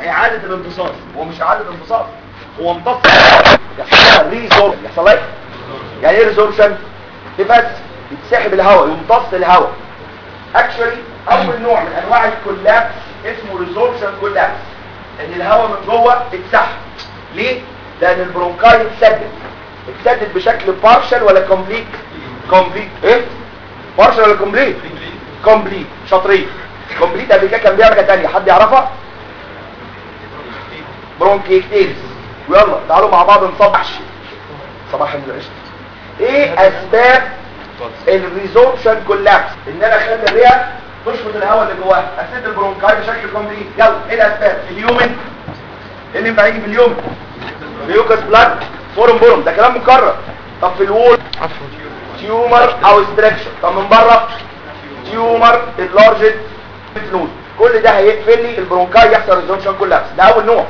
اعاده الامتصاص هو مش اعاده امتصاص هو امتص يحصل لها ريزور يحصل لها إيه؟ يعني ايه ريزورشن تفس يتسحب الهواء يمتص الهواء اكشولي اول نوع من انواع الكولابس اسمه ريزورشن كولابس ان الهواء من جوه اتسحب ليه لان البرونكاي اتسدد اتسدد بشكل بارشل ولا كومبليت كومبليت ايه بارشل ولا كومبليت كومبليت شاطرين كومبليت قبل كده كان بيعمل حاجه ثانيه حد يعرفها برونكيكتيز ويلا تعالوا مع بعض نصبح صباح العشق ايه اسباب الريزوربشن كولابس ان انا اخلي الرئه تشفط الهواء اللي جواها اسد البرونكاي بشكل كومبليت يلا ايه الاسباب اليومن ايه اللي ينفع يجي في اليومن ميوكس بلاك فورم بورم ده كلام مكرر طب في الوول تيومر او استراكشن طب من بره تيومر اللارجد نود كل ده هيقفل لي البرونكاي يحصل ريزوربشن كولابس ده اول نوع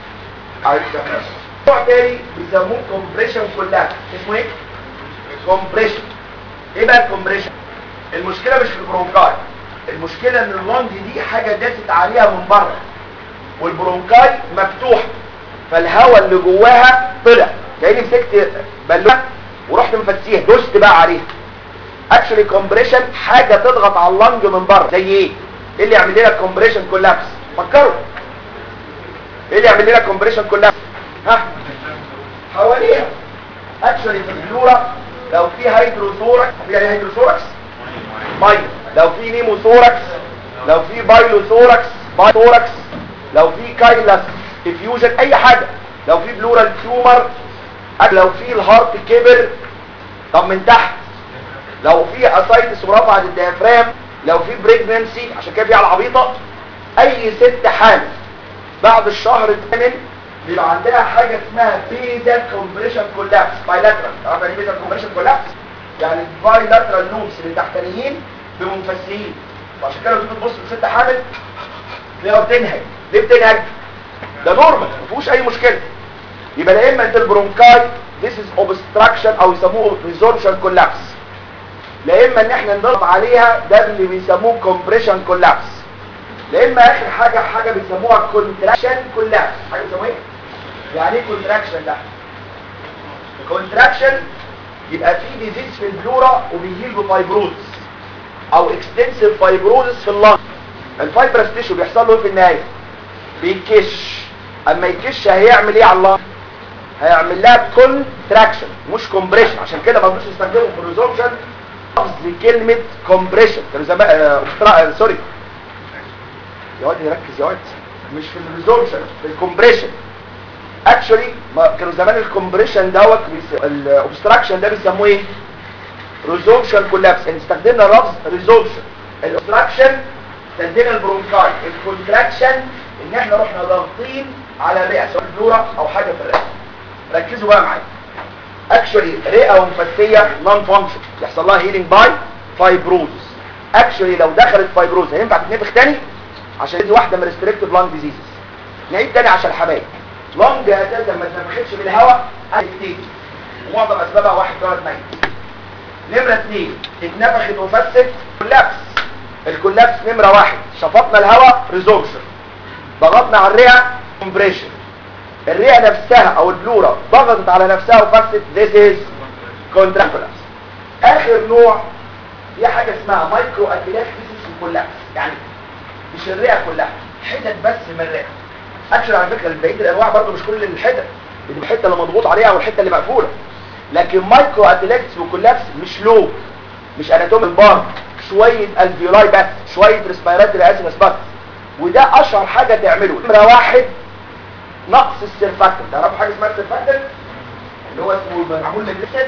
نوع تاني بيسموه كومبريشن كولابس اسمه ايه كومبريشن ايه بقى الكومبريشن المشكله مش في البرونكاي المشكله ان اللنج دي حاجه داست عليها من بره والبرونكاي مفتوحه فالهواء اللي جواها طلع كاني مسكت بالونه ورحت مفسيها دوست بقى عليها اكشلي كومبريشن حاجه تضغط على اللنج من بره زي ايه ايه اللي يعمل لنا كومبريشن كولابس فكروا ايه اللي يعمل لنا كومبريشن كولابس ها حواليها اكشلي في البلورا لو في هيدروثوركس في يعني هيدروثوركس ميه لو في نيموثوركس لو في بايلوثوركس بايثوركس لو في كايلس افيوجن اي حاجه لو في بلورال تيومر لو في الهارت كبر طب من تحت لو في اسايتس ورفعت الديافرام لو في بريجننسي عشان كده في على العبيطه اي ست حامل بعد الشهر الثامن بيبقى عندها حاجه اسمها بيزال كومبريشن كولابس بايلاترال عارف يعني بيزال كومبريشن كولابس يعني البايلاترال لوبس اللي تحتانيين بيبقوا مفسيين وعشان كده لو تيجي تبص لست حامل تلاقيها بتنهج ليه بتنهج ده نورمال ما فيهوش اي مشكله يبقى لا اما انت البرونكاي this is obstruction او يسموه resorption collapse لا اما ان احنا نضغط عليها ده اللي بيسموه compression collapse لا اما اخر حاجه حاجه بيسموها contraction collapse حاجه بيسموها ايه يعني ايه contraction ده contraction يبقى في ديزيز في البلورا وبيهيل بفايبروز او extensive fibrosis في اللنج الفايبرس تيشو بيحصل له ايه في النهايه بيكش اما يكش هيعمل ايه على اللنج هيعمل لها كونتراكشن مش كومبريشن عشان كده ما بنقولش نستخدمه في الريزوربشن لفظ كلمه كومبريشن كانوا زمان آه آه سوري يا واد ركز يا واد مش في الريزوربشن في الكومبريشن اكشولي كانوا زمان الكومبريشن دوت الاوبستراكشن ده بيسموه ايه ريزوربشن كولابس يعني استخدمنا لفظ ريزوربشن الاوبستراكشن استخدمنا البرونكاي الكونتراكشن ان احنا رحنا ضاغطين على الرئه سواء البلورا او حاجه في الرئه ركزوا بقى معايا اكشولي رئه ومفسيه نون فانكشن يحصل لها هيلينج باي فايبروز اكشولي لو دخلت فايبروز هينفع تتنفخ تاني عشان دي واحده من ريستريكتيف لانج ديزيزز نعيد تاني عشان الحبايب لانج اساسا ما تنفختش بالهواء هتبتدي ومعظم اسبابها واحد ثلاث ميت نمره اثنين اتنفخت وفست كولابس الكولابس نمره واحد شفطنا الهواء ريزوربشن ضغطنا على الرئه كومبريشن الرئه نفسها او البلورا ضغطت على نفسها وفست this is contractors اخر نوع هي حاجه اسمها مايكرو اتلاكسيس كولابس يعني مش الرئه كلها حتت بس من الرئه اكشن على فكره بقيه الانواع برضو مش كل الحتت اللي الحته اللي مضغوط عليها والحته اللي مقفوله لكن مايكرو اتلاكسيس وكولابس مش لو مش اناتومي بار شويه الفيولاي بس شويه ريسبيراتوري اسينس بس وده اشهر حاجه تعمله نمره واحد نقص السيرفاكتنت تعرفوا حاجه اسمها السيرفاكتنت اللي هو اسمه معمول للجسم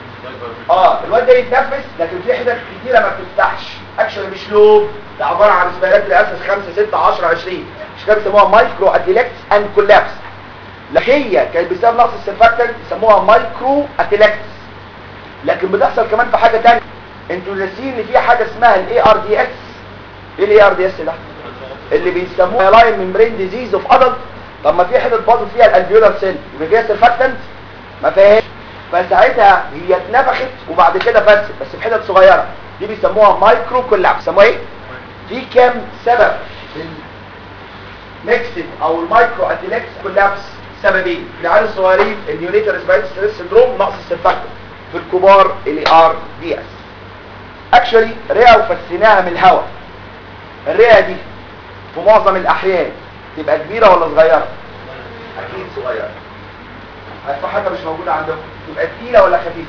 اه الواد ده يتنفس لكن في حتت كتيره ما بتفتحش اكشن مش لوب ده عباره عن ريسبيراتوري اسيس 5 6 10 20 مش كده بيسموها مايكرو اتيلكتس اند كولابس لكن هي كانت بسبب نقص السيرفاكتنت بيسموها مايكرو اتيلكتس لكن بتحصل كمان في حاجه ثانيه انتوا ناسيين ان في حاجه اسمها الاي ار دي اس ايه الاي ار دي اس ده اللي بيسموها لاين ممبرين ديزيز اوف ادلت طب ما في حته باظت فيها الالفيولار سيل يبقى فيها سيرفاكتنت ما فيهاش فساعتها هي اتنفخت وبعد كده فست بس في حتت صغيره دي بيسموها مايكرو كولابس بيسموها ايه في كام سبب ميكسد او المايكرو اتليكس كولابس سببين في العيال الصغيرين النيونيتال ريسبيراتوري ستريس سندروم نقص السيرفاكتور في الكبار الاي ار دي اس اكشولي رئه وفسيناها من الهواء الرئه دي في معظم الاحيان تبقى كبيره ولا صغيره اكيد صغيره هتبقى حاجه مش موجوده عندكم تبقى تقيله ولا خفيفه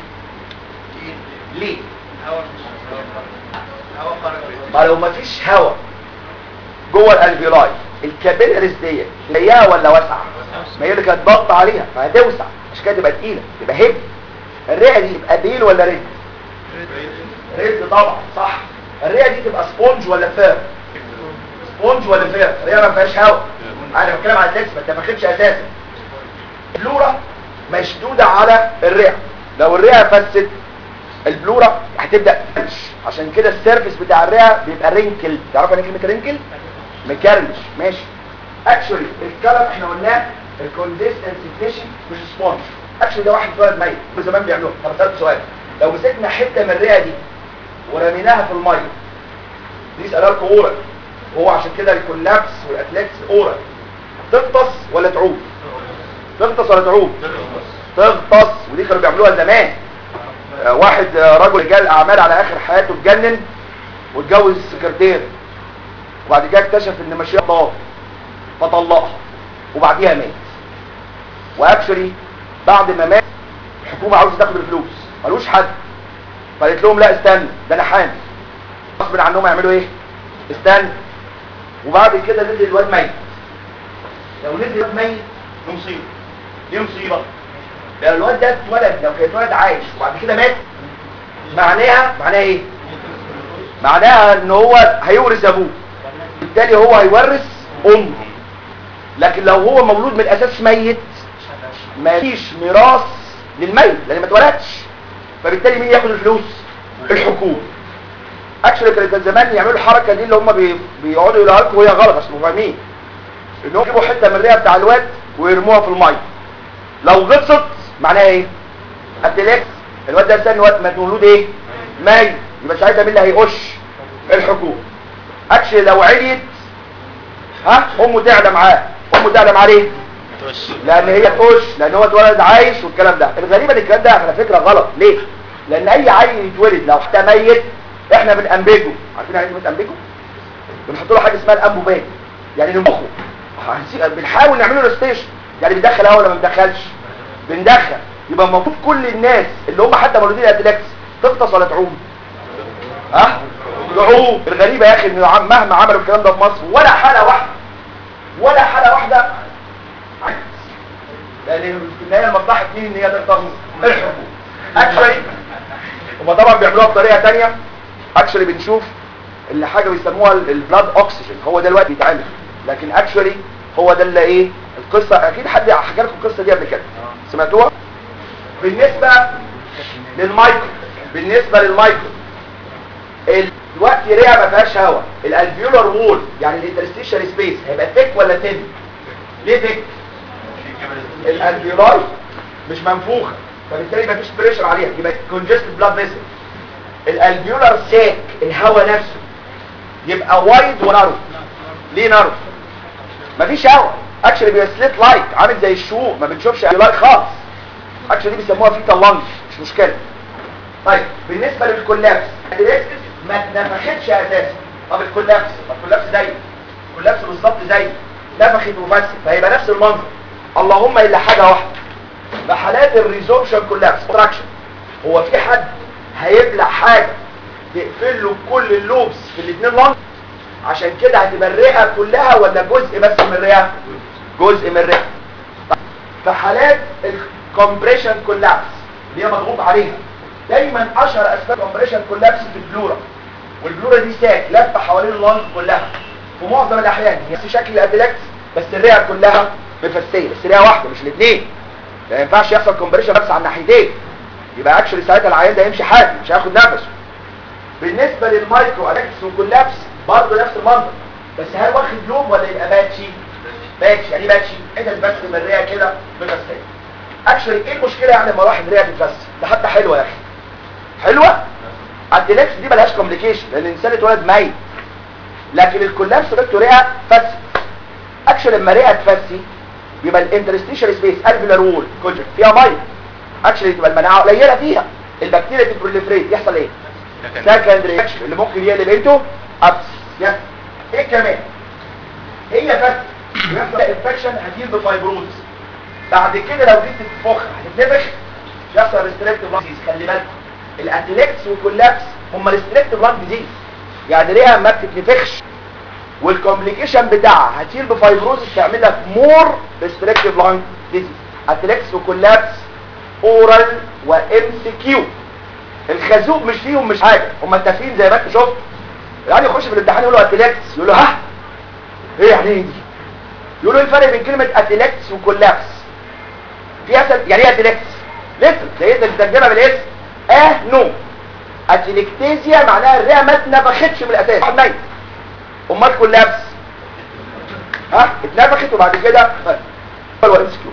ليه هوا مش هوا خرج ما لو ما فيش هواء جوه الالفيولاي الكابيلاريز ديت ضيقه ولا واسعه ما هي اللي كانت ضغط عليها فهتوسع عشان كده تبقى تقيله تبقى هيب الرئه دي تبقى بيل ولا ريد ريد طبعا صح الرئه دي تبقى سبونج ولا فير سبونج ولا فير الرئه ما فيهاش هواء انا بتكلم على التكس ما انت ما خدش اساسا البلوره مشدوده على الرئه لو الرئه فست البلوره هتبدا تفلش عشان كده السيرفيس بتاع الرئه بيبقى رينكل تعرف يعني كلمه رينكل مكرمش ماشي اكشولي الكلام احنا قلناه الكونسيستنسي فيشن مش سبونج اكشولي ده واحد اتولد ميت كل زمان بيعملوها طب اسالك سؤال لو مسكنا حته من الرئه دي ورميناها في الميه دي سالها لكم اورال وهو عشان كده الكولابس والاتليكس اورال تغطس ولا تعوم تغطس ولا تعوم تغطس ودي كانوا بيعملوها زمان آه، واحد آه، رجل رجال اعمال على اخر حياته اتجنن واتجوز سكرتير وبعد كده اكتشف ان ماشيه ضاب فطلقها وبعديها مات واكشلي بعد ما مات الحكومه عاوزه تاخد الفلوس ملوش حد فقالت لهم لا استنى ده انا حامل غصب عنهم يعملوا ايه استنى وبعد كده نزل الواد ميت لو نزل الواد ميت دي مصيبه دي مصيبه لو الواد ده اتولد لو كان اتولد عايش وبعد كده مات معناها معناها ايه معناها ان هو هيورث ابوه بالتالي هو هيورث امه لكن لو هو مولود من الاساس ميت مفيش ميراث للميت لان ما اتولدش فبالتالي مين ياخد الفلوس الحكومه اكشلي كان زمان يعملوا الحركه دي اللي هم بي... بيقعدوا يقولوها لكم وهي غلط عشان تبقوا فاهمين انهم يجيبوا حته من الرئه بتاع الواد ويرموها في الميه لو غطست معناها ايه ابتلاكس الواد ده سن وقت ما مولود ايه ميت يبقى ساعتها مين اللي هيقش الحكومه اكشلي لو عليت ها امه تعلى معاه امه تعلى معاه ليه لان هي تقش لان هو اتولد عايش والكلام ده الغريبه ان الكلام ده على فكره غلط ليه لان اي عيل يتولد لو حتى ميت احنا بنأنبجه عارفين يعني ايه بنأنبجه بنحط له حاجه اسمها الانبوبات يعني نمخه هنسي- بنحاول نعمله ريستيشن يعني بيدخل هوا ولا ما بندخلش بندخل يبقى المفروض كل الناس اللي هم حتى مولودين اتلكس تغطس ولا تعوم ها تعوم الغريبه يا اخي ان العم- مهما عملوا الكلام ده في مصر ولا حاله واحده ولا حاله واحده عكس لان في النهايه المصلحه مين ان هي تغطس الحكومه اكشلي هما طبعا بيعملوها بطريقه تانية اكشلي بنشوف اللي حاجه بيسموها البلاد اوكسجين هو ده الوقت بيتعمل لكن اكشلي هو ده اللي ايه القصه اكيد حد حكى لكم القصه دي قبل كده سمعتوها بالنسبه للمايكرو بالنسبه للمايكرو الوقت رئه ما فيهاش هواء الالفيولار وول يعني الانترستيشال سبيس هيبقى ثيك ولا ثين ليه ثيك الالفيولاي مش منفوخه فبالتالي مفيش بريشر عليها يبقى كونجستد بلاد فيسل الالفيولار ساك الهواء نفسه يبقى وايد ونارو ليه نارو مفيش هواء اكشلي بيبقى سليت لايك عامل زي الشوق ما بنشوفش الفيولاي خالص اكشلي دي بيسموها فيتا لانج مش مشكله طيب بالنسبه للكولابس الريسكس ما اتنفختش اساسا طب الكولابس طب الكولابس زي الكولابس بالظبط زي نفخت وفست فهيبقى نفس المنظر اللهم الا حاجه واحده بحالات الريزوربشن كولابس تراكشن هو في حد هيبلع حاجه تقفل له كل اللوبس في الاثنين لانج عشان كده هتبقى الرئه كلها ولا جزء بس من الرئه جزء من الرئه في حالات الكومبريشن كولابس اللي هي مضغوط عليها دايما اشهر اسباب كومبريشن كولابس في البلورا والبلورا دي ساك لفه حوالين اللانج كلها في معظم الاحيان هي نفس شكل الاديلكس بس الرئه كلها مفسيه بس رئه واحده مش الاثنين ما ينفعش يحصل كومبريشن بس على الناحيتين يبقى اكشلي ساعتها العيان ده يمشي حافي مش هياخد نفسه بالنسبه للمايكرو ادكتس وكولابس برضه نفس المنظر بس هل واخد لوب ولا يبقى باتشي باتشي يعني إيه باتشي انت بس من الرئه كده مفسيه اكشلي ايه المشكله يعني لما واحد رئه تتفسد ده حتى حلوه يا اخي حلوه الديلكس دي ملهاش كومبليكيشن لان الانسان اتولد ميت لكن الكولابس بتاعته رئه فسد اكشن لما رئه تفسي بيبقى الانترستيشال سبيس الفيلر وول كونجكت فيها ميه اكشن تبقى المناعه قليله فيها البكتيريا تبروليفريت يحصل ايه سكندري اكشن اللي ممكن يقلب انتو ابس يس ايه كمان هي بس يحصل انفكشن هتجيب بفايبروز بعد كده لو دي تتفخ هتتنفخ يحصل ريستريكتيف لانج ديزيز خلي بالك الاتليكس والكولابس هم ريستريكتيف لانج ديزيز يعني رئه ما بتتنفخش والكومبليكيشن بتاعها هتشيل بفايبروز تعمل لك مور ريستريكتيف لانج ديزيز اتليكس وكولابس اورال وام سي كيو الخازوق مش فيهم مش حاجه هم التافهين زي ما انت شفت يعني يخش في الامتحان يقول له اتليكس يقول له ها ايه يعني ايه دي يقول له ايه الفرق بين كلمه اتليكس وكولابس في اسد يعني ايه اتليكس لسه ده ايه ترجمها بالاسم اه نو اتليكتيزيا معناها الرئه ما اتنفختش من الاساس واحد ميت امال كولابس ها اتنفخت وبعد كده هو الانسكيو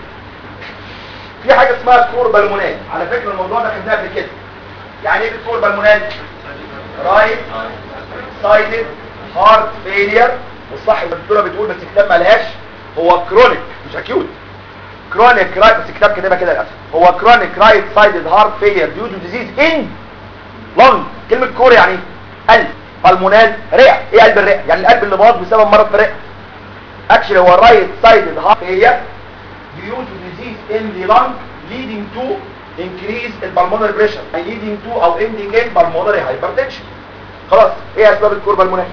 في حاجه اسمها كور بالمونات على فكره الموضوع ده خدناه قبل كده يعني ايه الكور بالمونات رايت سايدد هارت فيلير والصح الدكتوره بتقول بس الكتاب مالهاش هو كرونيك مش اكيوت كرونيك رايت بس الكتاب كاتبها كده للاسف هو كرونيك رايت سايدد هارت فيلير ديو تو ديزيز ان لونج كلمه كور يعني ايه قلب بالمونال رئه ايه قلب الرئه يعني القلب اللي باظ بسبب مرض في الرئه اكشلي هو رايت سايدد هارت فيلير due to disease in the lung leading to increase in pulmonary pressure and leading to او indicate pulmonary hypertension خلاص ايه اسباب الكوربا المناخ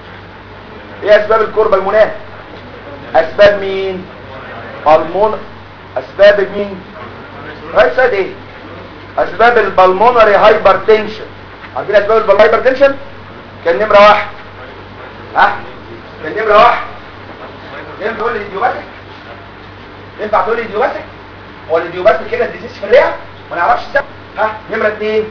ايه اسباب الكوربا المناخ اسباب مين بالمون اسباب مين رايت سايد ايه اسباب البلمونري هايبرتنشن عارفين اسباب البلمونري هايبرتنشن كان نمره واحد ها كان نمره واحد ينفع تقول لي ديوباتيك ينفع تقول لي ديوباتيك هو الديوباتيك كده ديزيز في الرئه ما نعرفش السبب ها نمره اثنين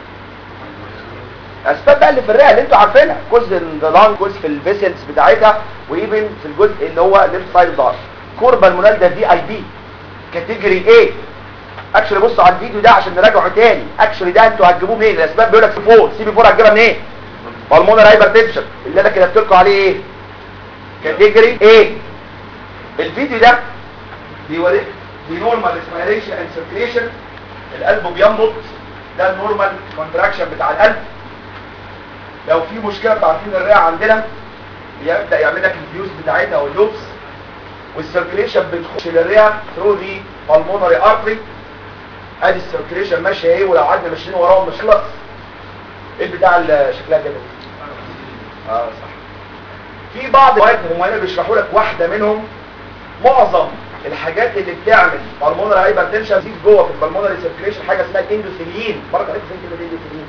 اسباب بقى اللي في الرئه اللي انتوا عارفينها جزء اللانج جزء في الفيسلز بتاعتها وايفن في الجزء اللي هو ليفت سايد الظهر كوربا المونال ده في اي بي كاتيجوري ايه اكشلي بصوا على الفيديو ده عشان نراجعه تاني اكشلي ده انتوا هتجيبوه منين الاسباب بيقول لك سي 4 سي بي 4 هتجيبها منين بالمونر هايبرتنشن اللي انا كتبت لكم عليه ايه كاتيجوري ايه الفيديو ده بيوريك دي نورمال ريسبيريشن اند سيركيليشن القلب بينبض ده النورمال كونتراكشن بتاع القلب لو في مشكله في عارفين الرئه عندنا بيبدا يعمل لك الفيوز بتاعتها واللوبس والسيركيليشن بتخش للرئه ثرو دي بالمونري ارتري ادي السيركيليشن ماشيه ايه ولو قعدنا ماشيين وراهم مش خلاص ايه البتاع اللي شكلها كده اه صح في بعض الوقت هم هنا بيشرحوا لك واحده منهم معظم الحاجات اللي بتعمل بالمونري هايبرتنشن دي جوه في البالمونري سيركيليشن حاجه اسمها الاندوثيلين برضه عرفت فين كلمه الاندوثيلين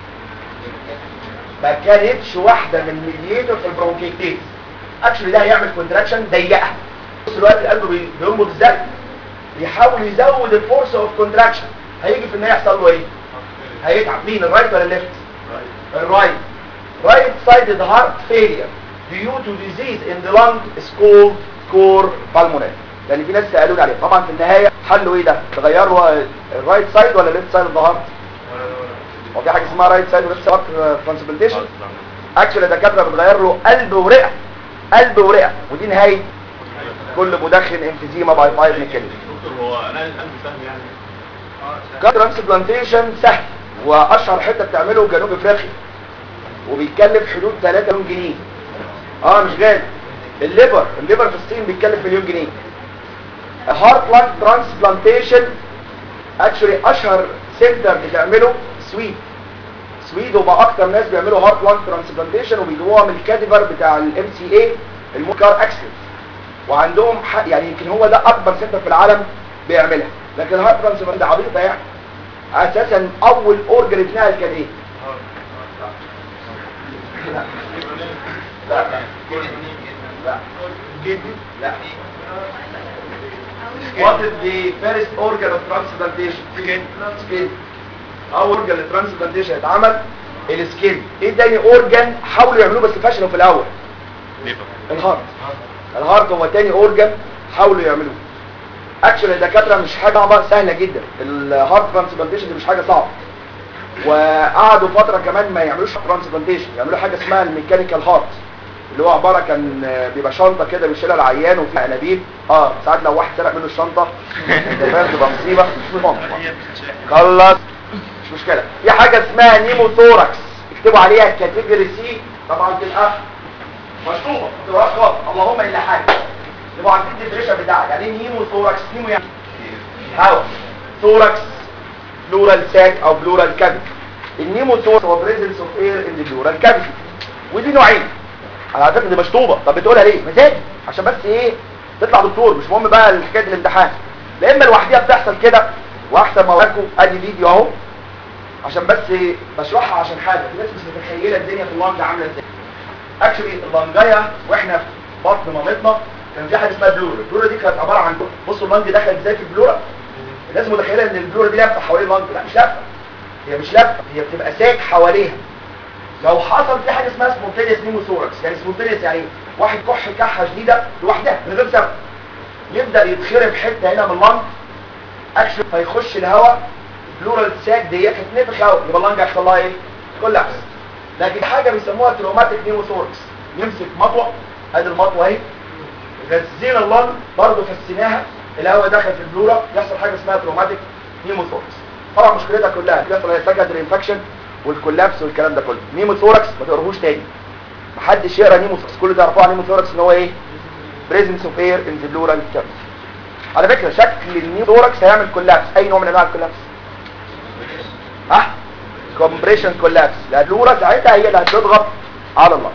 ما كانتش واحده من ميديتور في البرونكيتيز اكشلي ده هيعمل كونتراكشن ضيقه بص دلوقتي القلب بي- بينبض ازاي بيحاول يزود الفورس اوف كونتراكشن هيجي في النهايه يحصل له ايه هيتعب مين الرايت ولا الليفت الرايت right sided heart failure due to disease in the lung is called core pulmonary لان في ناس سالوني عليه طبعا في النهايه حلوا ايه ده تغيروا الرايت سايد ولا الليفت سايد اوف ذا هارت هو في حاجه اسمها رايت سايد وليفت سايد ترانسبلانتيشن اكشلي الدكاتره بتغير له قلب ورئه قلب ورئه ودي نهايه كل مدخن انفيزيما باي فايف من كده دكتور هو نقل القلب سهل يعني كات ترانسبلانتيشن سهل واشهر حته بتعمله جنوب افريقيا وبيتكلف حدود 3 مليون جنيه اه مش غالي الليفر الليفر في الصين بيتكلف مليون جنيه هارت لانج ترانسبلانتيشن اكشولي اشهر سنتر بتعمله سويد سويد هم اكتر ناس بيعملوا هارت لانج ترانسبلانتيشن وبيجيبوها من الكاديفر بتاع الام سي اي الموكار اكسل وعندهم حق يعني يمكن هو ده اكبر سنتر في العالم بيعملها لكن الهارت ترانسبلانتيشن ده عبيطه يعني اساسا اول اورجن اتنقل كان ايه لا لا لا كدني لا What is the first organ of transplantation? Skin. Skin. أول organ transplantation اتعمل السكين. ايه تاني organ حاولوا يعملوه بس فشلوا في الأول؟ ليفر الهارت. الهارت هو تاني organ حاولوا يعملوه. اكشولي الدكاترة مش حاجة صعبة سهلة جدا. الهارت ترانسبلانتيشن دي مش حاجة صعبة. وقعدوا فترة كمان ما يعملوش ترانسبلانتيشن، يعملوا حاجة اسمها الميكانيكال هارت. اللي هو عباره كان آه، بيبقى شنطه كده بيشيلها العيان وفيها انابيب اه ساعات لو واحد سرق منه الشنطه انت فاهم تبقى مصيبه مش مهم هي بتتشاحن خلص مش مشكله في حاجه اسمها نيموثوركس اكتبوا عليها كاتيجوري سي طبعا تبقى مشطوبه ما تبقاش خالص اللهم الا حاجه يبقوا عارفين الديفينيشن بتاعها يعني ايه نيموثوركس نيمو يعني هوا ثوركس بلورال ساك او بلورال كافيتي النيموثوركس هو بريزنس اوف اير ان ذا بلورال كافيتي ودي نوعين على فكره دي مشطوبه طب بتقولها ليه مزاج عشان بس ايه تطلع دكتور مش مهم بقى حكايه الامتحان لا اما لوحديها بتحصل كده واحسن ما اوريكم ادي فيديو اهو عشان بس بشرحها عشان حاجه في ناس مش متخيله الدنيا في اللنج عامله ازاي اكشلي اللنجايه واحنا في بطن مامتنا كان في حاجه اسمها بلورا البلورا دي كانت عباره عن بصوا اللنج دخل ازاي في البلورا الناس متخيله ان البلورا دي لفه حوالين اللنج لا مش لفه هي مش لفه هي بتبقى ساك حواليها لو حصل في حاجه اسمها سبونتينيوس نيموثوركس يعني سبونتينيوس يعني ايه؟ واحد كح كحه شديده لوحدها من غير سبب يبدا يتخرب حته هنا من اللنج اكشن فيخش الهواء بلورال ساك دي كانت نفخ هواء يبقى اللنج هيحصل لها ايه كولابس لكن حاجه بيسموها تروماتيك نيموثوركس يمسك مطوه ادي المطوه اهي غزينا اللنج برضه فسيناها الهواء دخل في البلورا يحصل حاجه اسمها تروماتيك نيموثوركس طبعا مشكلتها كلها بيحصل سكندري انفكشن والكولابس والكلام ده كله نيموثوركس ما تقراهوش تاني محدش يقرا نيموثوركس كل ده يعرفوه عن نيموثوركس ان هو ايه بريزنس اوف اير ان ذا بلورال كافيتي على فكره شكل النيوثوركس هيعمل كولابس اي نوع من انواع الكولابس ها كومبريشن كولابس لا البلورا ساعتها هي اللي هتضغط على الله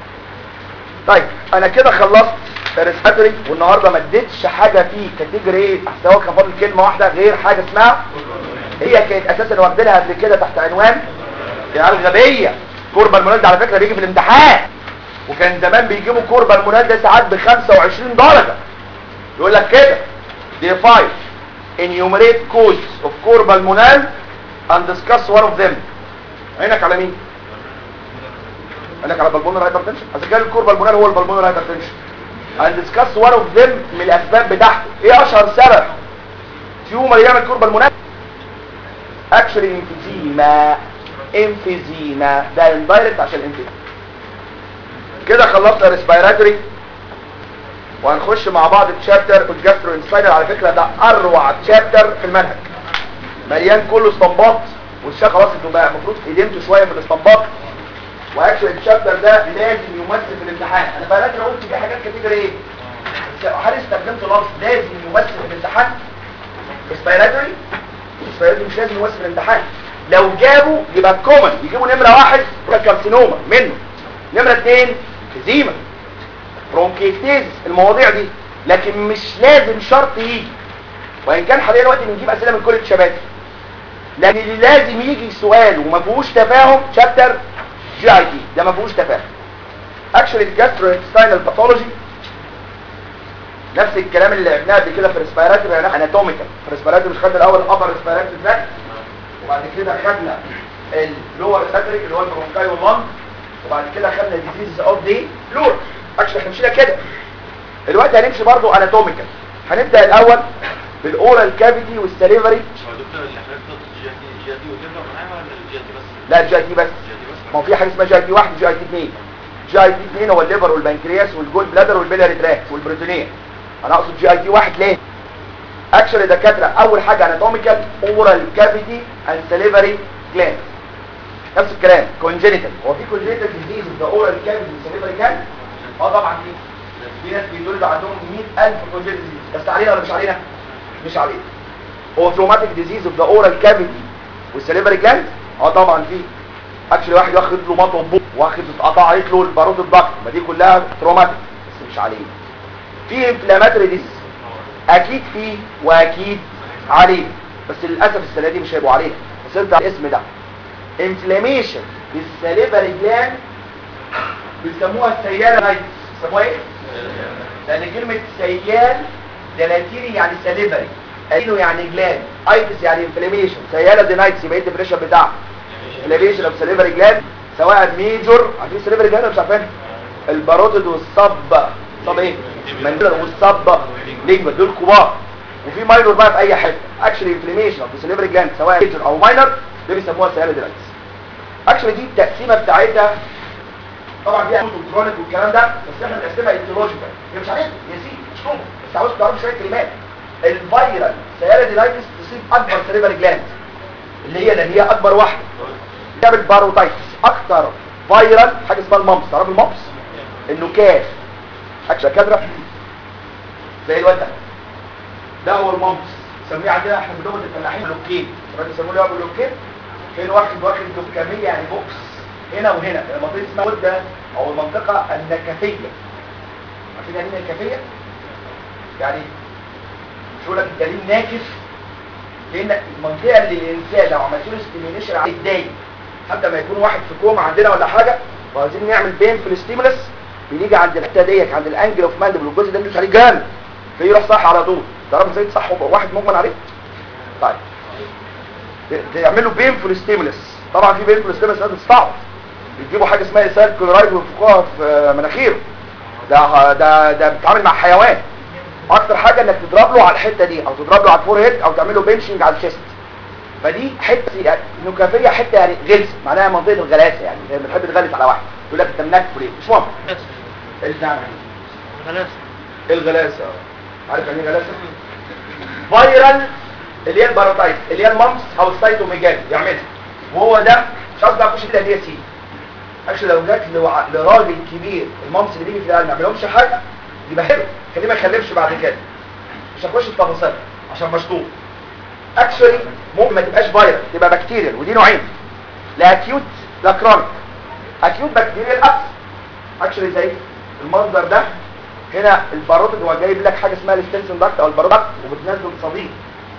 طيب انا كده خلصت ريسبيراتوري والنهارده ما اديتش حاجه فيه كاتيجوري ايه احسن هو كان فاضل كلمه واحده غير حاجه اسمها هي كانت اساسا واخدينها قبل كده تحت عنوان عيال غبيه كوربا المونال ده على فكره بيجي في الامتحان وكان زمان بيجيبوا كوربا المونال ده ساعات ب 25 درجه يقول لك كده define enumerate causes of corbal monal and discuss one of them عينك على مين عينك على بالبونر هايبرتنشن اذا كان الكوربال مونال هو البالبونر هايبرتنشن and discuss one of them من الاسباب بتاعته ايه اشهر سبب تيومر يعمل كوربال مونال actually emphysema emphysema ده indirect عشان emphysema كده خلصنا ريسبيراتوري وهنخش مع بعض الشابتر الجاسترو انساينر على فكره ده اروع شابتر في المنهج مليان كله استنباط والشيخ خلاص انتوا بقى المفروض ادمتوا شويه من الاستنباط واكشن الشابتر ده لازم يمثل في الامتحان انا فاكر قلت في حاجات كتير ايه بس هل استخدمت لفظ لازم يمثل في الامتحان ريسبيراتوري ريسبيراتوري مش لازم يمثل في الامتحان لو جابوا يبقى كومن يجيبوا نمره واحد كارسينوما منه نمره اثنين فيزيما برونكيتيز المواضيع دي لكن مش لازم شرط يجي وان كان حاليا وقت بنجيب اسئله من كل الشباب لكن اللي لازم يجي سؤال وما فيهوش تفاهم شابتر جي اي تي ده ما فيهوش تفاهم اكشولي الجاستروانتستاينال باثولوجي نفس الكلام اللي لعبناه قبل كده في الريسبيراتوري يعني اناتوميكال في الريسبيراتوري مش خدنا الاول الابر ريسبيراتوري تراك وبعد كده خدنا اللور ريسبيراتوري اللي هو البرونكاي واللنج وبعد كده خدنا ديزيز اوف دي فلور اكشن احنا مشينا كده دلوقتي هنمشي برضو اناتوميكال هنبدا الاول بالاورال كافيتي والسليفري هو دكتور اللي حضرتك تقصد جي تي جي تي وتبقى معايا ولا الجي تي بس؟ لا جي تي بس جي تي بس ما هو في حاجه اسمها جي تي 1 وجي تي 2 جي تي 2 هو الليفر والبنكرياس والجول بلادر والبيلاري تراك والبروتينيه انا اقصد جي تي 1 ليه اكشن دكاتره اول حاجه اناتوميكال اورال كافيتي اند سليفري جلاند نفس الكلام كونجينيتال هو في كونجينيتال ديزيز ده اورال كافيتي سليفري جلاند اه طبعا في في ناس بيدول عندهم 100000 كونجينيتال ديزيز بس علينا ولا مش علينا مش علينا هو تروماتيك ديزيز اوف ذا اورال كافيتي والسليفري جلاند اه طبعا في اكشلي واحد واخد له مطوه بوق واخد اتقطعت له البارود الضغط ما دي كلها تروماتيك بس مش علينا في انفلاماتوري ديزيز اكيد في واكيد عليه بس للاسف السنه دي مش هيبقوا عليها بس انت الاسم ده انفلاميشن بالسليفري جلاند بيسموها السياله نايتس بيسموها ايه لان كلمه سيال ده لاتيني يعني سليفري ادينو يعني جلاند ايتس يعني انفلاميشن سياله دي نايتس يبقى الديفريشن بتاعها انفلاميشن اوف سليفري جلاند سواء ميجور عارفين سليفري جلاند ولا مش عارفين الباروتيد والصب صب ايه مانديبلر والصب ليجمنت دول كبار وفي ماينور بقى في اي حته اكشلي انفلاميشن اوف سليفري جلاند سواء ميجور او ماينر ده بيسموها سياله دي نايتس اكشلي دي التقسيمه بتاعتها طبعا فيها اكيوت وكرونيك والكلام ده بس احنا بنقسمها ايتيولوجيكال هي مش عليك يا سيدي مش كومن بس عاوز تعرف شويه كلمات الفيرال سيالدينايتس تصيب اكبر سيريبرال جلاند اللي هي اللي هي اكبر واحده بتعمل باروتايتس اكتر فيرال حاجه اسمها الممس تعرف الممس النكاف حاجه كادره زي الواد ده ده هو الممس سميه عندنا احنا في لغه الفلاحين لوكين الراجل يسموه ليه ابو لوكين فين واخد واخد لوكاميه يعني بوكس هنا وهنا المنطقه اسمها غده او المنطقه النكفيه عارفين يعني ايه نكفيه يعني مش يقول لك الجليد ناكف لان المنطقه اللي الانسان لو عملت له ستيميوليشن عليه يتضايق حتى ما يكون واحد في كوما عندنا ولا حاجه وعايزين نعمل بين في الستيمولس بنيجي عند الحته ديت عند الانجل اوف ماندبل والجزء ده ندوس عليه جامد فيروح صح على طول تعرف ازاي تصح واحد مجمل عليه طيب تعملوا بين في الستيمولس طبعا في بين في الستيمولس ده بتستعبط بتجيبوا حاجه اسمها اسال كلورايد وينفخوها في مناخيره ده ده ده بيتعامل مع حيوان اكتر حاجه انك تضرب له على الحته دي او تضرب له على الفور هيد او تعمل له بنشنج على الشيست فدي حته يعني نكافيه حته يعني غلس معناها منطقه الغلاسه يعني زي ما بتحب تغلس على واحد يقول لك انت منكف ليه مش مهم النعم خلاص الغلاسه عارف يعني ايه غلاسه فايرال اللي هي الباروتايت اللي هي الممس او السايتوميجالي يعملها وهو ده مش قصدي اخش كده اللي هي سي اكشلي لو جات لوع- لراجل كبير الممس اللي بيجي في القلب ما يعملهمش حاجه يبقى حلو خليه ما يخلفش بعد كده مش هخش في تفاصيل عشان مشطوب اكشلي ممكن ما تبقاش فايرال تبقى بكتيريال ودي نوعين لا اكيوت لا كرونيك اكيوت بكتيريال ابس اكشلي زي المنظر ده هنا الباروتيد هو جايب لك حاجه اسمها الستنسن داكت او الباروتيد وبتنزل صديد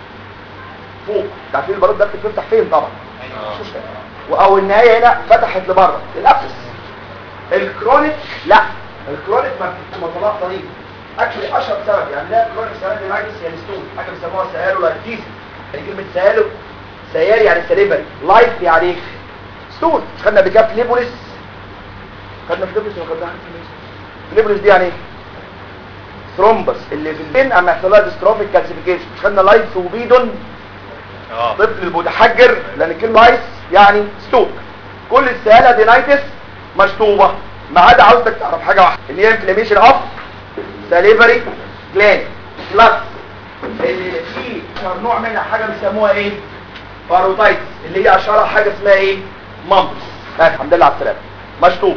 فوق عارفين الباروتيد داكت بتفتح فين طبعا مش مشكله او النهايه هنا فتحت لبره الابس الكرونيك لا الكرونيك ما بتبقاش مطلع صديد اكشلي اشهر سبب يعني لا كرونيك سيالولايتس هي الستون حاجه بيسموها سيالولايتيس يعني كلمه سيالو سيال يعني سليفري لايف يعني ستون مش خدنا بكاف ليبوليس خدنا في ليبوليس ولا خدناها ليبوليس دي يعني ايه ثرومبس اللي في البين اما يحصل لها ديستروفيك كالسيفيكيشن مش خدنا لايف وبيدون اه طفل المتحجر لان كلمه لايس يعني ستوك كل السياله دينايتس مشطوبه ما عدا عاوزك تعرف حاجه واحده اللي هي انفلاميشن اوف ساليفري جلاند بلس اللي في اشهر نوع منها حاجه بيسموها ايه باروتايتس اللي هي اشهرها حاجه اسمها ايه مامبس الحمد لله على السلامه مشطوب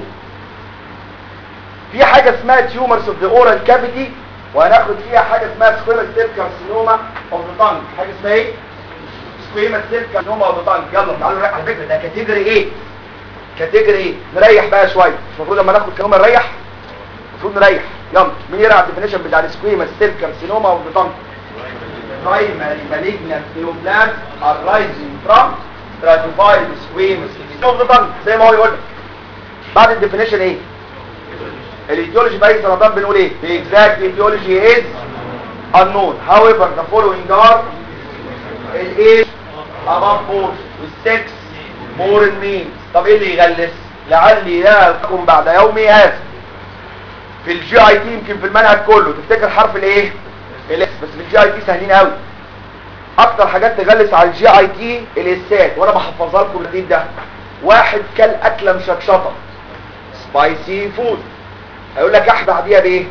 في حاجه اسمها تيومرز اوف ذا اورال كافيتي وهناخد فيها حاجه اسمها سكويمس سيل كارسينوما اوف ذا تانج حاجه اسمها ايه سكويمس سيل كارسينوما اوف ذا تانج يلا تعالوا نريح على فكره ده كاتيجوري ايه كاتيجوري ايه نريح بقى شويه مش المفروض لما ناخد كلمه نريح المفروض نريح يلا مين يقرا الديفينيشن بتاع السكويمس سيل كارسينوما اوف ذا تانج primary malignant neoplasm arising from stratified squamous cell of the tongue زي ما هو يقول لك بعد الديفينيشن ايه الايديولوجي باي سرطان بنقول ايه the exact etiology is unknown however the following are الايه above four والسكس more in means طب ايه اللي يغلس لعلي لا القاكم بعد يومي هذا في الجي اي تي يمكن في المنهج كله تفتكر حرف الايه الاس بس في الجي اي تي سهلين قوي اكتر حاجات تغلس على الجي اي تي الاسات وانا بحفظها لكم الجديد ده واحد كل اكله مشطشطه سبايسي فود هيقول لك احبى بعديها بايه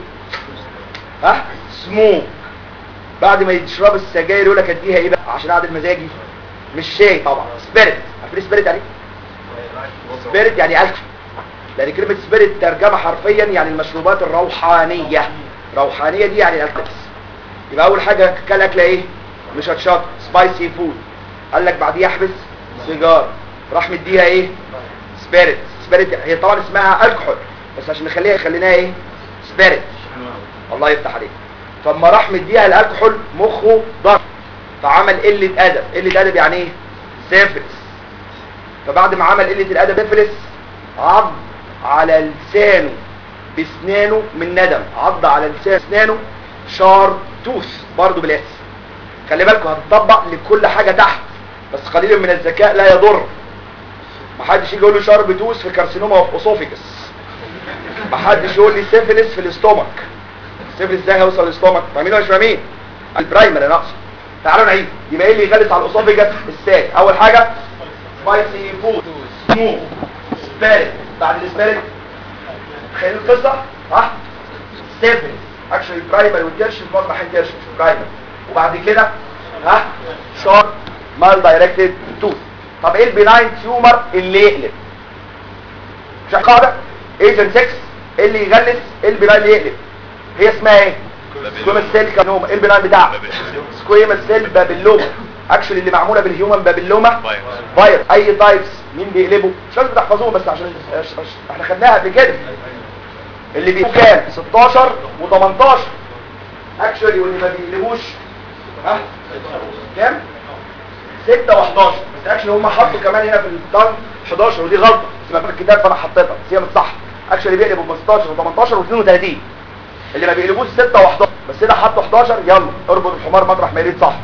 ها سموك بعد ما يشرب السجاير يقول لك اديها ايه بقى عشان اعدل مزاجي مش شاي طبعا سبيريت عارفين سبيريت يعني سبيريت يعني الكحول لان كلمه سبيريت ترجمه حرفيا يعني المشروبات الروحانيه روحانيه دي يعني الكحول يبقى اول حاجه كل اكله ايه مش هتشط سبايسي فود قال لك بعديها احبس سيجار راح مديها ايه سبيريت سبيريت هي طبعا اسمها الكحول بس عشان نخليها خليناها ايه سبيريت الله يفتح عليك فلما راح مديها الكحول مخه ضرب فعمل قله ادب قله ادب يعني ايه سيفلس فبعد ما عمل قله الادب سيفلس عض على لسانه بسنانه من ندم عض على لسان اسنانه شار توث برضه بالاس خلي بالكم هتطبق لكل حاجه تحت بس قليل من الذكاء لا يضر محدش يجي يقول له شارب توث في كارسينوما اوف اوسوفيكس محدش يقول لي سيفلس في الاستومك سيفلس ازاي هيوصل للاستومك فاهمين ولا مش فاهمين البرايمر انا اقصد تعالوا نعيد يبقى ايه اللي يغلس على الاوسوفيجس الساك اول حاجه سبايسي فود سمو سبيريت بعد السبيريت تخيلوا القصه ها سيفنس اكشلي برايمري والتيرش في بعض الاحيان تيرش مش برايمري وبعد كده ها شارب مال دايركتد توث طب ايه البناين تيومر اللي يقلب مش قاعده ايجنت 6 اللي يغلس البناين اللي يقلب هي اسمها ايه سكويمس سيل كانوما ايه البناين بتاعها سكويمس سيل بابيلوما اكشلي اللي معموله بالهيومن بابيلوما فاير اي تايبس مين بيقلبه مش لازم تحفظوهم بس عشان عش- عش- احنا خدناها قبل كده اللي بيقلبوا كام 16 و18 اكشلي واللي ما بيقلبوش ها كام 6 و11 بس اكشلي هم حطوا كمان هنا في الدن 11 ودي غلطه بس ما في الكتاب فانا حطيتها بس هي مش صح اكشلي بيقلبوا ب 16 و18 و32 اللي ما بيقلبوش 6 و11 بس هنا حطوا 11 يلا اربط الحمار مطرح ما يريد صح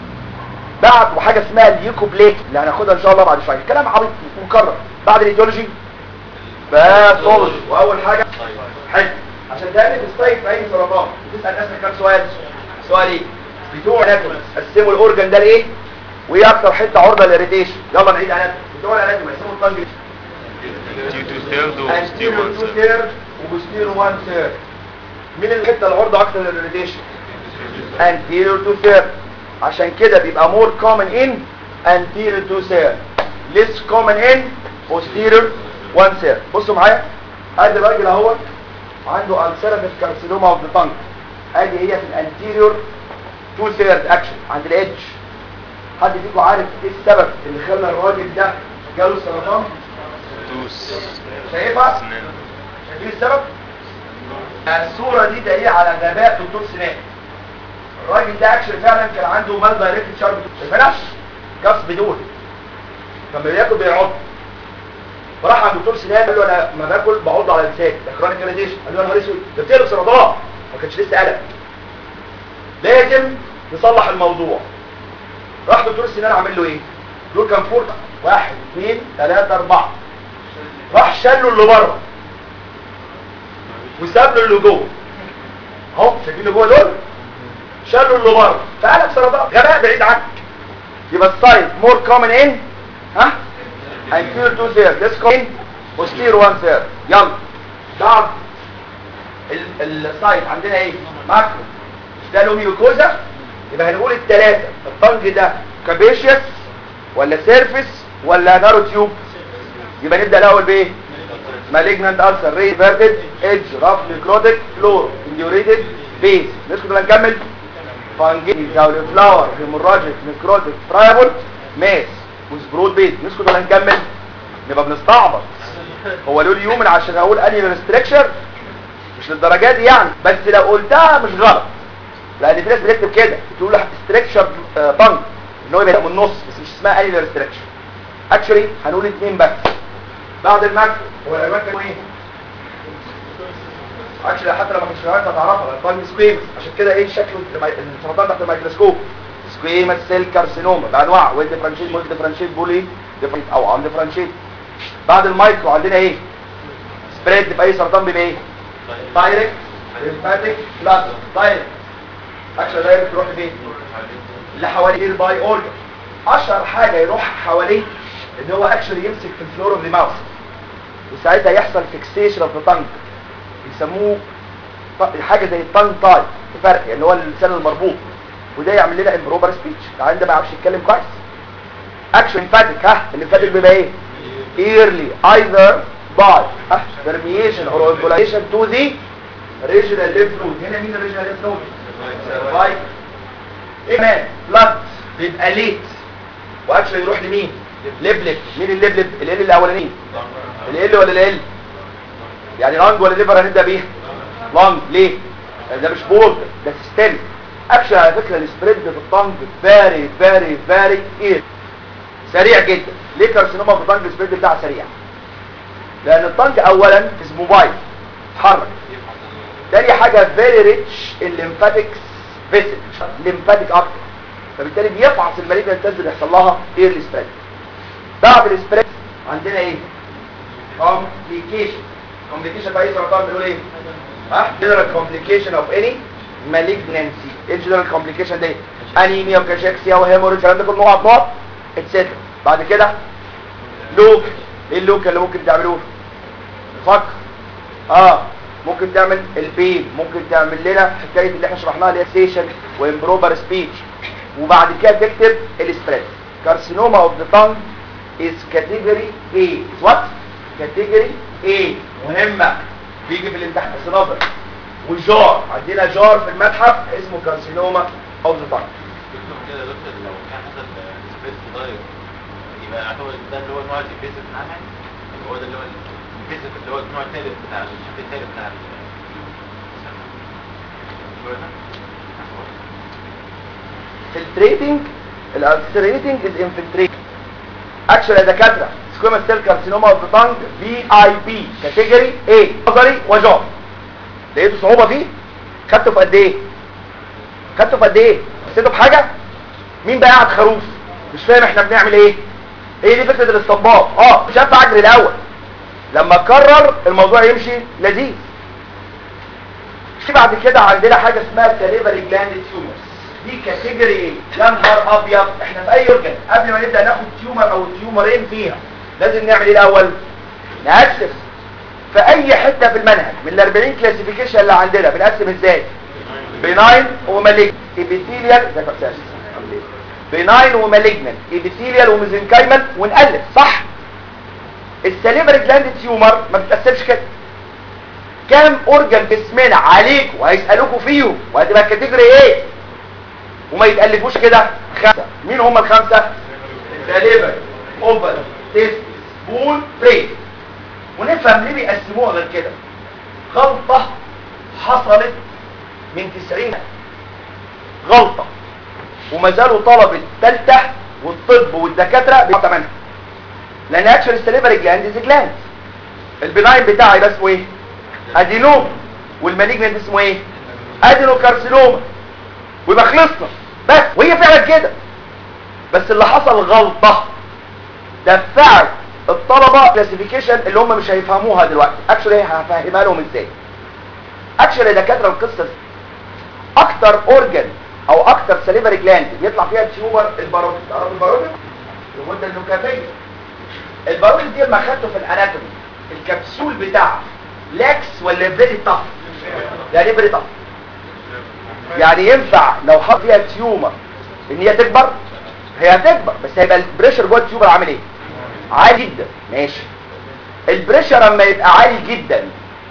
بعد وحاجه اسمها اليوكوبليك اللي هناخدها ان شاء الله بعد شويه كلام عبيط مكرر بعد الايديولوجي باثولوجي واول حاجه حلو عشان تعمل ستايك في اي سرطان بتسال نفسك كام سؤال سؤال ايه بتوع اناتومي قسموا الاورجن ده لايه وايه اكتر حته عرضه للاريتيشن يلا نعيد اناتومي بتوع الاناتومي قسموا الطنج دي تو ثيرد وستي anterior 2 1 third وبوستيرو 1 third مين الحته العرضه اكتر للاريتيشن anterior 2 third عشان كده بيبقى more common in anterior 2 third less common in posterior 1 third بصوا معايا ادي الراجل اهوت عنده ulcerative carcinoma of the tongue ادي هي في الانتيريور 2 third action عند الادج حد فيكم عارف ايه السبب اللي خلى الراجل ده جاله سرطان توس شايفها سنان شايفين السبب الصورة دي دليل على غباء دكتور سنان الراجل ده اكشن فعلا كان عنده مال دايركت شارب شايفينها كبس بدون لما بياكل بيعض فراح عند دكتور سنان قال له انا ما باكل بعض على لساني ده كرونيك راديشن قال له يا نهار اسود ده بتقلب سرطان ما كانش لسه قلق لازم نصلح الموضوع راح دكتور سنان عامل له ايه دول كان فور واحد اثنين ثلاثة أربعة راح شاله اللي بره وساب له اللي جوه اهو شايفين اللي جوه دول شالوا اللي بره فقلب سرطان غباء بعيد عنك يبقى السايز مور كومن ان ها anterior two third let's go in posterior one third يلا بعد ال- السايز عندنا ايه ماكرو مش ده له ميوكوزا يبقى هنقول الثلاثه الطنج ده كابيشيوس ولا سيرفيس ولا نارو تيوب يبقى نبدا الاول بايه malignant ulcer reverted edge rough necrotic floor indurated base نسكت ولا نكمل فانجيني زاولي فلاور هيموراجيك نكروتيك فرايبل ماس وسبرود بيز نسكت ولا نكمل نبقى بنستعبط هو له اليومن عشان اقول اني ريستريكشر مش للدرجه دي يعني بس لو قلتها مش غلط لان في ناس بتكتب كده بتقول ستريكشر بانك ان هو يبقى من النص بس مش اسمها اني ريستريكشر اكشولي هنقول اتنين بس بعد الماكرو هو العنوان كان ايه اكشلي حتى لما كنتش فاهمها هتعرفها البالم سكويمس عشان كده ايه شكله المي- السرطان تحت الميكروسكوب سكويمس سيل كارسينوما بانواع ويل ديفرنشيت مولتي ديفرنشيت بولي ديفرنشيت او ان ديفرنشيت بعد المايكرو عندنا ايه سبريد في اي سرطان بيبقى ايه دايركت ليمفاتيك بلاد دايركت اكشلي دايركت تروح لفين اللي حواليه الباي اورجن اشهر حاجه يروح حواليه ان هو اكشلي يمسك في الفلور اوف ذا ماوث وساعتها يحصل فيكسيشن اوف ذا تانج بيسموه ط- حاجه زي التانج تاي فرق يعني هو اللسان المربوط وده يعمل لنا امبروبر سبيتش العيان ده ما يعرفش يتكلم كويس اكشن فاتك ها الليمفاتيك بيبقى ايه early either by ها permeation or embolization to the regional lymph node هنا مين الريجنال lymph node رايت ايه كمان بلاد بيبقى ليت واكشن يروح لمين لبلب مين اللبلب ال ال الاولاني ال ولا ال يعني لانج ولا ليفر هنبدا بيها لانج ليه ده مش بولد ده سيستم اكشن على فكره السبريد في الطنج فاري فاري فاري ايه سريع جدا ليه كارسينوما في الطنج السبريد بتاعها سريع لان الطنج اولا از موبايل اتحرك تاني حاجه فيري ريتش الليمفاتيكس فيسل ليمفاتيك اكتر فبالتالي بيفعص المالجنت سيلز اللي يحصل لها ايرلي سبريد بعد السبريد عندنا ايه complication complication في اي سرطان بنقول ايه ها general complication of any malignancy ايه الجنرال complication دي انيميا وكاشيكسيا وهيموريج الكلام ده كله نقط نقط اتسترا بعد كده لوك ايه اللوك اللي ممكن تعملوه فكر اه ممكن تعمل البين ممكن تعمل لنا حكايه اللي احنا شرحناها اللي هي سيشن وامبروبر سبيتش وبعد كده تكتب السبريد كارسينوما اوف ذا تانج از كاتيجوري A وات كاتيجوري A مهمه بيجي في الامتحان بس نظر وجار عندنا جار في المتحف اسمه كارسينوما اوف ذا تانج دكتور كده يا دكتور لو كان حصل سبيس داير يبقى يعتبر ده اللي هو النوع الانفيزيف بتاعنا اللي هو ده اللي هو الانفيزيف اللي هو النوع الثالث بتاع الشكل الثالث بتاع ال- filtrating الالتريتنج از infiltrating اكشن يا دكاتره سكويما سيل كارسينوما اوف ذا تانج في اي بي كاتيجوري اي نظري وجار لقيتوا صعوبه فيه خدته في قد ايه خدته في قد ايه حسيته بحاجه مين بقى قاعد خروف مش فاهم احنا بنعمل ايه هي دي فكره الاستنباط اه مش هينفع اجري الاول لما اكرر الموضوع يمشي لذيذ في بعد كده عندنا حاجه اسمها سليفري جلاند تيومرز دي كاتيجوري ايه يا نهار ابيض احنا في اي اورجن قبل ما نبدا ناخد تيومر او تيومرين فيها لازم نعمل ايه الاول نقسم في اي حته في المنهج من ال 40 كلاسيفيكيشن اللي عندنا بنقسم ازاي بناين ومالجنت ابيثيليال ازيك يا استاذ عامل ايه بناين ومالجنت ابيثيليال وميزنكايمال ونقلب صح السليفري جلاند تيومر ما بتتقسمش كده كام اورجن جسمنا عليكم وهيسالوكوا فيهم وهتبقى الكاتيجوري ايه وما يتالفوش كده خمسه مين هم الخمسه سليفري اوفر تيستس بول برين ونفهم ليه بيقسموها غير كده غلطه حصلت من 90 غلطه وما زالوا طلبه الثالثه والطب والدكاتره بيعطوا منها لان اكشن السليفري جلاند از جلاند البناين بتاعي يبقى اسمه ايه ادينوم والمالجنت اسمه ايه ادينو كارسينوما ويبقى خلصنا بس وهي فعلا كده بس اللي حصل غلطه دفعت الطلبه كلاسيفيكيشن اللي هم مش هيفهموها دلوقتي اكشلي هفهمها لهم ازاي اكشلي دكاتره القصه دي. اكتر اورجن او اكتر سليفري جلاند بيطلع فيها تيومر الباروتيد تعرف الباروتيد الغده النكافيه الباروتيد دي لما اخدته في الاناتومي الكبسول بتاعه لاكس ولا فيري طف يعني ايه فيري طف يعني ينفع لو حط فيها تيومر ان هي تكبر هي هتكبر بس هيبقى البريشر جوه التيومر عامل ايه عالي جدا ماشي البريشر اما يبقى عالي جدا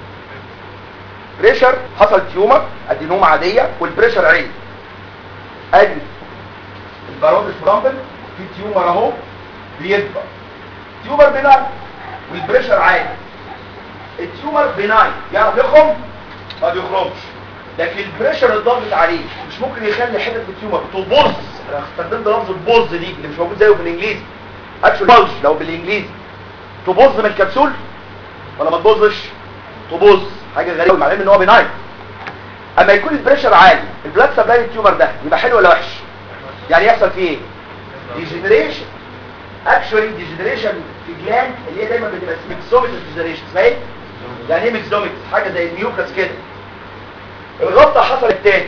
بريشر حصل تيومر ادينومه عاديه والبريشر عالي ادي البارودس برامبل في تيومر اهو بيكبر تيومر بناين والبريشر عالي التيومر بناين يعرف يخرم ما بيخرمش لكن البريشر الضاغط عليه مش ممكن يخلي حته التيومر تبوظ انا استخدمت لفظ البوظ دي اللي مش موجود زيه في الانجليزي اكشن بوظ لو بالانجليزي تبوظ من الكبسول ولا ما تبوظش تبوظ حاجه غريبه مع ان هو بناين اما يكون البريشر عالي البلاد سبلاي التيومر ده يبقى حلو ولا وحش يعني يحصل فيه ايه ديجنريشن اكشولي ديجنريشن في جلاند اللي هي دايما بتبقى ميكسوميتس ديجنريشن اسمها ايه يعني ايه ميكسوميتس حاجه زي الميوكس كده الغلطه حصلت تاني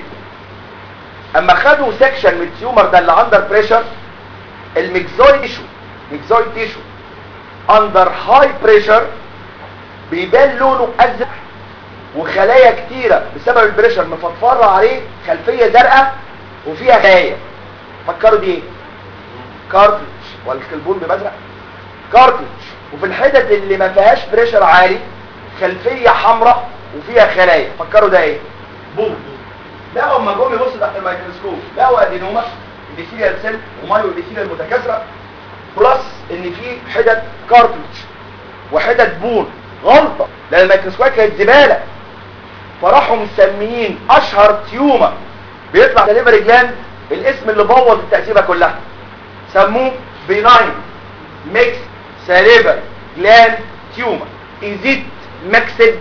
اما خدوا سكشن من التيومر ده اللي اندر بريشر الميكزويد تيشو ميكزويد تيشو اندر هاي بريشر بيبان لونه ازرق وخلايا كتيره بسبب البريشر مفطفره عليه خلفيه زرقاء وفيها خلايا فكروا دي ايه كارتلج ولا الكلبون بمزرق كارتلج وفي الحتت اللي ما فيهاش بريشر عالي خلفيه حمراء وفيها خلايا فكروا ده ايه بوم لقوا اما جم يبصوا تحت الميكروسكوب لقوا ادينوما ابيثيليال سيل ومايو ابيثيليال متكاثره بلس ان في حتت كارتلج وحتت بون غلطه لان الميكروسكوب كانت زباله فراحوا مسميين اشهر تيومر بيطلع سليفري جلاند الاسم اللي بوظ التقسيمه كلها سموه بيناين ميكس سليفري جلاند تيومر ازيت ميكسد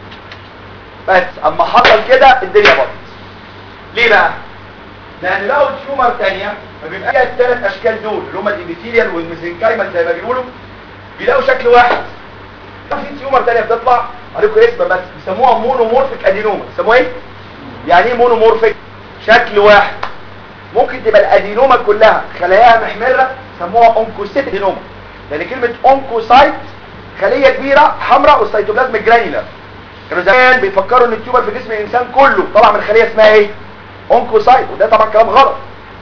بس اما حصل كده الدنيا باظت ليه بقى لان لقوا تيومر تانية فبيبقى فيها الثلاث اشكال دول اللي هم الابيثيليال والميزنكايمال زي ما بيقولوا بيلاقوا شكل واحد في تيومر تانية بتطلع عليكم اسم بس بيسموها مونومورفيك ادينوما بيسموها ايه يعني ايه مونومورفيك شكل واحد ممكن تبقى الادينوما كلها خلاياها محمره سموها اونكوسيت ادينوما لان كلمه اونكوسايت خليه كبيره حمراء والسيتوبلازم جرانيولار كانوا زمان بيفكروا ان التيومر في جسم الانسان كله طبعا من خليه اسمها ايه اونكوسايت وده طبعا كلام غلط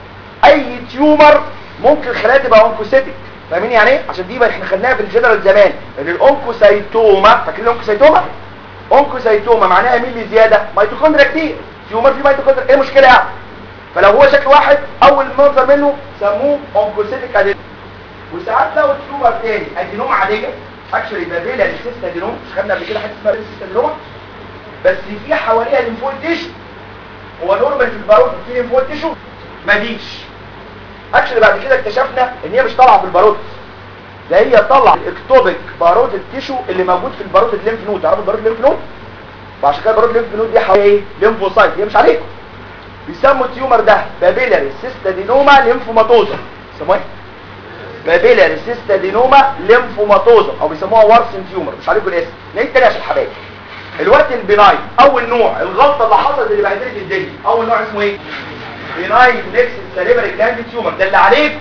اي تيومر ممكن خلايا تبقى اونكوسيتك فاهمين يعني ايه عشان دي بقى احنا خدناها في الجنرال زمان ان الاونكوسايتوما فاكرين الاونكوسايتوما اونكوسايتوما معناها مين اللي زياده ميتوكوندريا كتير تيومر فيه ميتوكوندريا ايه المشكله يعني فلو هو شكل واحد اول منظر منه سموه اونكوسيتك ادينوم وساعات لو تيومر تاني ادينوم عاديه اكشولي بابيلا للسيست ادينوم مش خدنا قبل كده حاجه اسمها للسيست ادينوما بس في حواليها ليمفويد تيشو هو نورمال في البارود في ليمفويد تيشو مفيش اكشلي بعد كده اكتشفنا ان هي مش طالعه في البارود ده هي طالعه الاكتوبيك بارود التيشو اللي موجود في البارود الليمف نود تعرفوا البارود الليمف نود وعشان كده البارود الليمف نود دي حوالي ايه ليمفوسايت هي مش عليكم بيسموا التيومر ده بابيلاري سيستادينوما ليمفوماتوزا يسموها ايه بابيلاري سيستادينوما ليمفوماتوزا او بيسموها وارسن تيومر مش عليكم الاسم نعيد تاني عشان الحبايب الوقت البناين اول نوع الغلطه اللي حصلت اللي بهدلت الدنيا اول نوع اسمه ايه بناين نكس سليبري جلاند تيومر ده اللي عليكم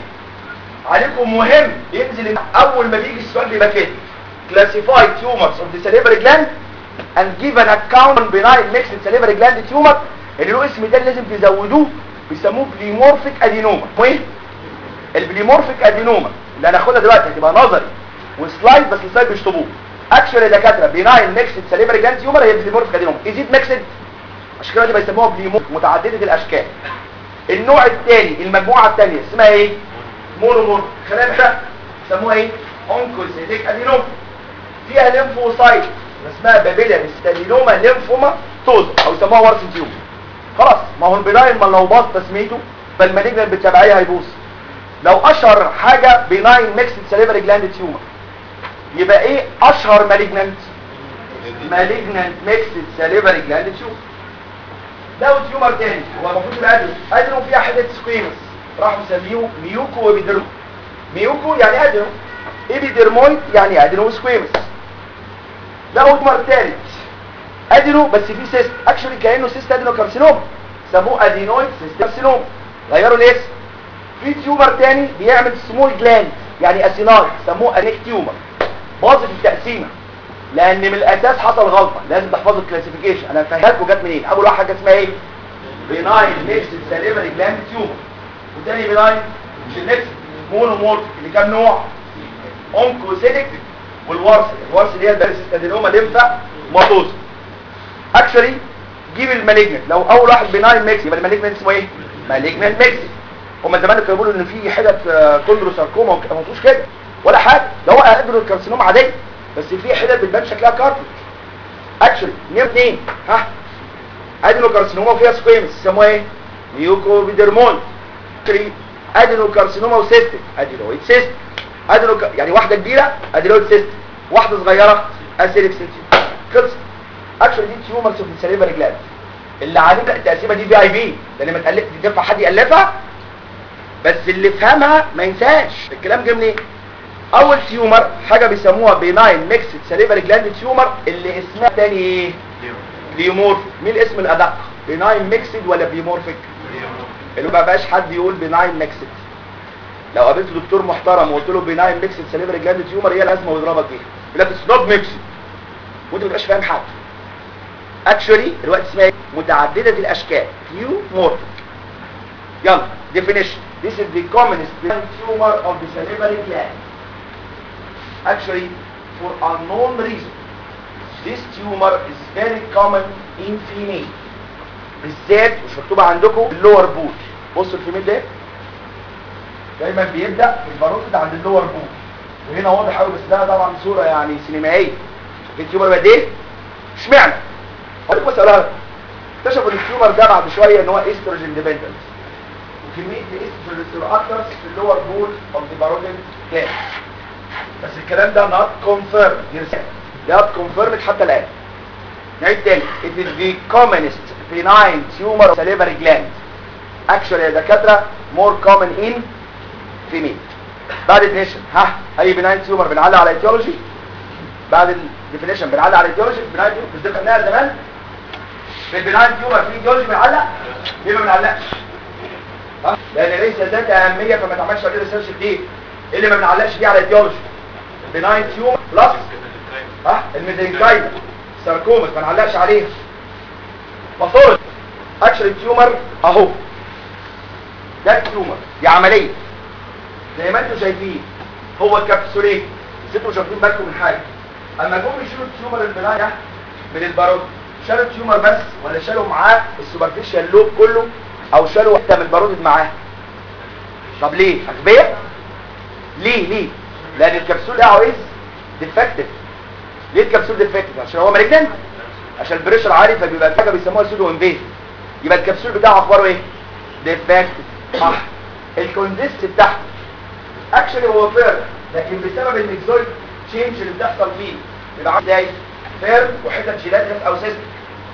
عليكم مهم ينزل اول ما بيجي السؤال بيبقى كده classify tumors of the salivary gland and give an account on benign mixed salivary gland tumor اللي له اسم ده اللي لازم تزودوه بيسموه بليمورفيك ادينوما ايه البليمورفيك ادينوما اللي هناخدها دلوقتي هتبقى نظري وسلايد بس السلايد بيشطبوه اكشولي يا دكاتره بناين ميكسد سليفري جلاند تيومر هي بليمورفيك ادينوما ازيد ميكسد عشان كده دي بيسموها بليمور متعدده الاشكال النوع الثاني المجموعه الثانيه اسمها ايه مونومور خلايا محرقه يسموها ايه اونكوسيتيك ادينوما فيها ليمفوسايت اسمها بابيلاري ستادينوما ليمفوما توزا او يسموها وارسن تيومر خلاص ما هو البناين ما لو باظ تسميته فالمالجنال بالتبعيه هيبوظ لو اشهر حاجه بناين ميكسد سليفري جلاند تيومر يبقى ايه اشهر مالجنانت مالجنانت ميكسد سليفري جلاند تيومر لو تيومر تاني هو المفروض يبقى ادرو ادرو فيها حته سكويمس راحوا مسميه ميوكو وبيدرمو ميوكو يعني ادرو ايبيدرمويد يعني ادرو سكويمس لو تيومر تالت ادينو بس فيه سيست اكشولي كانه سيست ادينو كارسينوما سموه ادينويد سيست كارسينوما غيروا الاسم في تيومر تاني بيعمل سمول جلاند يعني اسيناي سموه انيك تيومر باظت التقسيمه لان من الاساس حصل غلطه لازم تحفظوا الكلاسيفيكيشن انا فاهمكم جت منين اول واحد حاجه اسمها ايه بيناين ميكس سليفري جلاند تيومر والتاني بيناين مش الميكس مونومورف اللي كام نوع اونكوسيتك والورس الورس اللي هي الباريسيستادينوما ليمفا ماتوزا اكشولي جيب المالجنت لو اول واحد بناين ميكس يبقى المالجنت اسمه ايه مالجنت ميكس هما زمان كانوا بيقولوا ان في حتت كوندروساركوما ما قلتوش كده ولا حاجه ده هو ادرو الكارسينوما عاديه بس في حتت بتبان شكلها كارتج اكشولي نيم اثنين ها ادرو كارسينوما فيها سكويمس يسموها ايه ميوكو بيدرمون ادرو كارسينوما وسيستم ادينويد سيست ادرو ك... يعني واحده كبيره ادينويد سيست واحده صغيره اسيريك سيستم خلص اكشولي دي تيومرز في السليفري جلاند اللي عليك التقسيمه دي في اي بي لان ما تالف تنفع حد يالفها بس اللي فهمها ما ينساش الكلام جه منين اول تيومر حاجه بيسموها بيناين ميكسد سليفري جلاند تيومر اللي اسمها تاني ايه بليومورفيك مين الاسم الادق بيناين ميكسد ولا بليومورفيك اللي ما بقاش حد يقول بيناين ميكسد لو قابلت دكتور محترم وقلت له بيناين ميكسد سليفري جلاند تيومر هي لازمه ويضربك بيها يقول لك اتس نوت ميكسد وانت ما تبقاش فاهم حاجه اكشولي الوقت اسمها ايه متعدده الاشكال بليومورفيك يلا definition this is the commonest tumor of the salivary gland actually for unknown reason this tumor is very common in female بالذات مش مكتوبه عندكم اللور بول بصوا الفيميل ده دايما بيبدا الباروتيد عند اللور بول وهنا واضح قوي بس ده طبعا صوره يعني سينمائيه شايفين التيومر بقى ايه اشمعنى هقول لكم بس اقولها اكتشفوا ان التيومر ده بعد شويه ان هو استروجين ديبندنت وكميه الاستروجين اكتر في اللور بول اوف ذا باروتيد جلاند بس الكلام ده نوت كونفيرم نوت كونفيرمد حتى الان نعيد تاني it is the commonest benign tumor of salivary gland actually يا دكاتره more common in female بعد definition ها اي benign tumor بنعلق على etiology بعد definition بنعلق على etiology benign tumor مش ده خدناها زمان في البناين tumor في etiology بنعلق ليه ما بنعلقش ها لان ليس ذات اهميه فما تعملش عليه ريسيرش كتير ايه اللي ما بنعلقش فيه على etiology benign tumor بلس ها الميزنكايما ساركومس ما نعلقش عليها باثولوجي اكشن التيومر اهو ده التيومر دي عمليه زي ما انتم شايفين هو كبسولين بس انتوا مش واخدين بالكم من حاجه اما جم يشيلوا التيومر البناء ده من البارود شالوا التيومر بس ولا شالوا معاه السوبرفيشال لوب كله او شالوا حته من البارود معاه طب ليه اغبياء ليه ليه لان الكبسول بتاعه از ديفكتيف ليه الكبسول ديفكتيف عشان هو مالجننت عشان البريشر عالي فبيبقى حاجه بيسموها سودو انفيز يبقى الكبسول بتاعه اخباره ايه ديفكتيف صح الكونزيست بتاعته اكشلي هو فير لكن بسبب الميكزويد تشينج اللي بتحصل فيه يبقى عامل ازاي فير وحتت جيلاتينس او سيستم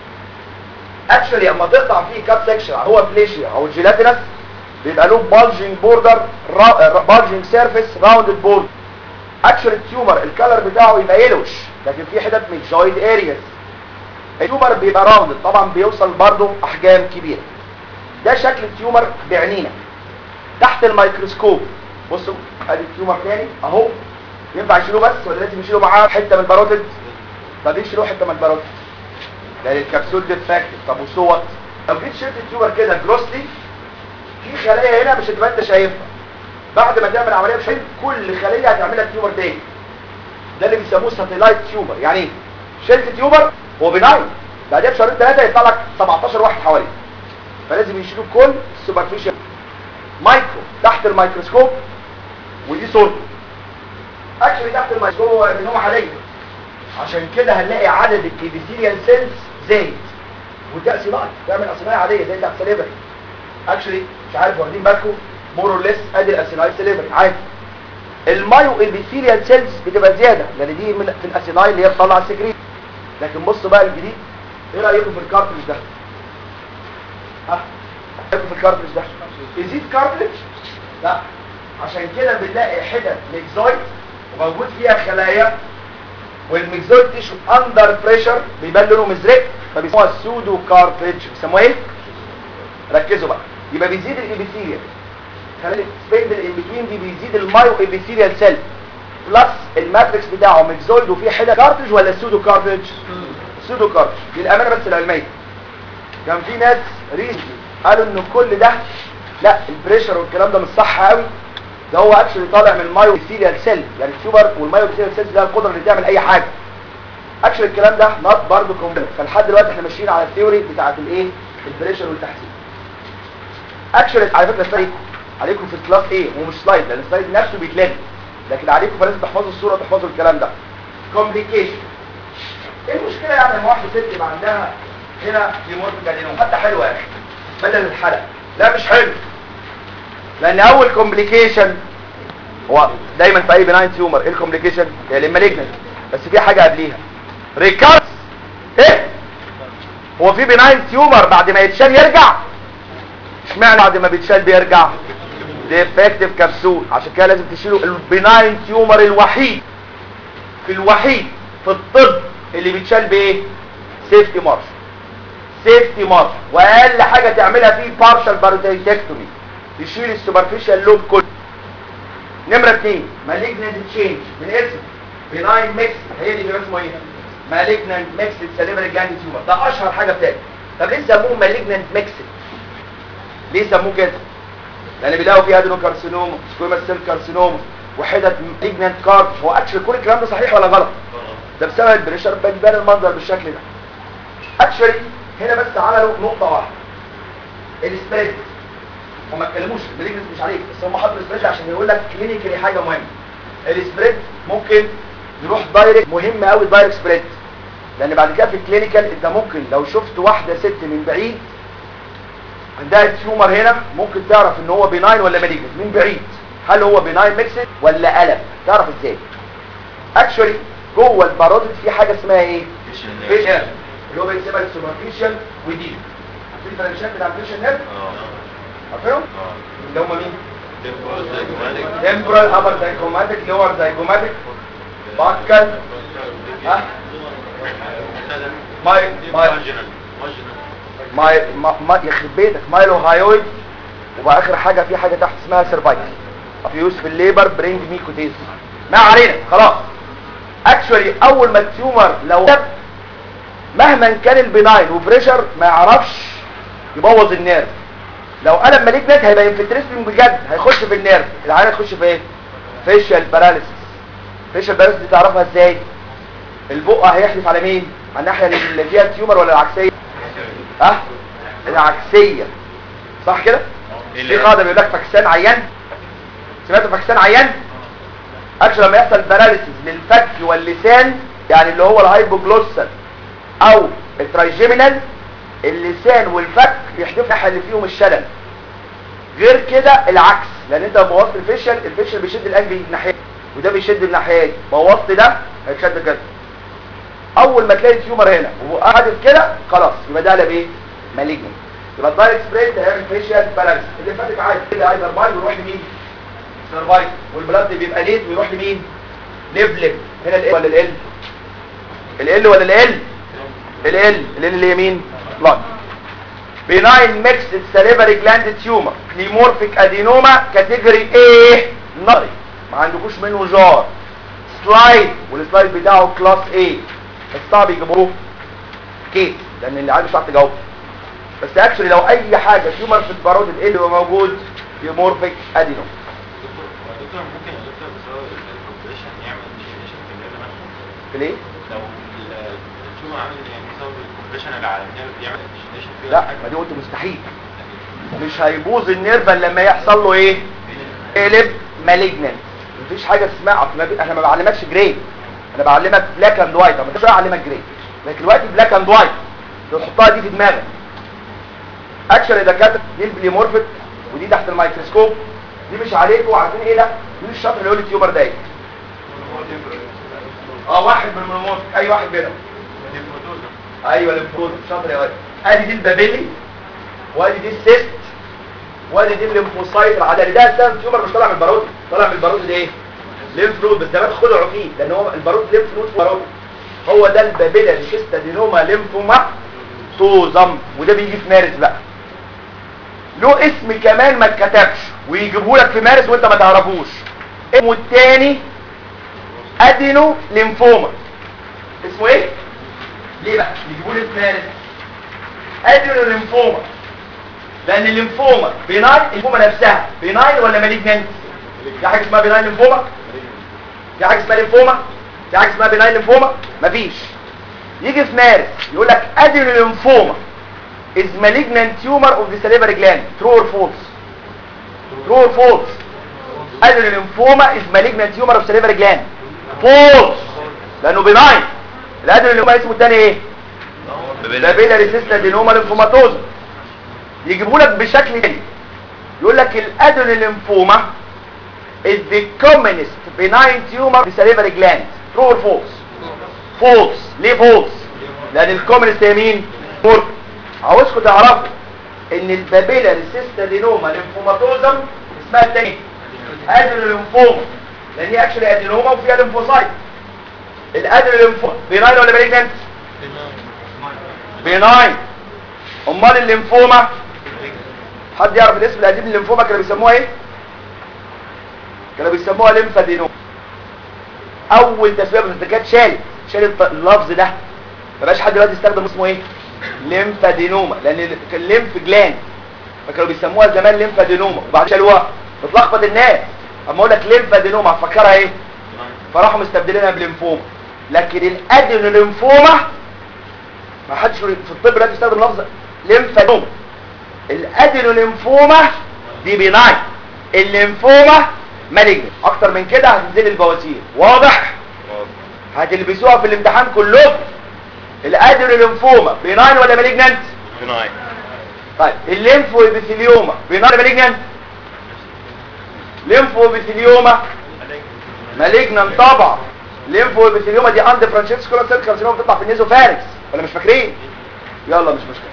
اكشلي اما تقطع فيه كات سكشن هو بليشيا او جيلاتينس بيبقى له بالجنج بوردر بالجنج سيرفيس راوندد بورد اكشن التيومر الكالر بتاعه يبقى يلوش لكن في حتت ميكزويد ارياس التيومر بيبقى راوندد طبعا بيوصل برضه احجام كبيره ده شكل التيومر بعينينا تحت الميكروسكوب بصوا ادي التيومر تاني اهو ينفع يشيلوه بس ولا لازم يشيلوا معاه حته من الباروتد طب يشيلوا حته من الباروتد لان الكبسول ديفكتيف طب وصوت لو جيت شلت التيومر كده جروسلي في خلايا هنا مش هتبقى انت شايفها بعد ما تعمل عمليه بشيل كل خليه هتعملها تيومر تاني ده اللي بيسموه ساتلايت تيومر يعني ايه شلت تيومر هو بناين بعدها بشهرين ثلاثه يطلع لك 17 واحد حواليه فلازم يشيلوا كل السوبرفيشال مايكرو تحت الميكروسكوب ودي صورته اكشلي تحت الميكروسكوب هو نوع عاديه عشان كده هنلاقي عدد الابيثيليال سيلز زايد وده اسيلاي تعمل اسيلاي عاديه زي بتاعت سليفري اكشلي مش عارف واخدين بالكم مور اور ليس ادي الاسيلاي سليفري عادي المايو ابيثيليال سيلز بتبقى زياده لان دي من في الاسيلاي اللي هي بتطلع السكريت لكن بصوا بقى الجديد ايه رايكم في الكارتريج ده ها ايه رايكم في الكارتريج ده يزيد كارتريج لا عشان كده بنلاقي حتت ميكزويد وموجود فيها خلايا والميكزويد تيشو اندر بريشر بيبان لونه مزرق فبيسموها السودو كارتريج بيسموها ايه ركزوا بقى يبقى بيزيد الابيثيليال خلايا السبندل ان بتوين دي بيزيد المايو ابيثيليال سيل بلس الماتريكس بتاعه ميكزويد وفيه حتت كارتريج ولا سودو كارتريج سودو كارتريج للامانه بس العلميه كان في ناس ريزلي قالوا ان كل ده لا البريشر والكلام ده مش صح قوي ده هو اكشلي طالع من المايو ابيثيليال سيل يعني التيوبر والمايو ابيثيليال سيلز ده القدره اللي تعمل اي حاجه اكشلي الكلام ده نوت برضه كومبلت فلحد دلوقتي احنا ماشيين على الثيوري بتاعه الايه البريشر والتحسين اكشلي على فكره سلايد عليكم في الكلاس ايه هو مش سلايد لان السلايد نفسه بيتلغي لكن عليكم فلازم تحفظوا الصوره وتحفظوا الكلام ده كومبليكيشن ايه المشكله يعني لما واحده ست يبقى عندها هنا ليمورف كادينوم حتى حلوه يعني بدل الحلق لا مش حلو لان اول كومبليكيشن هو دايما في اي بناين تيومر ايه الكومبليكيشن هي المالجنت بس في حاجه قبليها ريكارس ايه هو في بناين تيومر بعد ما يتشال يرجع اشمعنى بعد ما بيتشال بيرجع ديفكتيف كبسول عشان كده لازم تشيلوا البناين تيومر الوحيد في الوحيد في الطب اللي بيتشال بايه سيفتي مارش سيفتي مارش واقل حاجه تعملها فيه بارشال باروديتكتومي تشيل السوبرفيشال لوب كله نمره 2 مالجنانت تشينج من اسم بناين ميكس هي دي اللي اسمه ايه مالجنانت ميكس سليفري جلاند تيومر ده اشهر حاجه بتاعي طب ليه سموه مالجنانت ميكس ليه سموه كده لان بيلاقوا فيه ادينوكارسينوما سكويماس سيل كارسينوما وحدت مالجنانت كارد هو اكشلي كل الكلام ده صحيح ولا غلط ده بسبب البريشر بيبان المنظر بالشكل ده اكشلي هنا بس عملوا نقطه واحده السبريد هم ما اتكلموش المالجنس مش عليك بس هم حطوا السبريد عشان يقول لك كلينيكالي حاجه مهمه السبريد ممكن يروح دايركت مهم قوي دايركت سبريد لان بعد كده في الكلينيكال انت ممكن لو شفت واحده ست من بعيد عندها تيومر هنا ممكن تعرف ان هو بيناين ولا مالجنس من بعيد هل هو بيناين ميكسد ولا قلب تعرف ازاي اكشولي جوه البارودت في حاجه اسمها ايه فيشن اللي هو بيسمى السوبرفيشال ودي عارفين الفرنشات بتاع الفيشن نيرف عارفينهم اللي هم مين temporal upper zygomatic lower zygomatic باكل ها ماي ماي ماي ما ما يخرب بيتك مايلو هايويد وبقى اخر حاجه في حاجه تحت اسمها سيرفايكل فيوز في الليبر برينج ميكوتيز ما علينا خلاص اكشولي اول ما التيومر لو دب مهما كان البناين وبريشر ما يعرفش يبوظ النيرف لو قلب مالجنت هيبقى انفلتريشن بجد هيخش في النيرف العيان هتخش في ايه فيشيال باراليسيس فيشيال باراليسيس دي تعرفها ازاي البق هيحلف على مين على الناحيه اللي فيها تيومر ولا العكسيه ها العكسيه صح كده في قاعده بيقول لك فكسان عيان سمعت فكسان عيان اكشن لما يحصل باراليسيس للفك واللسان يعني اللي هو الهايبوجلوسال او الترايجيمينال اللسان والفك يحدفوا الناحيه اللي فيهم الشلل غير كده العكس لان انت لو بوظت الفيشل الفيشل بيشد الانجل الناحيه وده بيشد الناحيه دي بوظت ده هيتشد كده اول ما تلاقي تيومر هنا وقعدت كده خلاص يبقى ده قلب ايه مالجن يبقى الدايركت سبريد هيعمل فيشل بالانس اللي فاتك عادي كده ايزر باي ويروح لمين سيرفايف والبلاد بيبقى ليت ويروح لمين ليفلب هنا ال ولا ال ال ولا ال ال ال اللي يمين بلاد بناين ميكسد ساليفري جلاند تيومر كليمورفيك ادينوما كاتيجوري ايه ناري ما عندكوش منه جار سلايد والسلايد بتاعه كلاس ايه بس صعب يجيبوه كيس لان اللي عنده صعب تجاوب بس اكشلي لو اي حاجه تيومر في البارود ايه اللي هو موجود كليمورفيك ادينوما دكتور دكتور ممكن يا دكتور بسبب الكومبريشن يعمل ديشنيشن في النيرف نفسه في ليه لو ال- التيومر عامل يعني بسبب الكومبريشن اللي على النيرف يعمل ديشنيشن فيه لا ما دي قلت مستحيل مش هيبوظ النيرف إلا لما يحصل له ايه قلب مالجننت مفيش حاجه اسمها أصل ما بي- انا ما بعلمكش جري انا بعلمك بلاك اند وايت اما شويه اعلمك جري لكن دلوقتي بلاك اند وايت تحطها دي في دماغك اكشن دكاتره دي البليمورفيك ودي تحت الميكروسكوب دي مش عليكم عارفين ايه لا مين الشاطر اللي يقول لي تيومر ده ايه اه واحد من المورفيك اي واحد منهم ايوه الليمفوز شاطر يا واد ادي دي البابيلي وادي دي السيست وادي دي الليمفوسايت العددي ده السبب تيومر مش طالع من البارود طالع من البارود ده ايه ليمف نود بس زمان خدعوا فيه لان هو البارود ليمف نود في البارود هو ده البابيلا الشيستادينوما ليمفوما توزم وده بيجي في مارس بقى له اسم كمان ما اتكتبش ويجيبه لك في مارس وانت ما تعرفوش اسمه التاني ادينو ليمفوما اسمه ايه ليه بقى يجيبوا لي في مارس ادينو ليمفوما لان الليمفوما بيناين الليمفوما نفسها بيناين ولا مالجنانت في حاجه اسمها بيناين ليمفوما في حاجه اسمها ليمفوما في حاجه اسمها بيناين ليمفوما مفيش يجي في مارس يقول لك ادينو ليمفوما is malignant tumor of the salivary gland true or false true or false ادينو ليمفوما is malignant tumor of salivary gland false لانه بيناين الادينو ليمفوما اسمه الثاني ايه بابيلاري سيستادينوما ليمفوماتوز يجيبوا لك بشكل تاني يقول لك الادرينال ليمفوما is the commonest benign tumor في salivary gland true or false false ليه false لان الكومنست هي مين مور عاوزكم تعرفوا ان البابيلاري سيستادينوما ليمفوماتوزم اسمها التاني ادرينال ليمفوما لان هي اكشلي ادينوما وفيها ليمفوسايت الادرينال ليمفوما بيناين ولا مالجنت بيناين امال الليمفوما حد يعرف الاسم القديم للليمفوما كانوا بيسموها ايه كانوا بيسموها ليمفادينوما اول تسميه بس كانت شالت شالت اللفظ ده ما بقاش حد دلوقتي يستخدم اسمه ايه ليمفادينوما لان كان ليمف جلاند فكانوا بيسموها زمان ليمفادينوما وبعدين شالوها بتلخبط الناس اما اقول لك ليمفادينوما هتفكرها ايه فراحوا مستبدلينها بليمفوما لكن الادينوليمفوما ما حدش في الطب دلوقتي يستخدم لفظ ليمفادينوما الادينوليمفوما دي بيناين الليمفوما مالجنت اكتر من كده هتنزل البواسير واضح هتلبسوها في الامتحان كلهم الادينوليمفوما بيناين ولا مالجنت Benign. طيب الليمفو ابيثيليوما بيناين ولا مالجنت ليمفو ابيثيليوما مالجنت طبعا ليمفو ابيثيليوما دي عند فرانشيسكو سيل كارسينوما بتطلع في النيزوفاركس ولا مش فاكرين يلا مش مشكله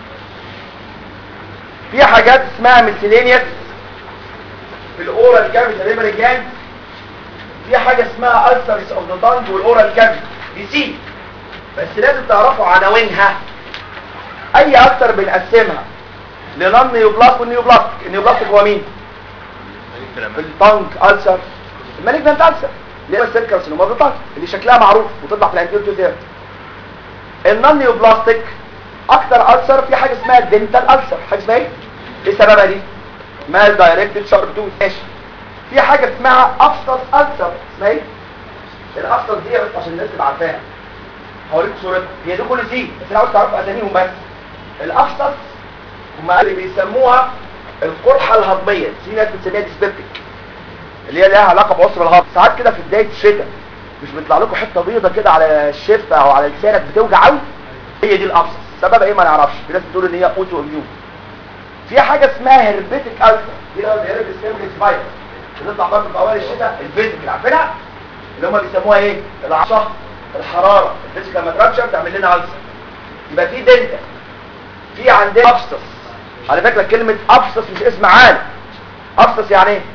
في حاجات اسمها ميسيلينيوس في الاورال كافيتي ليبر جلاند في حاجه اسمها ألسرز اوف ذا تانج والاورال كافيتي دي سي بس لازم تعرفوا عناوينها اي اكتر بنقسمها لنون نيوبلاست والنيوبلاستيك النيوبلاستيك هو مين في التانج ألسر المالجنت ألسر اللي هو السيل كارسينوما بالطنج اللي شكلها معروف وتطلع في الانتيريور تو ثيرد النون نيوبلاستيك اكتر ألسر في حاجه اسمها دنتال ألسر حاجه اسمها ايه ايه سببها دي مال دايركتد شارب توث ماشي في حاجه اسمها افسس ألسر اسمها ايه الافسس دي بس عشان الناس تبقى عارفاها هوريكم صورتها هي دي كل سي بس انا عاوز تعرفوا اساميهم بس الافسس هم اللي بيسموها القرحه الهضميه في ناس بتسميها ديسبيبتيك اللي هي لها علاقه بعسر الهضم ساعات كده في بدايه الشتاء مش بيطلع لكم حته بيضه كده على الشفه او على لسانك بتوجع قوي هي دي الابسس سببها ايه ما نعرفش في ناس بتقول ان هي اوتو اميون في حاجه اسمها هربيتك الفا دي اللي هو الهرب سيمبلكس فايروس بتطلع برضه في اوائل الشتاء الفيزيكال عارفينها اللي هم بيسموها ايه العصا الحراره الفيزيكال لما ترابشر تعمل لنا ألسر يبقى في دلتا في عندنا ابسس على فكره كلمه ابسس مش اسم عالم ابسس يعني ايه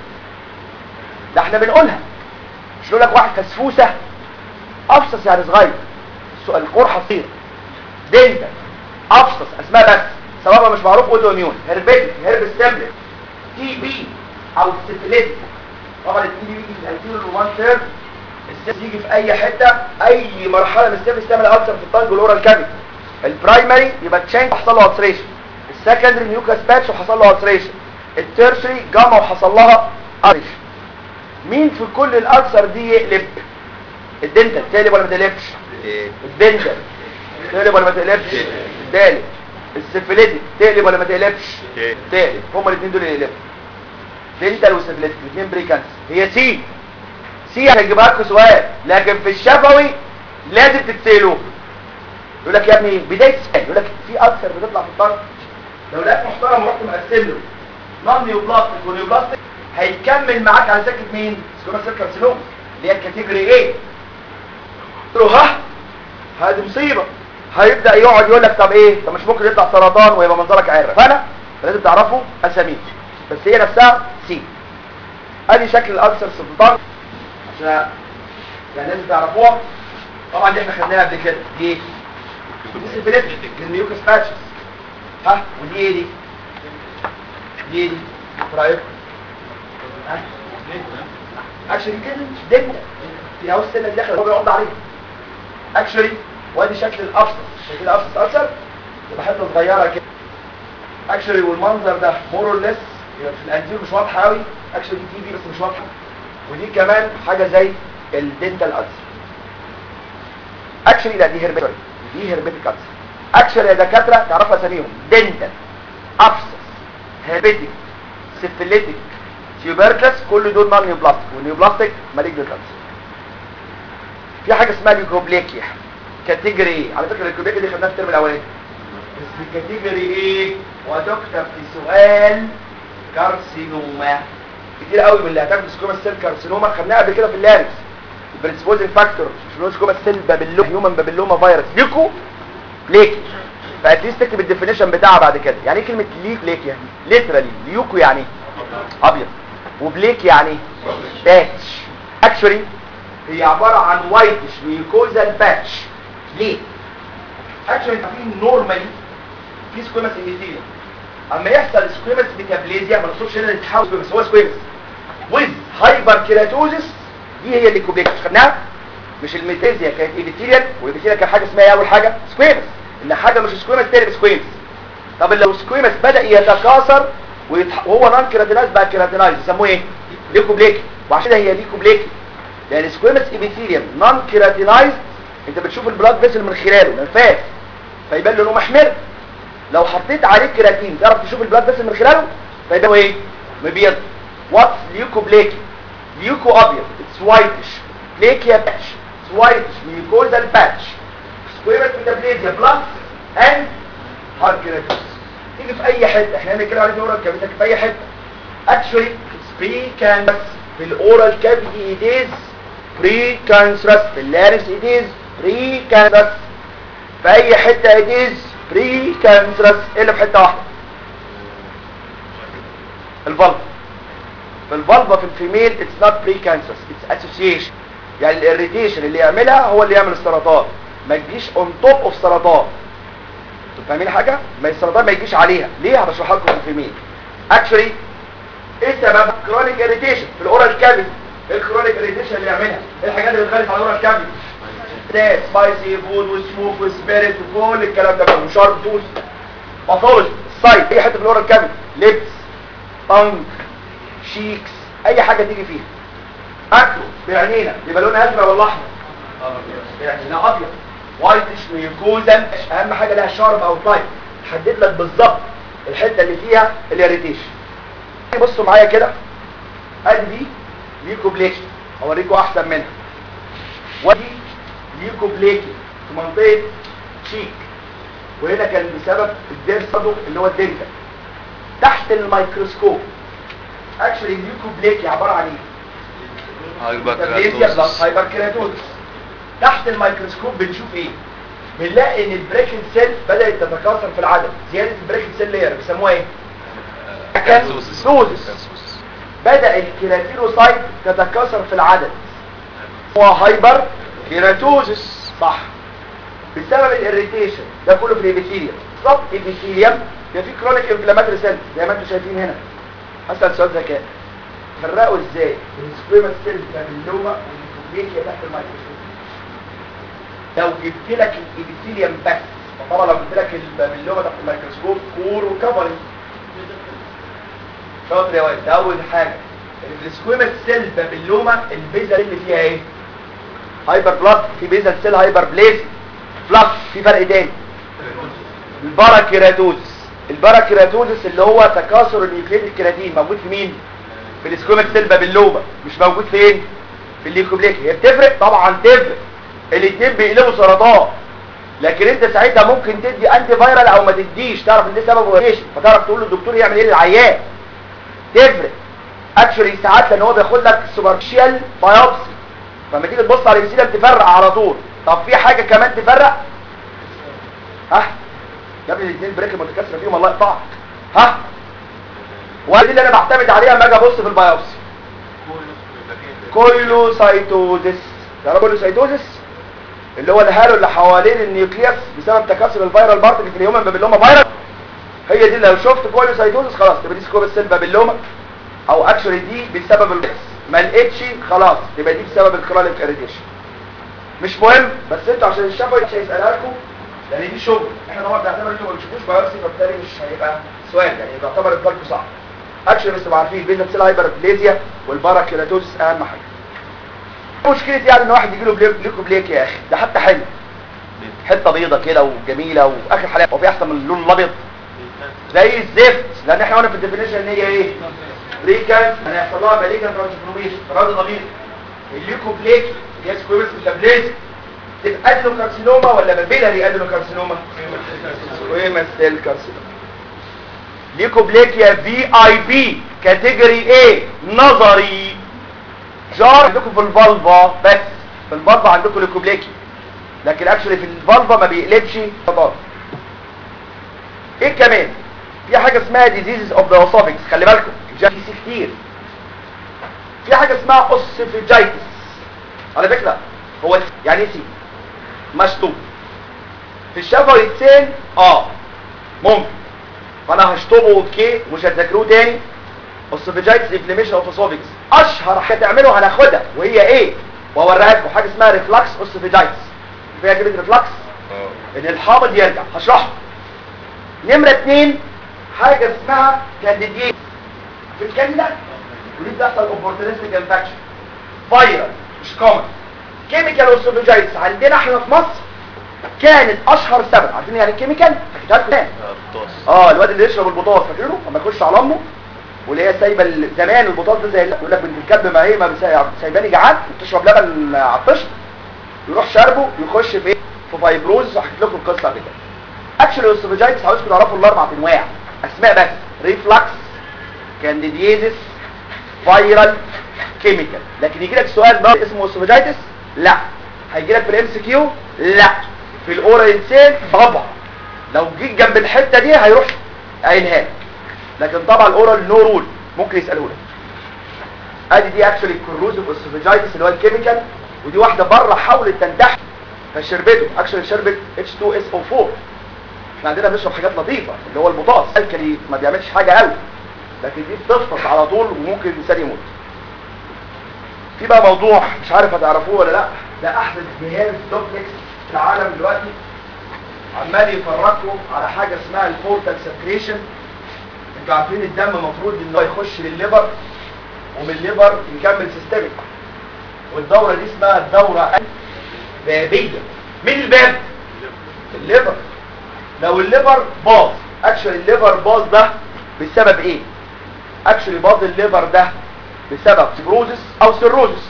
ده احنا بنقولها مش نقول لك واحد فسفوسه ابسس يعني صغير السؤال القرحه صغير دلتا ابسس اسمها بس سببها مش معروف اوتو اميون هربيتك هرب ستامبلت تي بي او سيفيليتك طبعا التي بي بيجي في الانتيريور وان ثيرد السيف يجي في اي حته اي مرحله من السيف تعمل ألسر في الطنج والاورال كافيتي البرايمري يبقى تشين حصل له التريشن السكندري نيوكلاس باتش وحصل له التريشن التيرشري جاما وحصل لها التريشن مين في كل الالسر دي يقلب الدنتال تقلب ولا ما تقلبش الدنتال تقلب ولا ما تقلبش الدالب السيفيليتك تقلب ولا ما تقلبش تقلب هما الاثنين دول يقلبوا دنتال وسيفيليتك الاثنين بري كانسر هي سي سي هجيبها لكم سؤال لكن في الشفوي لازم تتسالوه يقول لك يا ابني بدايه السؤال يقول لك في اكثر بتطلع في الطرف لو لقيت محترم ورحت مقسم له نون نيوبلاستيك ونيوبلاستيك هيكمل معاك على سكه مين سكوما سيل كارسينوم اللي هي الكاتيجوري ايه قلت له ها هذه مصيبه هيبدا يقعد يقول لك طب ايه طب مش ممكن يطلع سرطان ويبقى منظرك عرق فانا لازم تعرفوا اساميه بس هي نفسها سي ادي شكل الالسر سلطان عشان يعني لازم تعرفوها طبعا دي احنا خدناها قبل كده دي ايه دي سيفيليتك الميوكس باتشز ها ودي ايه دي دي ايه دي رايك ها اكشلي كده دنيا في هاوس السنه دي داخل هو بيقعد عليها اكشلي وادي شكل الابسط شكل الابسط اكثر تبقى حته صغيره كده اكشلي والمنظر ده مور اور ليس يبقى في الانتير مش واضحه قوي اكشلي دي تي في بس مش واضحه ودي كمان حاجه زي الدنتال ألسر اكشلي لا دي هربيتك دي هربيتك ألسر اكشلي يا دكاتره تعرفوا اساميهم دنتال ابسس هربيتك سيفيليتك تيوبركلس كل دول نون نيوبلاستيك والنيوبلاستيك مالجنت ألسر في حاجه اسمها ليوكوبليكيا كاتيجوري ايه على فكره الكوبيكي دي خدناها في الترم الاولاني بس الكاتيجوري ايه وتكتب في سؤال كارسينوما كتير قوي من اللي هتاخد سكوما سيل كارسينوما خدناها قبل كده في اللاركس البريسبوزنج فاكتور مش سكوما سيل بابيلوما هيومن بابيلوما فيروس ليكو ليكي فاتليست تكتب الديفينيشن بتاعها بعد كده يعني ايه كلمه ليك ليك يعني ليترالي ليوكو يعني ابيض وبليك يعني باتش اكشولي هي عباره عن وايتش ميوكوزال باتش ليه اكشولي عارفين نورمالي في سكويمس ايميثيليوم اما يحصل سكويمس ميتابليزيا ما نقصدش هنا نتحول بس هو سكويمس ويز هايبر كيراتوزس دي هي اللي كوبليكس خدناها مش الميتازيا كانت ايبيثيليال والايبيثيليال كان حاجه اسمها ايه اول حاجه سكويمس ان حاجه مش سكويمس تقلب سكويمس طب لو سكويمس بدا يتكاثر ويتح... وهو نون كيراتينايز بقى كيراتينايز يسموه ايه ليكوبليكي وعشان كده هي ليكوبليكي لان سكويمس ايبيثيليوم نون كيراتينايز انت بتشوف البلاد فيسل من خلاله منفاس فيبان له محمر لو حطيت عليه كيراتين تعرف تشوف البلاد فيسل من خلاله فيبان ايه مبيض واتس ليوكوبليكي ليوكو ابيض اتس وايتش بليكيا باتش اتس وايتش ميوكوزال باتش سكويمس ميتابليزيا بلس اند هارد كيراتوس تيجي في اي حته احنا هنتكلم عليه في الاورال كافيتي في اي حته اكشولي بري كانس في الاورال كافيتي ايديز بري كانسرس في اللارنس ايديز بري كانسرس في اي حته ايديز بري كانسرس الا في حته واحده الفالفا في الفالفا في الفيميل اتس نوت بري كانسرس اتس اسوسيشن يعني الاريتيشن اللي يعملها هو اللي يعمل السرطان ما تجيش اون توب اوف سرطان انتوا فاهمين حاجه ما السرطان ما يجيش عليها ليه هبشرحها لكم في الفيميل اكشولي ايه سبب كرونيك اريتيشن في الاورال كافيتي ايه الكرونيك اريتيشن اللي يعملها ايه الحاجات اللي بتخالف على الاورال كافيتي ده سبايسي فود وسموك وسبيريت وكل الكلام ده كله شارب توز باثولوجي السايت اي حته في الاورال كامل ليبس طنج شيكس اي حاجه تيجي فيها اكله بعينينا يبقى لونها ازرق ولا احمر يعني لا ابيض وايتش ميوكوزا اهم حاجه لها شارب او تايب تحدد لك بالظبط الحته اللي فيها الاريتيشن بصوا معايا كده ادي دي ليكوبليكي اوريكم احسن منها ودي ليكوبليكي في منطقه شيك وهنا كان بسبب الدير صدو اللي هو الدنتال تحت الميكروسكوب اكشلي الليكوبليكي عباره عن ايه ميتابليزيا بلس هايبر كيراتوزس تحت الميكروسكوب بنشوف ايه بنلاقي ان البريكن سيل بدات تتكاثر في العدد زياده البريكن سيل لير بيسموها ايه كانسوزس بدا الكيراتينوسايت تتكاثر في العدد هو هايبر كيراتوزس صح بسبب الاريتيشن ده كله في الابيثيليوم بالظبط الابيثيليوم ده فيه كرونيك انفلاماتوري سيلز زي ما انتم شايفين هنا هسال سؤال ذكاء فرقوا ازاي السكويمس سيلز بتاع اللومه والليكوبليكيا تحت الميكروسكوب لو جبت لك الابيثيليوم بس طبعا لو جبت لك اللومه تحت الميكروسكوب كور وكفرنج شاطر يا واد ده اول حاجه السكويمس سيل بابيلوما البيزل اللي فيها ايه هايبر بلاد في بيزل سيل هايبر بليز بلس في فرق تاني الباراكيراتوزس الباراكيراتوزس اللي هو تكاثر النيوكليد الكيراتين موجود في مين في السكويمس سيل بابيلوما مش موجود فين في الليكوبليكي هي بتفرق طبعا تفرق الاثنين بيقلبوا سرطان لكن انت ساعتها ممكن تدي انتي فايرال او ما تديش تعرف ان ده سببه ايش فتعرف تقول للدكتور يعمل ايه للعيان تفرق اكشولي ساعات لان هو بياخد لك سوبرفيشال بايوبسي فلما تيجي تبص على الابيثيليوم تفرق على طول طب في حاجه كمان تفرق ها يا ابني الاثنين بريك متكسره فيهم الله يقطعك ها ودي اللي انا بعتمد عليها لما اجي ابص في البايوبسي كويلوسايتوزس تعرفوا كويلوسايتوزس اللي هو الهالو اللي حوالين النيوكليوس بسبب تكاثر الفيرال بارتكل في الهيومن بابيلوما فيروس هي دي لو شفت كويلوسايتوزس خلاص تبقى دي سكوب السيل بابيلوما او اكشولي دي بسبب الفيروس ما لقيتش خلاص تبقى دي بسبب الكرونيك اريتيشن مش مهم بس انتوا عشان الشفوي مش هيسالها لكم لان دي شغل احنا طبعا بنعتبر انتوا ما بتشوفوش بايوبسي فبالتالي مش هيبقى سؤال يعني بيعتبر الضرب صعب اكشن بس تبقوا عارفين بين السيل هايبربليزيا والباراكيراتوزس اهم حاجه مشكلة يعني ان واحد يجي له ليكوبليك يا اخي ده حتى حلو حته بيضه كده وجميله واخر حلاوه هو في احسن من اللون الابيض زي الزفت لان احنا قلنا في الديفينيشن ان هي ايه ريكانس هنحصل لها ماليجن ترانسفورميشن راضي ضمير الليكوبليك اللي هي سكويرس ميتابليزم تبقى ادنو كارسينوما ولا بابيلاري ادنو كارسينوما سكويمس سيل كارسينوما ليكوبليكيا في اي بي كاتيجوري ايه نظري جار عندكم في الفالفا بس في الفالفا عندكم ليكوبليكي لكن اكشلي في الفالفا ما بيقلبش فطار ايه كمان في حاجه اسمها ديزيزز اوف ذا اوسوفكس خلي بالكم جاكي سي كتير في حاجه اسمها اوسيفيجايتس على فكره هو س- يعني ايه سي مشطوب في الشفوي يتسال اه ممكن فانا هشطبه اوكي ومش هتذاكروه تاني اوسوفيجايتس انفلاميشن اوف اسوفيكس اشهر حاجه تعمله هناخدها وهي ايه واوريها لكم حاجه اسمها ريفلكس اوسوفيجايتس فيها كلمه ريفلكس ان الحامض يرجع هشرحه نمره اتنين حاجه اسمها كانديديز في الكلمه ودي بتحصل اوبورتونستيك انفكشن فايرال مش كومن كيميكال اوسوفيجايتس عندنا احنا في مصر كانت اشهر سبب عارفين يعني كيميكال حكيتها لكم تاني اه الواد اللي يشرب البطاطس فاكرينه لما يخش على امه واللي هي سايبه ال- زمان البطاطس ده زي ال- يقول لك بنت الكلب ما هي ما بسا- سايباني جعان وبتشرب لبن عطشت يروح شاربه يخش في ايه في فايبروز حكيت لكم القصه قبل كده اكشلي اوسوفيجايتس عاوزكم تعرفوا الاربع انواع اسماء بس ريفلكس كانديديزس فايرال كيميكال لكن يجي لك سؤال ده اسمه اوسوفيجايتس لا هيجي لك في الام سي كيو لا في الاورال انسان طبعا لو جيت جنب الحته دي هيروح قايلها لك لكن طبعا الاورال نو رول ممكن يسالوه لك ادي دي اكشولي كروزيف اوسوفيجايتس اللي هو الكيميكال ودي واحده بره حاولت تنتحر فشربته اكشولي شربت H2SO4 احنا عندنا بنشرب حاجات لطيفه اللي هو البوتاس الكلي ما بيعملش حاجه قوي لكن دي بتفطس على طول وممكن الانسان يموت في بقى موضوع مش عارف هتعرفوه ولا لا ده احدث جهاز دوبلكس في العالم دلوقتي عمال يفرجكم على حاجه اسمها البورتال ساتريشن انتوا عارفين الدم المفروض ان هو يخش للليفر ومن الليفر يكمل سيستميك والدوره دي اسمها الدوره البابيه مين الباب الليفر لو الليفر باظ اكشن الليفر باظ ده بسبب ايه اكشن باظ الليفر ده بسبب فيبروزس او سيروزس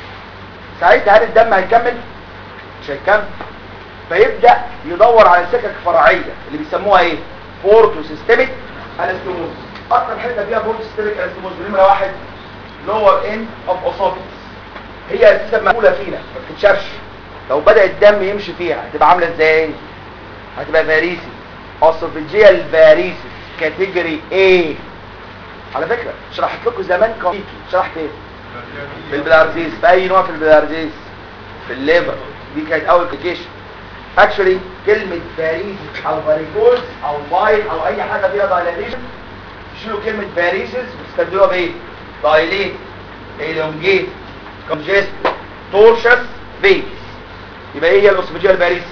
ساعتها هل الدم هيكمل مش هيكمل فيبدا يدور على سكك فرعيه اللي بيسموها ايه بورتو سيستميك انستموز اكتر حته فيها بورتو سيستميك انستموز نمره واحد لور اند اوف اوسوفيس هي اساسا مقوله فينا ما بتتشافش لو بدا الدم يمشي فيها هتبقى عامله ازاي هتبقى فاريسي اوسوفيجيال فاريسي كاتيجوري A على فكره شرحت لكم زمان كوميكي شرحت ايه في البلارزيس في اي نوع في البلارزيس في الليفر دي كانت اول ابلكيشن اكشولي كلمه فاريسيس او فاريكوز او بايل او اي حاجه فيها دايلاتيشن يشيلوا كلمه فاريسيس ويستبدلوها بايه دايليت elongate congested tortuous veins يبقى ايه هي الاوسوفيجيال فاريسيس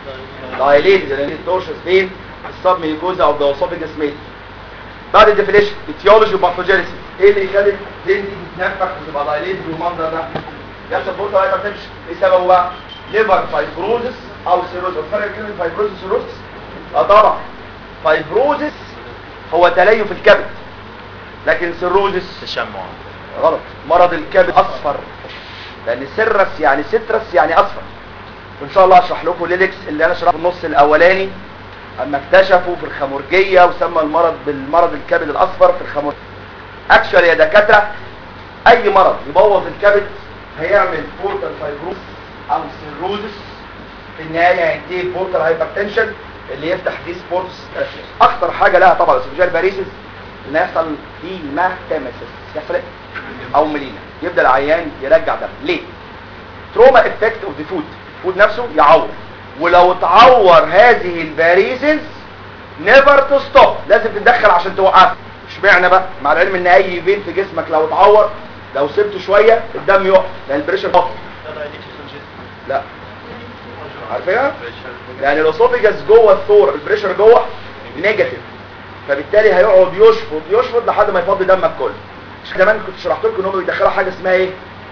دايليت tortuous vein السب ميوكوزا او الاسوفيجاس ميل بعد الديفينيشن اتيولوجي وباثوجينيسيس ايه اللي يخلي الدين دي تتنفخ وتبقى دايليت بالمنظر ده يحصل بورتا هايبر تنشن ايه سببه بقى ليفر فايبروزس او سيروز الفرق بين الفايبروزس والسيروز اه طبعا فايبروزس هو تليف الكبد لكن سيروزس تشمع غلط مرض الكبد اصفر لان سيرس يعني سترس يعني اصفر وان شاء الله اشرح لكم ليلكس اللي انا شرحه في النص الاولاني اما اكتشفوا في الخمرجيه وسمى المرض بالمرض الكبد الاصفر في الخمرجيه اكشوال يا دكاتره اي مرض يبوظ الكبد هيعمل بورتال فايبروس او سيروزس في النهايه هينتهي بورتال هايبرتنشن اللي يفتح دي سبورتس اخطر حاجه لها طبعا السوفيجيال باريسيس ان يحصل هيماتيمسيس يحصل ايه او ملينا يبدا العيان يرجع دم ليه تروما افكت اوف ذا فود فود نفسه يعور ولو تعور هذه الفاريسز نيفر تو ستوب لازم تتدخل عشان توقفها اشمعنى بقى مع العلم ان اي فين في جسمك لو اتعور لو سبته شويه الدم يقف لان البريشر يقف لا عارفينها يعني الاسوفيجاس جوه الثور البريشر جوه نيجاتيف فبالتالي هيقعد يشفط يشفط لحد ما يفضي دمك كله مش كمان كنت شرحت لكم ان هم بيدخلوا حاجه اسمها ايه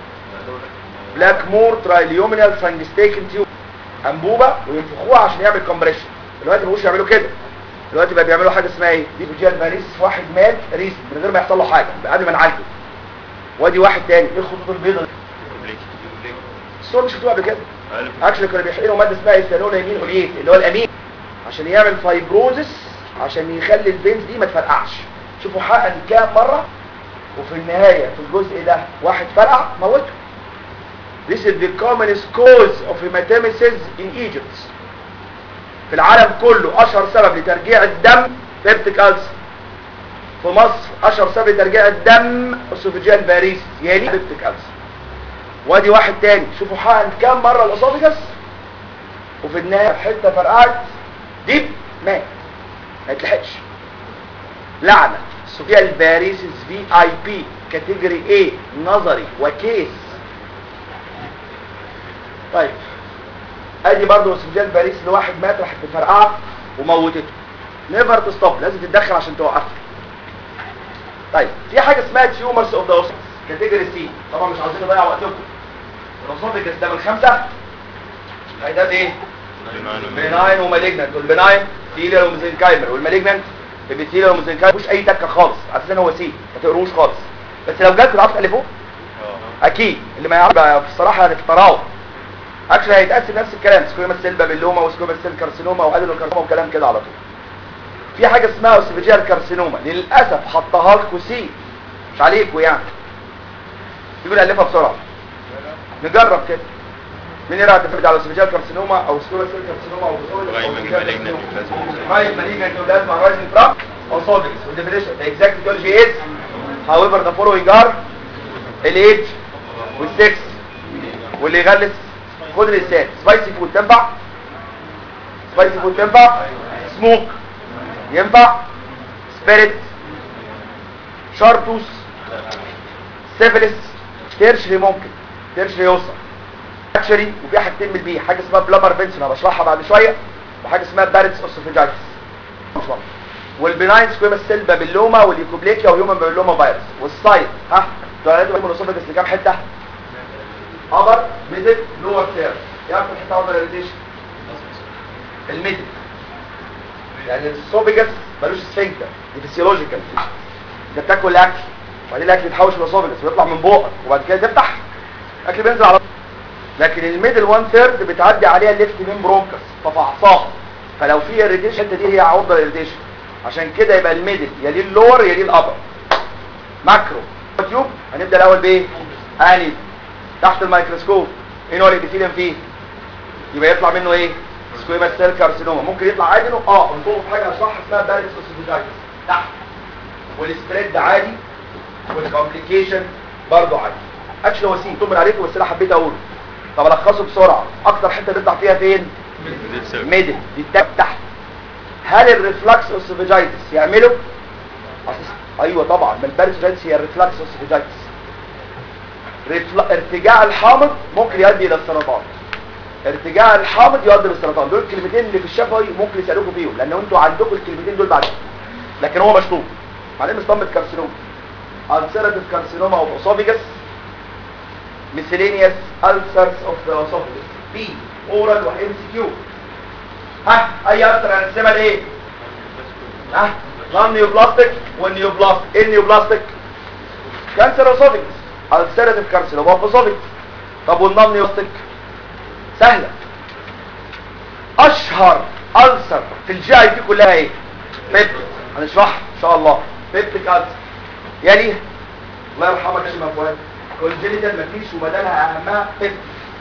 بلاك مور ترايليومينال سانجستيكن تيوب انبوبه وينفخوها عشان يعمل كومبريشن دلوقتي ما بقوش يعملوا كده دلوقتي بقى بيعملوا حاجه اسمها ايه دي فوجيال فاريس واحد مات ريس من غير ما يحصل له حاجه قبل ما نعالجه وادي واحد تاني ايه الخطوط البيضاء دي؟ الصور مش مكتوبه قبل كده اكشلي كانوا بيحقنوا ماده اسمها ايثانول يمين اوليت اللي هو الامين عشان يعمل فايبروزس عشان يخلي البنز دي ما تفرقعش شوفوا حقن كام مره وفي النهايه في الجزء ده واحد فرقع موته This is the commonest cause of hematemesis in Egypt. في العالم كله اشهر سبب لترجيع الدم بيبتيك ألسر. في مصر اشهر سبب لترجيع الدم اسوفيجيال فاريس يلي بيبتيك ألسر. وادي واحد تاني شوفوا حقن كام مره الاسوفيجاس وفي النهايه حته فرقعت ديب مات ما يتلحقش لعنه سوفيال فاريسز في اي بي كاتيجوري اي نظري وكيس طيب ادي برضه اسوفيجيال فاريس لواحد مات راحت مفرقعه وموتته نيفر تستوب لازم تتدخل عشان توقفها طيب في حاجه اسمها تيومرز اوف ذا كاتيجوري سي طبعا مش عاوزين نضيع وقتكم الاسوفيجاس ده من خمسه ده ايه بناين ومالجنانت والبناين تيلر وميزنكايمر والمالجنانت ابيثيلر وميزنكايمر مش اي تكه خالص اساسا هو سي ما تقروش خالص بس لو جالكوا تعرفوا تالفوه اكيد اللي ما يعرف بقى الصراحه يعني في التراوح اكشلي هيتقسم نفس الكلام سكويما سيل بابيلوما وسكويما سيل كارسينوما وادينو كارسينوما وكلام كده على طول في حاجه اسمها اوسيفيجيال كارسينوما للاسف حطها لكم سي مش عليكم يعني يقول الفها بسرعه نجرب كده مين يرى تفرد على اوسيفيجيال كارسينوما او سكويما سيل كارسينوما او رايت malignant plasma rising from esophagus with definition the exact etiology is however the following are الage والسكس واللي يغلس خد لسان سبايسي فود تنفع سبايسي فود تنفع سموك ينفع سبيريت شارتوس سيفلس تيرشري ممكن ترشري يوصل اكشري وفي حاجتين من البي حاجه اسمها بلامر فينسون انا بشرحها بعد شويه وحاجه اسمها بارتس اوسوفيجايتس مش مهم. والبناين سكويمس سيل بابيلوما والليكوبليكيا وهيومن بابيلوما فيروس والسايد ها دول علاج من الاسوفيجاس لكام حته ابر ميدل لور ثيرد ايه اكتر حته ابر اريتيشن الميدل يعني الاسوفيجاس ملوش سفنكتر دي فيسيولوجيكال انت بتاكل اكل وبعدين الاكل يتحوش الاسوفيجاس ويطلع من بقك وبعد كده تفتح الاكل بينزل على لكن الميدل 1 ثيرد بتعدي عليها الليفت مين برونكس ففعصاها فلو في اريتيشن الحته دي هي عرضه الاريتيشن عشان كده يبقى الميدل يليه اللور يليه الابر ماكرو تيوب هنبدا الاول بايه اني تحت الميكروسكوب ايه نوع الابيثيليوم فيه يبقى يطلع منه ايه سكويما سيل كارسينوما ممكن يطلع عادي انه اه انتوا في حاجه صح اسمها باريس اوسيفيجايتس تحت والسبريد عادي والكومبليكيشن برضه عادي اكشن وسيم طمن عليكم بس انا حبيت اقوله طب الخصه بسرعه اكتر حته بيطلع فيها فين ميدل دي التاب تحت هل الريفلكس اوسيفيجايتس يعمله أصل- ايوه طبعا ما الباريسوجايتس هي الريفلكس اوسيفيجايتس ريفل... ارتجاع الحامض ممكن يؤدي الى السرطان ارتجاع الحامض يؤدي للسرطان دول الكلمتين اللي في الشفوي ممكن يسالوكم فيهم لان انتوا عندكم الكلمتين دول بعد لكن هو مشطوب بعدين مصطمت كارسينوما ulcerative carcinoma of esophagus miscellaneous ulcers of the esophagus B oral و MCQ ها اي اكتر هنقسمها لايه ها نون نيوبلاستيك والنيوبلاست ايه النيوبلاستيك كانسر اسوفيجس ulcerative carcinoma of esophagus طب والنون نيوبلاستيك سهله اشهر ألسر في الجي اي تي كلها ايه بيبتيك هنشرحها ان شاء الله بيبتيك ألسر يليها الله يرحمك يا شيخ فؤاد كونجنيتال مفيش وبدلها اهمها بيبتيك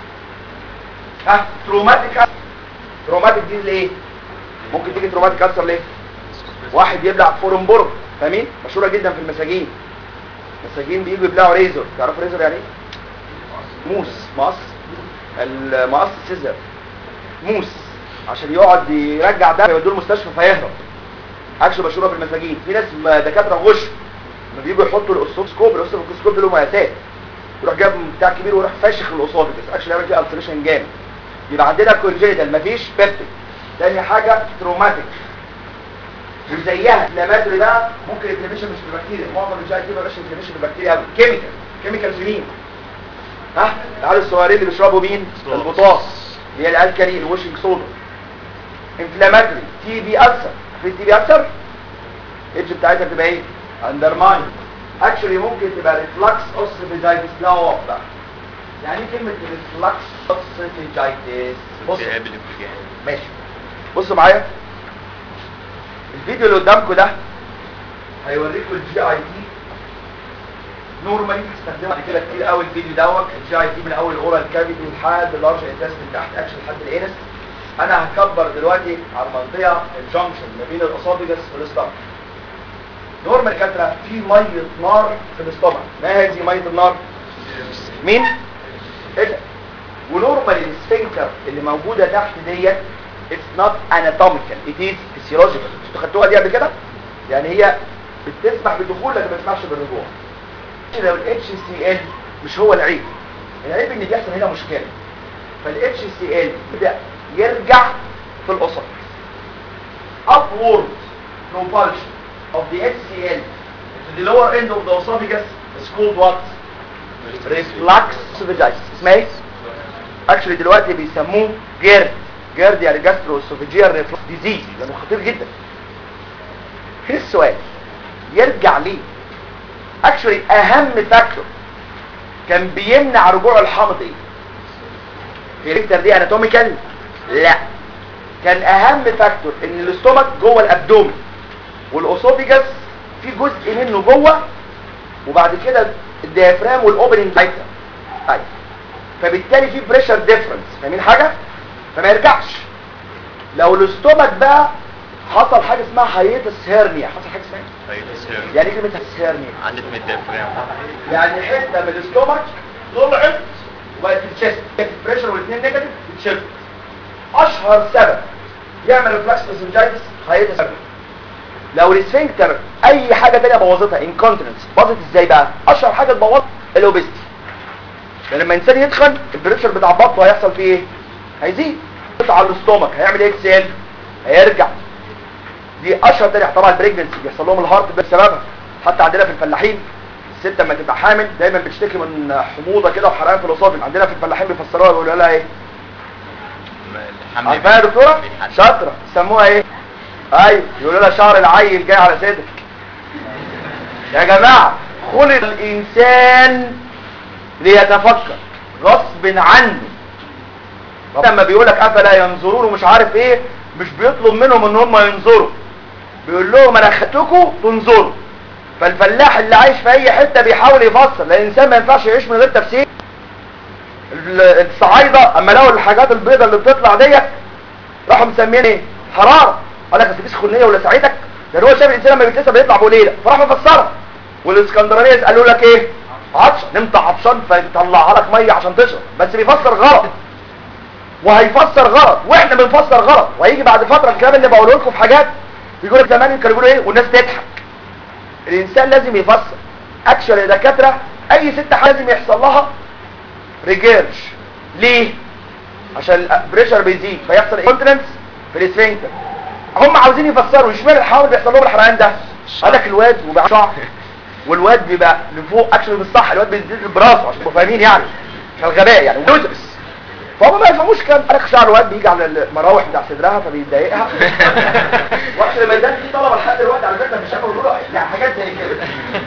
ها تروماتيك ألسر. تروماتيك دي ليه ممكن تيجي تروماتيك ألسر ليه واحد يبلع فورنبورغ فاهمين مشهوره جدا في المساجين المساجين بييجوا يبلعوا ريزر تعرفوا ريزر يعني ايه موس مقص المقص سيزر موس عشان يقعد يرجع ده يودوه المستشفى فيهرب اكشن مشهوره في المساجين في ناس م- دكاتره غش لما بييجوا يحطوا الاوسوسكوب الاوسوسكوب له مقاسات يروح جاب بتاع كبير ويروح فاشخ الاوسوفيكس اكشن يعمل فيه التريشن جامد يبقى عندنا كونجيتال مفيش بيبتيك تاني حاجه تروماتيك وزيها الانفلاماتوري بقى ممكن انفلاميشن مش في البكتيريا معظم الجي اي تي ما بيبقاش انفلاميشن في البكتيريا قوي كيميكال كيميكال في مين ها العيال الصغيرين اللي بيشربوا مين البطاس اللي هي الالكالي الوشنج صودا انفلاماتوري تي بي ألسر في تي بي ألسر ايدج بتاعتها بتبقى ايه اندرماين اكشولي ممكن تبقى ريفلكس اوسيفيجايتس لا واقف بقى يعني ايه كلمه ريفلكس اوسيفيجايتس بص التهاب الانفجار ماشي بصوا معايا الفيديو اللي قدامكم ده هيوريكم الجي اي تي نورمالي هستخدمه بعد كده كتير قوي الفيديو دوت الجي اي تي من اول الاورال كافيتي لحد اللارج انتستين تحت اكشن لحد الانس انا هكبر دلوقتي على المنطقه الجنكشن ما بين الاسوفيجس والاستمك نورمال كاتره في ميه نار في الاستمك ما هذه ميه النار مين ايه ده ونورمال السفنكتر اللي موجوده تحت ديت اتس نوت اناتوميكال ات از فيسيولوجيكال انتوا خدتوها دي قبل كده يعني هي بتسمح بالدخول لكن ما تسمحش بالرجوع لو الاتش سي ال مش هو العيب العيب ان بيحصل هنا مشكله فالاتش سي ال يبدا يرجع في الاسر upward propulsion of the HCl to the lower end of the esophagus is called what? reflux esophagitis اسمها ايه؟ اكشلي دلوقتي بيسموه جيرد جيرد يعني جاسترو اسوفيجيال ريفلكس ديزيز لانه خطير جدا في السؤال يرجع ليه اكشلي اهم فاكتور كان بيمنع رجوع الحامض ايه هي الريكتر دي اناتوميكال لا كان اهم فاكتور ان الاستومك جوه الابدومن والاوسوفيجاس في جزء منه جوه وبعد كده الديافرام والاوبننج بتاعتها طيب فبالتالي في بريشر ديفرنس فاهمين حاجه فما يرجعش لو الاستومك بقى حصل حاجه اسمها هايتس هيرنيا حصل حاجه اسمها إيه؟ هاي تسهر يعني ايه كلمه هيرنيا عدت من الديافرام يعني حته من الاستومك طلعت وبقت في الشيست بريشر والاثنين نيجاتيف بتشد اشهر سبب يعمل ريفلكس اسنجايتس هايتس هيرنيا لو الاسفنكتر اي حاجه تانية بوظتها انكونتيننس باظت ازاي بقى اشهر حاجه تبوظ الاوبستي يعني لما انسان يتخن البريشر بتاع بطنه هيحصل فيه ايه هيزيد على الاستومك هيعمل ايه سيل هيرجع دي اشهر طريقه طبعا البريجنسي بيحصل لهم الهارت بسببها حتى عندنا في الفلاحين الست لما تبقى حامل دايما بتشتكي من حموضه كده وحرقان في الاسوفج عندنا في الفلاحين بيفسروها يقولوا لها ايه الحمل عارفاها يا دكتوره بيحل. شاطره يسموها ايه ايوه يقولوا لها شعر العيل جاي على صدرك يا جماعه خلق الانسان ليتفكر غصب عنه لما بيقولك افلا ينظرون ومش عارف ايه مش بيطلب منهم ان هم ينظروا بيقول لهم انا خدتكم تنظروا فالفلاح اللي عايش في اي حته بيحاول يفسر لان الانسان ما ينفعش يعيش من غير تفسير ال- الصعايده اما لقوا الحاجات البيضاء اللي بتطلع ديت راحوا مسميين ايه حراره قال لك اصل دي سخونيه ولا ساعتك ده هو شاف الانسان لما بيتلسع بيطلع بوليله فراح مفسرها والاسكندرانيه قالوا لك ايه عطشان نمت عطشان فيطلعها لك ميه عشان تشرب بس بيفسر غلط وهيفسر غلط واحنا بنفسر غلط وهيجي بعد فتره الكلام اللي بقوله لكم في حاجات يقول لك زمان كانوا يقولوا ايه والناس تضحك الانسان لازم يفسر اكشن يا دكاتره اي ست حاجة لازم يحصل لها ريجيرش ليه عشان البريشر بيزيد فيحصل انكونتيننس في الاسفنكتر هم عاوزين يفسروا اشمعنى الحوامل بيحصل لهم الحرقان ده قال لك الواد وبقى شعر والواد بيبقى لفوق اكشن مش صح الواد بيزيد براسه عشان تبقوا فاهمين يعني عشان الغباء يعني ويدرس فهم ما يفهموش كان قال لك شعر الواد بيجي على المراوح بتاع صدرها فبيضايقها واحد لما يدان في طلبه لحد دلوقتي على فكره مش هيقولوا له يعني حاجات زي كده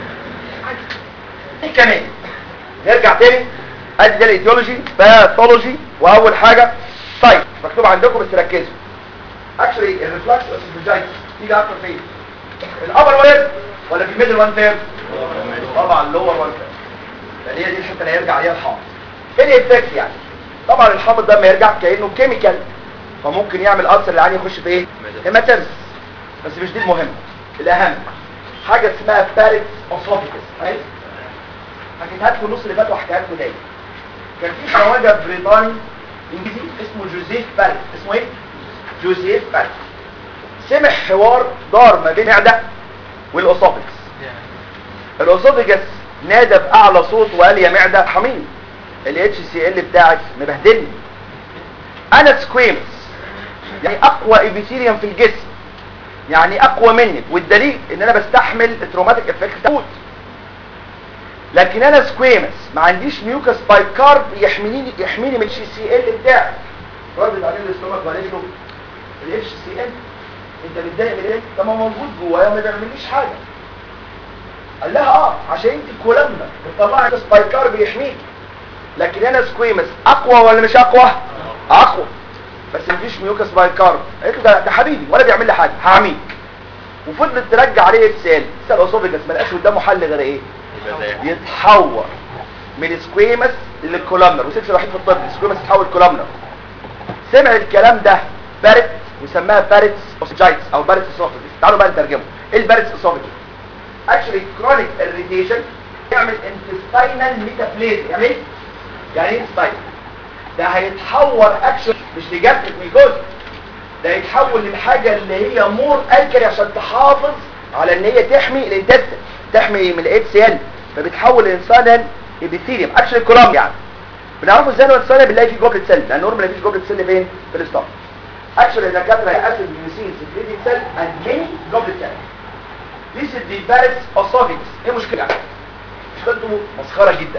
إيه كمان نرجع تاني ادي ده الايديولوجي باثولوجي واول حاجه طيب مكتوب عندكم بس ركزوا اكشلي الريفلكس اسوفيجايتس تيجي اكتر فين الابر وير ولا في الميدل وان تيرم طبعا اللور وان تيرم لان هي دي الحته اللي هيرجع عليها الحامض ايه الايفكت يعني طبعا الحامض ده لما يرجع كانه كيميكال فممكن يعمل ألسر العين يخش في ايه هيماتيرس بس مش دي المهمه الاهم حاجه اسمها باريتس اوسوفيكس عايز حكيتها لكم النص اللي فات وحكيتها لكم تاني كان في خواجه بريطاني انجليزي اسمه جوزيف باريت اسمه ايه جوزيف باريت سمع حوار دار ما بين المعده والاوسوفيكس الاوسوفيجس نادى باعلى صوت وقال يا معده حميد الاتش سي ال بتاعك مبهدلني انا سكويمس يعني اقوى ايبيثيليوم في الجسم يعني اقوى منك والدليل ان انا بستحمل التروماتيك افكت تموت لكن انا سكويمس ما عنديش ميوكس بايكارب يحميني يحميني من الاتش سي ال بتاعي ردت عليه الاستومك وقالت له الاتش سي ال انت متضايق من ايه؟ طب ما هو موجود جوايا وما بيعمليش حاجه قال لها اه عشان انت كولامنا بتطلعي سبايكار بيحميك لكن انا سكويمس اقوى ولا مش اقوى اقوى بس مفيش ميوكس بايكارب قالت له ده, ده حبيبي ولا بيعمل لي حاجه هعميك وفضلت ترجع عليه اتسال سال اوسوفيجاس ما لقاش قدامه حل غير ايه يتحور من سكويمس للكولامنر وسيبش الوحيد في الطب سكويمس يتحول كولامنر سمع الكلام ده بارت وسماها بارتس اوسوفيجايتس او بارتس اسوفيجس تعالوا بقى نترجمه ايه البارتس اسوفيجس اكشلي كرونيك اريتيشن يعمل انتستينال ميتابليزيا يعني ايه يعني ايه انتستينال ده هيتحول اكشن مش لجاستريك ميكوز ده يتحول للحاجه اللي هي مور الكري عشان تحافظ على ان هي تحمي الانتستين تحمي من الاتش سي ال فبتحول الانسان ابيثيليوم اكشلي كولام يعني بنعرفه ازاي لو الانسان بنلاقي فيه جوبلت سيل لان نورمال مفيش جوبلت سيل فين في الاستومك اكشلي الدكاتره هي اسيد يوسين سكريتنج سيل اند ميني جوبلت سيل This is the Barrett's esophagus ايه مشكلة مشكلته مسخرة جدا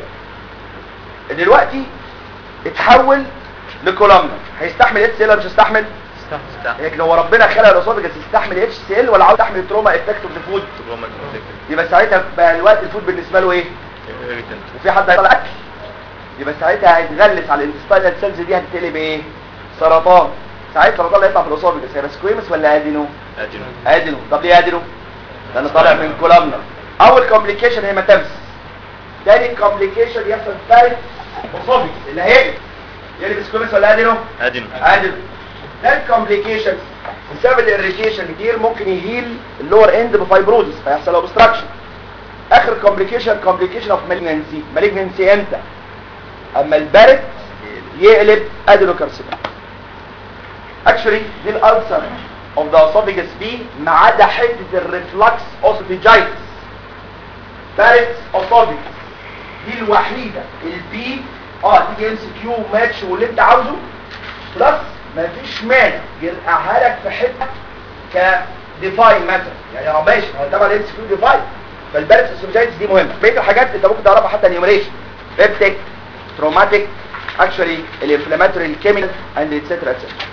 دلوقتي اتحول لكولامنا هيستحمل اتش سي ال ولا مش هيستحمل لكن لو ربنا خلق الاسوفجس يستحمل اتش سي ال ولا عاوز يستحمل التروما افكت اوف ذا فود يبقى ساعتها بقى الوقت الفود بالنسبه له ايه وفي حد هيطلع اكل يبقى ساعتها هيتغلس على الانتستينال سيلز دي هتتقلب ايه سرطان ساعتها السرطان اللي هيطلع في الاسوفجس هيبقى سكويمس ولا ادينو ادينو طب ليه ادينو لانه طالع من كولامنا اول كومبليكيشن هي ماتامس تاني كومبليكيشن يحصل ثالث اوسوفيكس اللي هي يقلب سكويمس ولا ادينو ادينو ادينو ثالث كومبليكيشن بسبب الاريتيشن كتير ممكن يهيل اللور اند بفايبروزس فيحصل له اوبستراكشن اخر كومبليكيشن كومبليكيشن اوف مالجنسي مالجنسي امتى اما البارد يقلب ادينوكارسينوم اكشولي دي الالسر اوف ذا اسوفيجس بي ما عدا حته الريفلكس اوسوفيجايتس بارد اسوفيجس دي الوحيده البي اه تيجي ام سي كيو ماتش واللي انت عاوزه بلس مفيش مانع يلقاها لك في حته ك ديفاين مثلا يعني اه ماشي هو طبعا ام سي كيو ديفاين فالبارس اسوفيجايتس دي مهمه بقيه الحاجات انت ممكن تعرفها حتى نيومريشن بيبتيك تروماتيك اكشولي الانفلاماتوري الكيميكال اند اتسترا اتسترا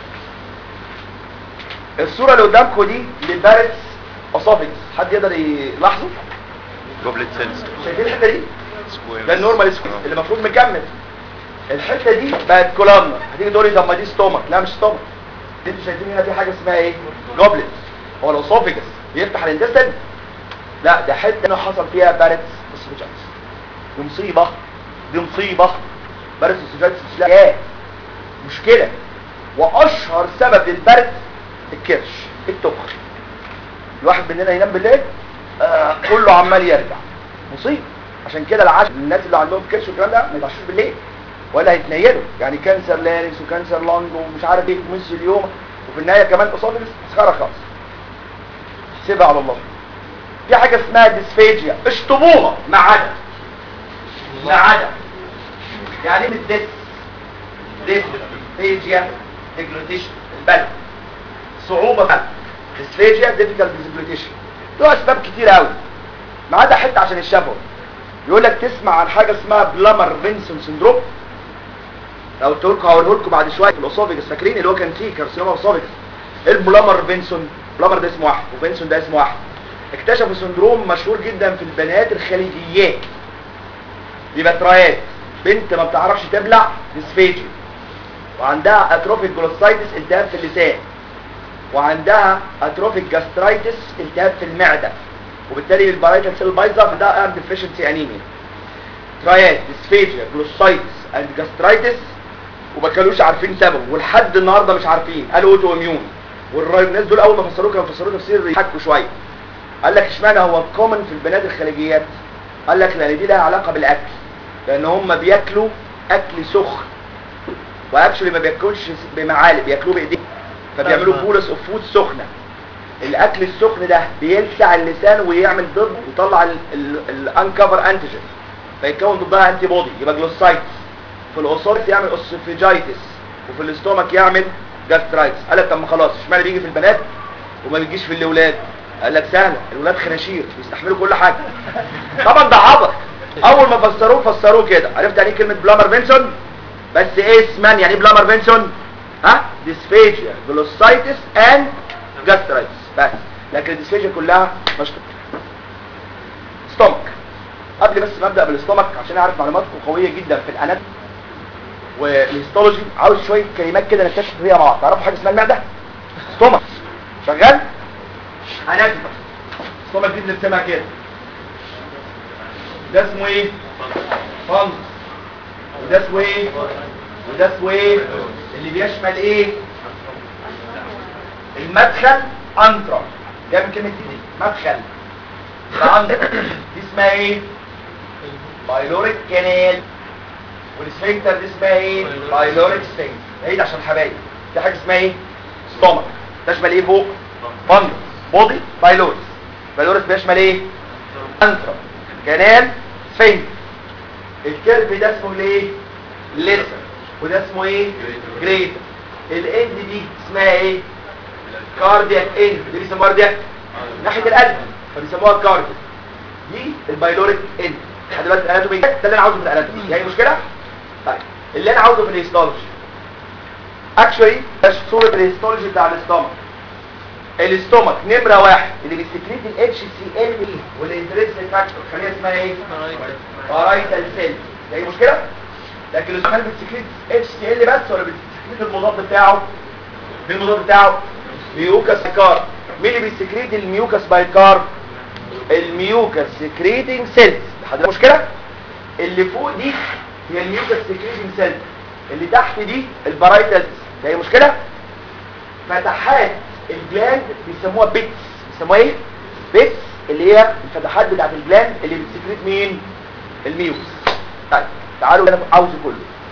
الصوره اللي قدامكم دي للبارس اسوفيجس حد يقدر يلاحظه جوبلت سيلز شايفين الحته دي سكوير ده النورمال سكوير اللي المفروض مكمل الحته دي بقت كولامنا هتيجي تقول لي طب ما دي ستومك لا مش ستومك دي انتوا شايفين هنا في حاجه اسمها ايه جوبلت هو الاسوفيجس بيفتح الانتستين لا ده حته انه حصل فيها بارتس اسوفيجايتس دي مصيبه دي مصيبه بارتس اسوفيجايتس مش لا مشكله واشهر سبب للبرد الكرش التخر الواحد مننا ينام بالليل آه كله عمال يرجع مصيبه عشان كده العشر الناس اللي عندهم كرش والكلام ده ما يتعشوش بالليل ولا هيتنيلوا يعني كانسر لارنكس وكانسر لانج ومش عارف ايه ومس اليوم وفي النهايه كمان قصاد مسخره خالص سيبها على الله في حاجه اسمها ديسفيجيا اشطبوها ما عدا ما عدا يعني ايه ديس ديس ديسفيجيا ديجلوتيشن البلد صعوبه بقى ديسفيجيا ديفيكال ديجلوتيشن له اسباب كتير قوي ما عدا حته عشان الشفوي يقول لك تسمع عن حاجه اسمها بلامر فينسون سندروم لو قلت لكم هقوله لكم بعد شويه في الاسوفيجس فاكرين اللي هو كان فيه كارسينوما اسوفيجس البلامر فينسون بلامر ده اسمه واحد وفينسون ده اسمه واحد اكتشفوا سندروم مشهور جدا في البنات الخليجيات يبقى ترايات بنت ما بتعرفش تبلع ديسفيجي وعندها اتروفيك جلوسايتس التهاب في اللسان وعندها اتروفيك جاسترايتس التهاب في المعده وبالتالي البرايتال سيل بايظه فده ايرن ديفيشنسي انيميا ترايات ديسفيجيا جلوسايتس اند جاسترايتس وما كانوش عارفين سببه ولحد النهارده مش عارفين قالوا اوتو اميون والناس دول اول ما فسروه كانوا فسروه تفسير يحكوا شويه قال لك اشمعنى هو كومن في البنات الخليجيات قال لك لان دي لها علاقه بالاكل لان هم بياكلوا اكل سخن واكشلي ما بياكلوش بمعالق بياكلوه بايديهم فبيعملوا بولس اوف فود سخنه الاكل السخن ده بيلسع اللسان ويعمل ضد ويطلع الانكفر انتيجين فيتكون ضدها انتي بودي يبقى جلوسايتس في الاوسورس يعمل اوسوفيجايتس وفي الاستومك يعمل جاسترايتس قال لك طب ما خلاص اشمعنى بيجي في البنات وما بيجيش في الاولاد قال لك سهله الولاد خناشير بيستحملوا كل حاجه طبعا ده عبط اول ما فسروه فسروه كده عرفت يعني ايه كلمه بلامر فينسون بس اسما يعني ايه بلامر فينسون ها ديسفيجيا جلوسايتس اند جاسترايتس بس لكن الديسفيجيا كلها مش ستومك قبل بس ما ابدا بالاستومك عشان اعرف معلوماتكم قويه جدا في الاناتومي والهيستولوجي عاوز شويه كلمات كده نكتشف فيها بعض تعرفوا حاجه اسمها المعده ستومك شغال اناتومي ستومك دي بنرسمها كده ده اسمه ايه فانس وده اسمه ايه وده اسمه ايه اللي بيشمل ايه المدخل انترا جاي من كلمه دي مدخل العنق دي اسمها ايه بايلوريك كانال والسفنكتر دي اسمها ايه بايلوريك سفنكتر هي دي عشان الحبايب دي حاجه اسمها ايه ستومك تشمل ايه فوق فندس بودي بايلوريس بايلوريس بيشمل ايه انترا كانال سفنكتر الكيرف ده اسمه ايه ليسر وده اسمه ايه جريتر الاند دي اسمها ايه كاردياك اند دي بيسموها كاردياك ناحيه القلب فبيسموها كاردياك دي البايلوريك اند لحد دلوقتي الاناتومي ده اللي انا عاوزه في الاناتومي يعني مشكله طيب اللي انا عاوزه في الهيستولوجي اكشولي ده صوره الهيستولوجي بتاع الاستومك الاستومك نمره واحد اللي بيسكريت الاتش سي ال والانترنسيك فاكتور خليها اسمها ايه بارايتال سيل دي مشكله لكن الاستومك بتسكريت اتش سي ال بس ولا بتسكريت المضاد بتاعه مين المضاد بتاعه ميوكاس بايكار مين اللي بيسكريت الميوكاس بايكار الميوكاس سكريتنج سيلز لحد مشكله اللي فوق دي هي الميوكاس سكريتنج سيلز اللي تحت دي البارايتال ده هي مشكله فتحات الجلاند بيسموها بيتس بيسموها ايه بيتس اللي هي الفتحات بتاعت الجلاند اللي بتسكريت مين الميوكس طيب تعالوا انا عاوزه كله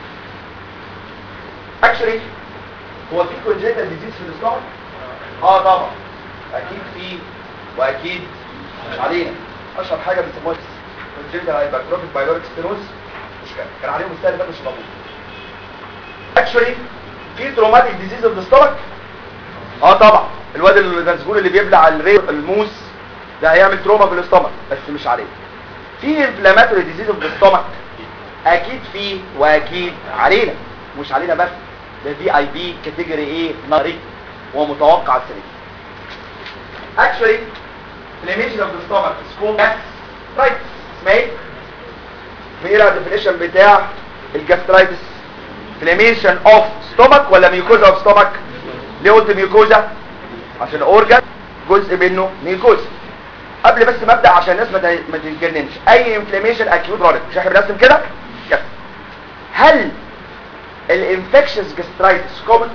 اكشلي هو في كونجنتال ديزيز في الاستومك اه طبعا اكيد في واكيد مش علينا اشهر حاجه بيسموها كونجنتال هايبرتروفيك بايلوريك ستينوز مش كان كان عليهم السنه اللي فاتت مش موجود اكشولي في تروماتيك ديزيز اوف ذا ستومك اه طبعا الواد المسجون اللي بيبلع الري الموس ده هيعمل تروما في الاستومك بس مش عليه في انفلاماتوري ديزيز اوف ذا ستومك اكيد في واكيد علينا مش علينا بس ده في اي بي كاتيجوري ايه ناري ومتوقع السنه دي actually inflammation of the stomach is called gastritis اسمها ايه؟ ايه الديفينيشن بتاع الجاسترايتس inflammation of stomach ولا ميوكوزا of stomach ليه قلت ميوكوزا عشان اورجان جزء منه ميوكوزا قبل بس ما ابدا عشان الناس ما ت- ما تتجننش اي انفلاميشن اكيوت رونيك مش احنا بنرسم كده كده هل الانفكشنز جاسترايتس كومن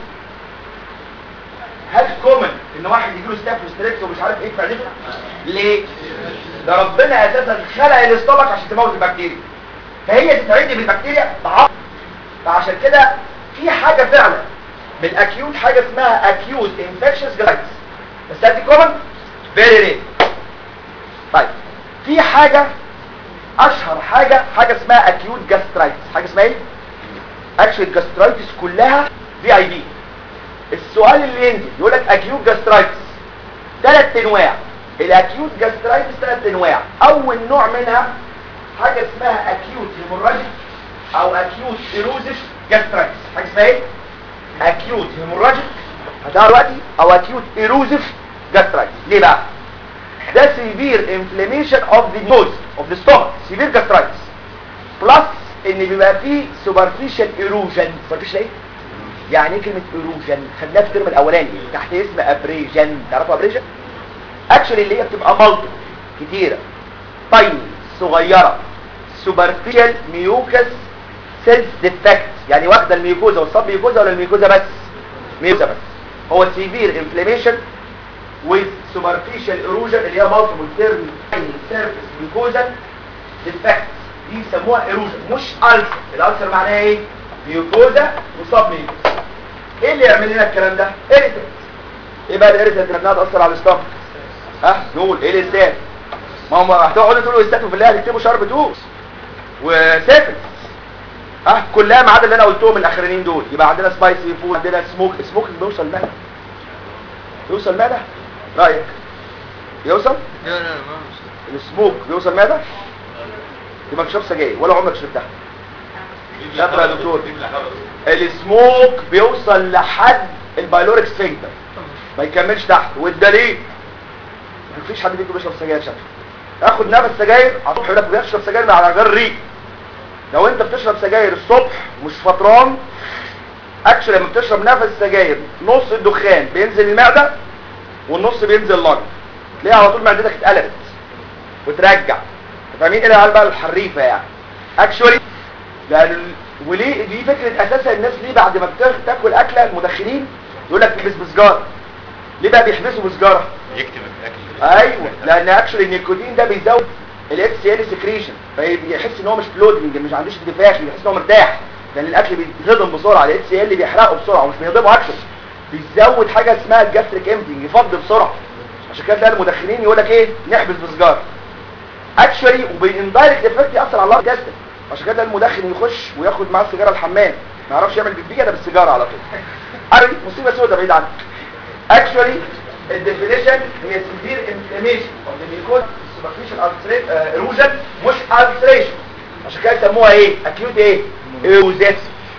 هل كومن ان واحد يجيله ستاف ستريكس ومش عارف ايه في معدته ليه ده ربنا اساسا خلق الاستومك عشان تموت البكتيريا فهي تتعدي بالبكتيريا ضعف فعشان كده في حاجه فعلا بالاكيوت حاجه اسمها اكيوت انفكشنز جاسترايتس بس دي كومن فيري رير طيب في حاجه اشهر حاجه حاجه اسمها اكيوت جاسترايتس حاجه اسمها ايه اكشوال جاسترايتس كلها في اي بي السؤال اللي ينزل يقول لك اكيوت جاسترايتس ثلاث انواع الاكيوت جاسترايتس ثلاث انواع اول نوع منها حاجه اسمها اكيوت هيموراجيك او اكيوت ايروزيف جاسترايتس حاجه اسمها ايه اكيوت هيموراجيك هتعرف دلوقتي او اكيوت ايروزيف جاسترايتس ليه بقى ده severe inflammation of the nose of the stomach severe gastritis plus ان بيبقى فيه superficial erosion superficial ايه يعني ايه كلمه ايروجن خدناها في الترم الاولاني تحت اسم ابريجن تعرفوا ابريجن اكشولي اللي هي بتبقى مالتي كتيره طيب صغيره سوبرفيشال ميوكس سيلز ديفكت يعني واخده الميوكوزا والصب ميوكوزا ولا الميوكوزا بس ميوكوزا بس هو سيفير انفلاميشن with superficial erosion اللي هي multiple term surface mucosa defects دي يسموها erosion مش ulcer الالسر معناها ايه ميوكوزا وصاب ميوكوزا ايه اللي يعمل لنا الكلام ده اريتنت ايه بقى الاريتنت اللي انها تاثر على الاستومك ها نقول ايه الاسات ما هم هتقعدوا تقولوا اسات وفي الله هتكتبوا شرب توس وسيفلس ها كلها ما عدا اللي انا قلتهم الاخرانيين دول يبقى عندنا سبايسي فود عندنا سموك سموك بيوصل المعده يوصل المعده رايك يوصل لا لا لا ما مش السموك بيوصل المعده يبقى بتشرب سجاير ولا عمرك شربتها شاطر يا دكتور. السموك بيوصل لحد البايلوريك سفنكتر ما يكملش تحت والدليل مفيش حد فيكم بيشرب سجاير شكله تاخد نفس سجاير على الصبح يقول لك بيشرب سجاير من على غير ريق لو انت بتشرب سجاير الصبح مش فطران اكشن لما بتشرب نفس سجاير نص الدخان بينزل المعده والنص بينزل اللنج تلاقي على طول معدتك اتقلبت وترجع فاهمين ايه العيال بقى الحريفه يعني اكشولي لان ال- وليه دي فكره اساسا الناس ليه بعد ما بتا- تاكل اكله المدخنين يقول لك البس بسجاره ليه بقى بيحبسوا بسجاره يكتب الاكل ايوه لان اكشولي النيكوتين ده بيزود الاتش سي ال سكريشن فيحس ان هو مش فلودنج مش عندوش انتفاخ بيحس ان هو مرتاح لان الاكل بيتهضم بسرعه الاتش سي ال بيحرقه بسرعه ومش بيهضمه اكشن بيزود حاجه اسمها الجاستريك امتنج يفضي بسرعه عشان كده تلاقي المدخنين يقول لك ايه نحبس بسجاره اكشولي وبالاندايركت افكت ياثر على اللارج جاستريك عشان كده المدخن يخش وياخد معاه السيجاره الحمام ما يعرفش يعمل بيبي ده بالسيجاره على طول عارف مصيبه سوداء بعيد عنك actually الديفينيشن هي severe inflammation of the mucosa superficial ulcer- آه، erosion مش ulceration عشان كده يسموها ايه acute ايه ايروزيس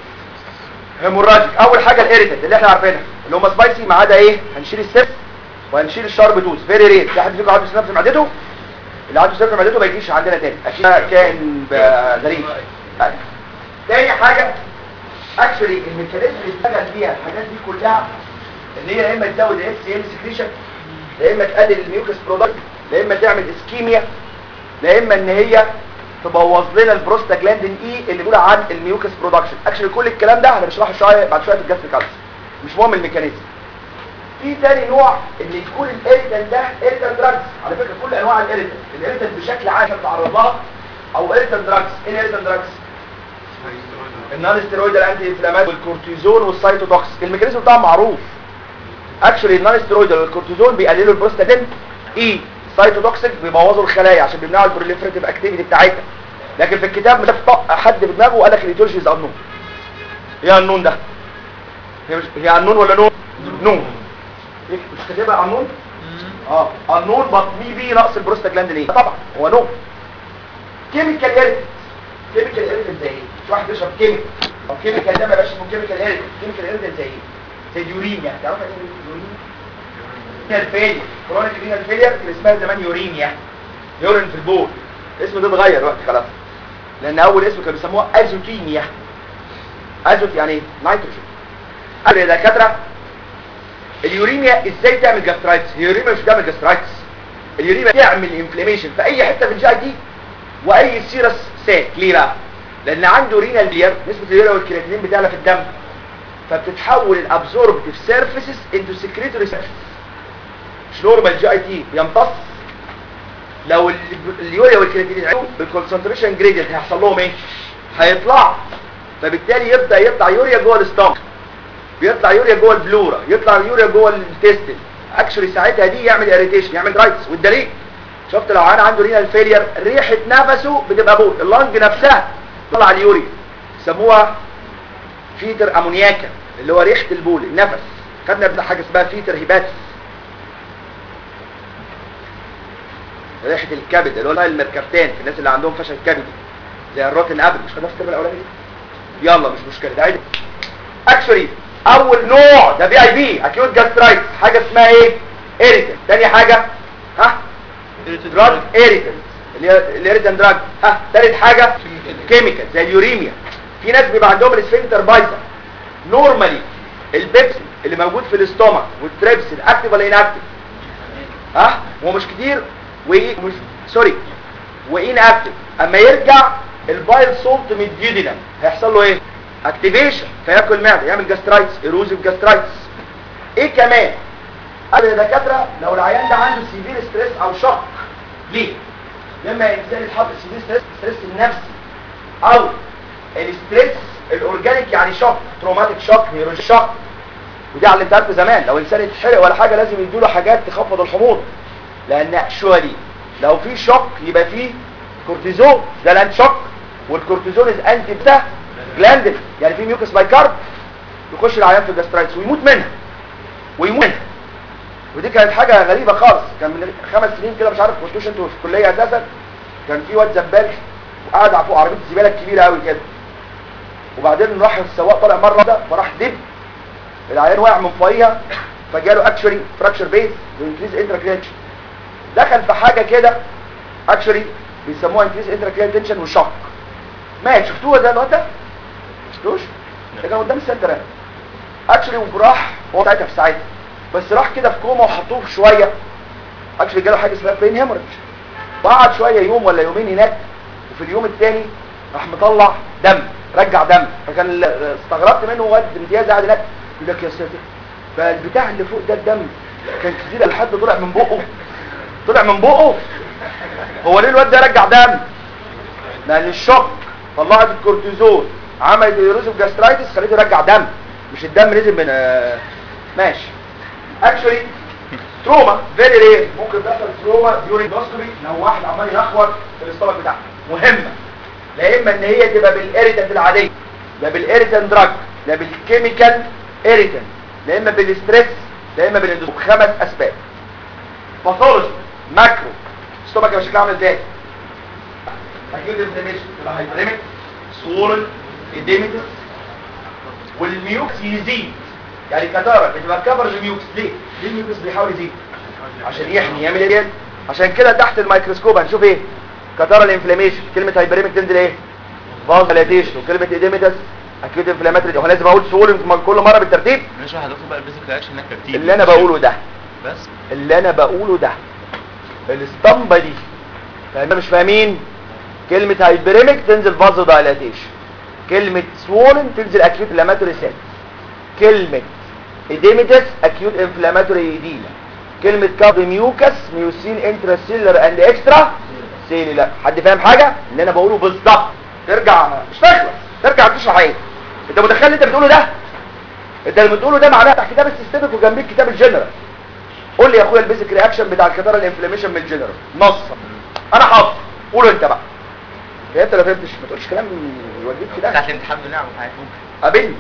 هيموراجيك اول حاجه الاريتنت اللي احنا عارفينها اللي هم سبايسي ما عدا ايه هنشيل السبس وهنشيل الشارب توز فيري ريت في حد فيكم عنده سناب في معدته اللي عنده سناب في معدته ما يجيش عندنا تاني اكيد كان ب- غريب أيوة. تاني حاجه اكشولي الميكانيزم اللي اشتغل بيها الحاجات دي كلها ان هي يا اما تزود الاس سي ال سكريشن يا اما تقلل الميوكس برودكت يا اما تعمل اسكيميا يا اما ان هي تبوظ لنا البروستاجلاندين اي اللي بيقول عن الميوكس برودكشن اكشلي كل الكلام ده هنشرحه شويه بعد شويه في الجاستريك ألسر مش مهم الميكانيزم في تاني نوع ان يكون الاريتان ده اريتان دراجز على فكره كل انواع الاريتان الاريتان بشكل عام احنا بنتعرض لها او اريتان دراجز ايه الاريتان دراجز النون ستيرويدال انتي انفلامات والكورتيزون والسايتوتوكس الميكانيزم بتاعهم معروف اكشولي النون ستيرويدال والكورتيزون بيقللوا البروستاجلاندين اي سايتوتوكسيك بيبوظوا الخلايا عشان بيمنعوا البروليفريتيف اكتيفيتي بتاعتها لكن في الكتاب مش طق حد في دماغه وقال لك الايتيولوجي از انون ايه النون ده هي مش هي النون ولا نون نون إيه؟ مش كاتبها النون اه النون بطني بيه نقص البروستاجلاند ليه طبعا هو نون كيميكال ايريتنت كيميكال ايريتنت زي ايه مش واحد بيشرب كيميكال او كيميكال ده ما يبقاش اسمه كيميكال ايريتنت كيميكال ايريتنت زي ايه زي اليوريميا تعرفوا ايه اليوريميا رينال فيلير كرونيك رينال فيلير كان اسمها زمان يوريميا يورين في البول اسمه ده اتغير دلوقتي خلاص لان اول اسمه كانوا بيسموه ازوتيميا ازوت يعني ايه نيتروجين قال يا دكاتره اليوريميا ازاي تعمل جاسترايتس اليوريميا مش بتعمل جاسترايتس اليوريميا تعمل انفلاميشن في اي حته في الجي دي واي سيرس ساك ليه بقى لان عنده رينال بير نسبه اليوريا والكرياتينين بتعلى في الدم فبتتحول الابزوربتيف سيرفيسز انتو سكريتوري سيرفيسز مش نورمال جي اي تي بيمتص لو ال- اليوريا والكرياتينين عالوا بالكونسنتريشن جريدينت هيحصل لهم ايه هيطلع فبالتالي يبدا يطلع يوريا جوه الاستومك بيطلع يوريا جوه البلورا يطلع يوريا جوه الانتستين اكشولي ساعتها دي يعمل اريتيشن يعمل رايتس والدليل شفت لو انا عنده رينال فيلير ريحه نفسه بتبقى بول اللنج نفسها طلع اليوريا يسموها فيتر امونياكا اللي هو ريحه البول النفس خدنا بتاع حاجه اسمها فيتر هيباتس ريحه الكبد اللي هو المركبتان في الناس اللي عندهم فشل كبدي زي الروتن ابل مش خدناها في الترم الاولاني دي؟ يلا مش مشكله ده عادي اكشولي اول نوع ده بي اي بي اكيوت جاسترايتس حاجه اسمها ايه اريتن تاني حاجه ها دراج اريتن اللي هي الاريتن دراج ها تالت حاجه كيميكال زي اليوريميا في ناس بيبقى عندهم الاسفنكتر بايظه نورمالي البيبسين اللي موجود في الاستومك والتريبسين اكتف ولا اناكتف ها هو مش كتير ومش سوري وان اكتف اما يرجع البايل سولت من الديودينم هيحصل له ايه اكتيفيشن فياكل معده يعمل جاسترايتس ايروزيف جاسترايتس ايه كمان قال يا دكاتره لو العيان ده عنده سيفير ستريس او شوك ليه لما الانسان يتحط في سيفير ستريس ستريس النفسي او الستريس الاورجانيك يعني شوك تروماتيك شوك نيرو شوك ودي علمتها لكم زمان لو انسان يتحرق ولا حاجه لازم يدوا له حاجات تخفض الحموضه لان اكشوالي لو في شوك يبقى في كورتيزون ده لاند شوك والكورتيزون از انتي بتا جلاندل يعني في ميوكس بايكارب يخش العيان في الجاسترايتس ويموت منها ويموت منها ودي كانت حاجه غريبه خالص كان من خمس سنين كده مش عارف كنتوش انتوا في الكليه اساسا كان في واد زبال وقاعد فوق عربيه الزباله الكبيره قوي كده وبعدين راح السواق طالع مره واحده فراح دب العيان وقع من فوقيها فجاله اكشولي فراكشر بيز وانكريز انتراكريتش دخل في حاجه كده اكشولي بيسموها انكريز انتراكريتش تنشن وشوك مات شفتوها ده الواد ده شفتوش ده كان قدام السنتر انا اكشولي وراح هو ساعتها في ساعتها بس راح كده في كوما وحطوه في شويه اكشولي جاله حاجه اسمها برين هيموريدج وقعد شويه يوم ولا يومين هناك وفي اليوم الثاني راح مطلع دم رجع دم فكان ال- استغربت منه واد امتياز قاعد هناك يقول لك يا ساتر فالبتاع اللي فوق ده الدم كان كتير لحد طلع من بقه طلع من بقه هو ليه الواد ده رجع دم لان الشوك طلعت الكورتيزون عملت ايروزيف جاسترايتس خليته يرجع دم مش الدم نزل من آه، ماشي اكشولي تروما فيري رير ممكن تحصل تروما ديورنج دوسكوبي لو واحد عمال ينخور في الاستومك بتاعه مهمه لا اما ان هي تبقى بالاريتنت العاديه لا بالاريتنت دراج لا بالكيميكال اريتنت لا اما بالستريس لا اما بالاندوسكوب خمس اسباب باثولوجي ماكرو الاستومك يبقى شكلها عامل ازاي اكيد انفلاميشن تبقى هايبريميك سورل اديميتس والميوكس يزيد يعني كتارة بتبقى كفر الميوكس ليه؟ ليه الميوكس بيحاول يزيد؟ عشان يحمي يعمل ايه؟ عشان كده تحت الميكروسكوب هنشوف ايه؟ كتارة الانفلاميشن كلمة هايبريميك تنزل ايه؟ فاز ديلاتيشن وكلمة اديميتس اكيوت انفلاماتري هو لازم اقول سورل كل مرة بالترتيب نشرح لكم بقى البيزك رياكشن هناك ترتيب اللي انا بقوله ده بس اللي انا بقوله ده الاسطمبة دي فاهم مش فاهمين كلمة هايبريميك تنزل فازو دايلاتيشن كلمة سوولن تنزل اكيوت انفلاماتوري سيل كلمة اديميتس اكيوت انفلاماتوري ايديما كلمة كاب ميوكس ميوسين انتراسيلر اند اكسترا سيلولر حد فاهم حاجة اللي انا بقوله بالظبط ترجع مش تخلص ترجع تشرح ايه انت متخيل اللي انت بتقوله ده انت اللي بتقوله ده معناه تحت كتاب السيستمك وجنبيه كتاب الجنرال قول لي يا اخويا البيزك رياكشن بتاع الكتاره الانفلاميشن من الجنرال نص انا حافظ قوله انت بقى فهمت ولا فهمتش ما تقولش كلام يوديك في ده بتاعت الامتحان بنعمل حاجه قابلني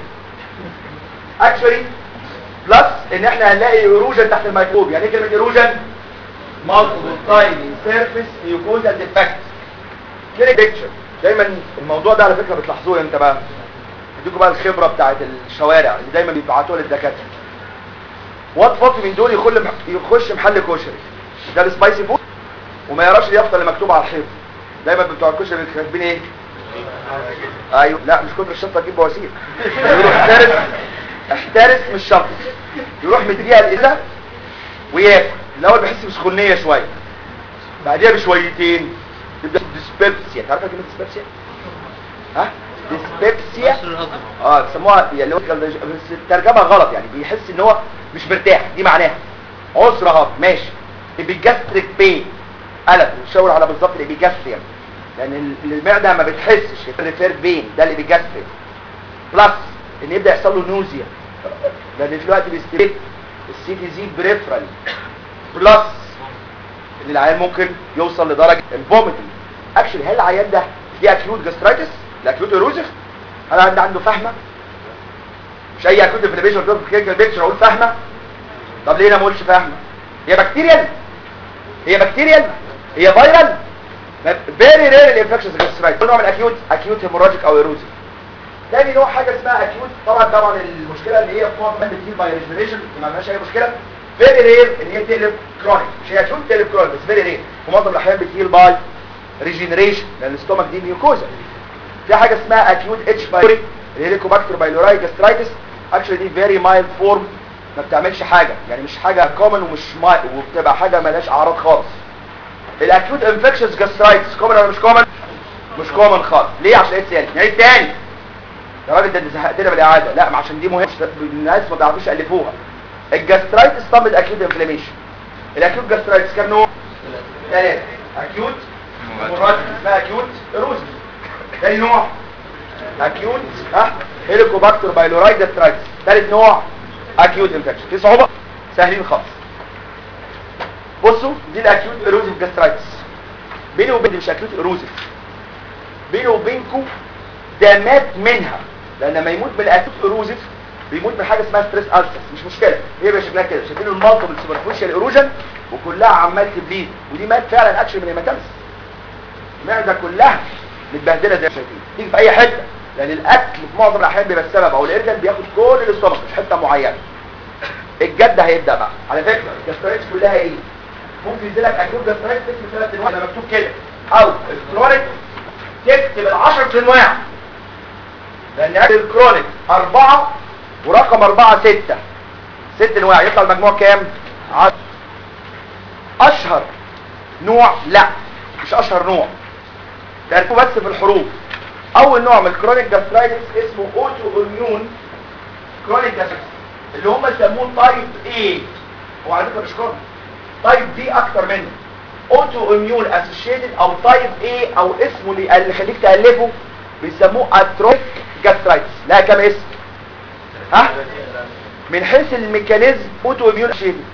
اكشولي بلس ان احنا هنلاقي ايروجن تحت الميكروب يعني ايه كلمه ايروجن مالتيبل تايني سيرفيس ميوكوزا ديفكت كلينيك بيكتشر دايما الموضوع ده على فكره بتلاحظوه امتى بقى اديكم بقى الخبره بتاعت الشوارع اللي دايما بيبعتوها للدكاتره وات فاضي من دول يخل يخش محل كشري ده السبايسي فود وما يقراش اليافطه اللي مكتوبه على الحيط دايما بتوع الكشري كاتبين ايه ايوه لا مش كتر الشنطه تجيب بواسير يروح احترس احترس من الشنطه يروح مديها الازازه وياكل الاول بيحس بسخونيه شويه بعديها بشويتين يبدا ديسبيبسيا تعرف كلمه ديسبيبسيا ها ديسبيبسيا مصر الهضم اه بيسموها يعني اللي هو بس الترجمه غلط يعني بيحس ان هو مش مرتاح دي معناها عسر هضم ماشي البيجاستريك بين قلب بيشاور على بالظبط الابيجاستريم لان ال- المعده ما بتحسش الريفير بين ده الابيجاستريم بلس ان يبدا يحصل له نوزيا لان دلوقتي بيستيك السي تي زي بريفرال بلس ان العيان ممكن يوصل لدرجه الفوميتنج اكشلي هل العيان ده دي اكيوت جاسترايتس الاكيوت ايروزف هل العيان ده عنده فهمه مش اي اكيوت انفلاميشن في كلينيكال بيكتشر اقول فهمه طب ليه انا ما اقولش فهمه هي بكتيريال هي بكتيريال هي فيرال فيري رير الانفكشنز جاسترايتس نوع من الاكيوت اكيوت هيموراجيك او ايروزف تاني نوع حاجه اسمها اكيوت طبعا طبعا المشكله اللي هي في معظم بتجيب باي ريجنريشن ما فيهاش اي مشكله فيري رير ان هي تقلب كرونيك مش هي اكيوت تقلب كرونيك بس فيري رير في معظم الاحيان بتهيل باي ريجنريشن لان الاستومك دي ميوكوزا في حاجه اسمها اكيوت اتش بايوري الهيليكوباكتر بايلوراي جاسترايتس اكشلي دي فيري مايلد فورم ما بتعملش حاجه يعني مش حاجه كومن ومش ماي وبتبقى حاجه ملهاش اعراض خالص الاكيوت انفكشنز جاسترايتس كومن ولا مش كومن مش كومن خالص ليه عشان ايه تاني نعيد تاني يا راجل ده انت زهقتنا بالاعاده لا ما عشان دي مهمه الناس ما بيعرفوش يالفوها الجاسترايتس طبعا اكيوت انفلاميشن الاكيوت جاسترايتس كام نوع ثلاثه اكيوت مراد اسمها اكيوت ايروزن تاني نوع اكيوت ها هيليكوباكتر بايلوراي جاسترايتس ثالث نوع اكيوت انفكشن في صعوبه سهلين خالص بصوا دي الاكيوت ايروزيف جاسترايتس بيني وبين مش اكيوت ايروزيف بيني وبينكم ده مات منها لان لما يموت من الاكيوت ايروزيف بيموت من حاجه اسمها ستريس السس مش مشكله هي بقى شكلها كده شايفين المالتيبل سوبرفيشال ايروجن وكلها عمال تبليد ودي مات فعلا اكشن من هيماتيمس المعده كلها متبهدله زي ما شايفين تيجي في اي حته لان الاكل في معظم الاحيان بيبقى السبب او الارجن بياخد كل الاستومك مش حته معينه الجد هيبدا بقى على فكره الجاسترايتس كلها ايه ممكن ينزلك اكيوت جاسترايتس اسم ثلاث انواع ده مكتوب كده او الكرونيك تكتب العشر انواع لان اكل الكرونيك اربعة ورقم اربعة ستة ست انواع يطلع المجموع كام عشر اشهر نوع لا مش اشهر نوع تعرفوا بس في الحروف اول نوع من الكرونيك جاسترايتس اسمه اوتو اميون كرونيك جاسترايتس اللي هم يسموه تايب ايه هو على فكره مش كرونيك تايب بي اكتر منه اوتو اميون اسوشيتد او تايب ايه او اسمه اللي اللي يخليك تالفه بيسموه اتروفيك جاسترايتس لا كام اسم ها من حيث الميكانيزم اوتو اميون اسوشيتد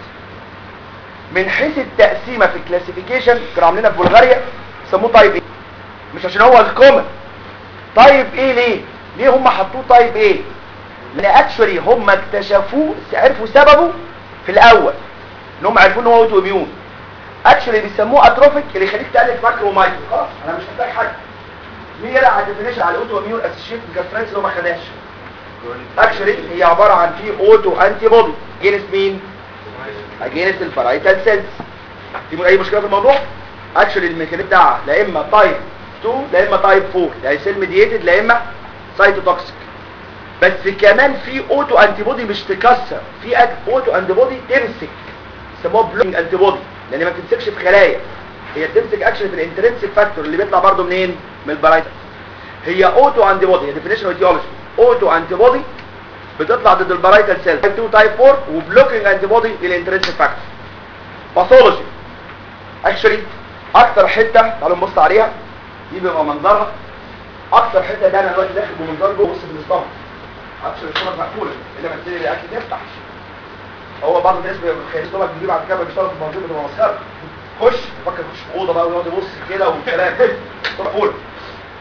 من حيث التقسيمه في الكلاسيفيكيشن كانوا عاملينها في بلغاريا سموه تايب ايه مش عشان هو الكومن تايب ايه ليه ليه هم حطوه تايب ايه لان اكشولي هم اكتشفوه عرفوا سببه في الاول ان هم عرفوا ان هو اوتو اميون اكشولي بيسموه اتروفيك اللي يخليك تالف ماكرو مايكرو خلاص انا مش محتاج حاجه مين يلعب على الديفينيشن على الاوتو اميون اسوشيتد جاسترايتس اللي هو ما خدهاش اكشولي هي عباره عن في اوتو انتي بودي جينس مين اجينست الفرايتال سيلز في اي مشكله في الموضوع اكشولي الميكانيزم بتاعها لا اما تايب 2 لا اما تايب 4 يعني سيل ميدييتد لا اما سايتوتوكسيك بس كمان في اوتو انتي بودي مش تكسر في أك- اوتو انتي بودي تمسك يسموها بلوكينج انتي بودي لان ما بتمسكش في خلايا هي بتمسك اكشن في الانترنسيك فاكتور اللي بيطلع برضه منين من البرايتال هي اوتو انتي بودي هي ديفينيشن ايديولوجي اوتو انتي بودي بتطلع ضد البرايتال سيل تايب 2 تايب 4 وبلوكينج انتي بودي للانترنسيك فاكتور باثولوجي اكشولي اكتر حته تعالوا نبص عليها دي بيبقى منظرها اكتر حته ده انا دلوقتي داخل بمنظر جوه بص في الاستمر اكشولي الاستمر مقفوله الا ما تبتدي الاكل تفتح هو بعض الناس بيخلي الاستمر بيجي بعد كده بيشتغل في المنظور بتبقى مسخره خش فكر يخش في اوضه بقى ويقعد يبص كده والكلام مقفوله